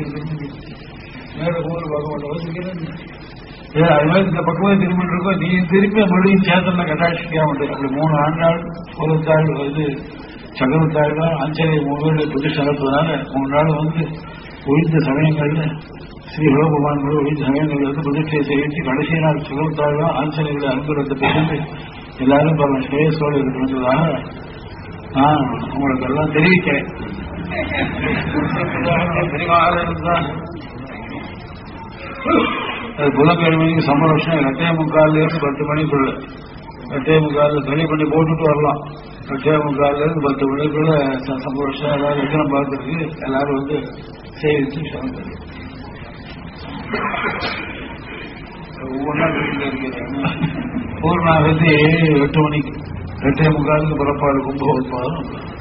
மேல ஊர் பார்க்க மாட்டோம் ஏ அது மாதிரி இந்த பக்கமே திரும்பி இருக்கோம் நீ திரும்பி மறுபடியும் சேத்தன கட்டாட்சியா உண்டு அப்படி மூணு ஆண்டாள் சோழத்தாள் இது சகரத்தாள் தான் ஆஞ்சநேய மூணு பேருடைய பிரதிஷ்டை நடத்துவதால மூணு நாள் வந்து ஒழிந்த சமயங்கள்ல ஸ்ரீ சிவபகவான் ஒழிந்த சமயங்கள் வந்து பிரதிஷ்டையை செய்து கடைசி நாள் சகரத்தாள் தான் ஆஞ்சநேயருடைய அனுகிரகத்தை பெற்று எல்லாரும் பல ஸ்ரேயஸோடு இருக்கிறதாக நான் உங்களுக்கு எல்லாம் தெரிவிக்கிறேன் தெரிவாக அது புதன்கிழமைக்கு சம்பளம் எட்டே முக்கால்ல இருந்து பத்து மணிக்குள்ள எட்டே முக்காலில் தனி பண்ணி போட்டுட்டு வரலாம் எட்டே முக்கால்ல இருந்து பத்து மணிக்குள்ள சம்பளம் ஏதாவது எத்தனை பார்த்துருக்கு எல்லாரும் வந்து சேவிச்சு சமைச்சு ஒவ்வொன்றா வீட்டில் இருக்கிறாங்க பூர்ணாகத்தி எட்டு மணிக்கு எட்டே முக்காலுக்கு புறப்பாடு கும்பகோத்பாதம்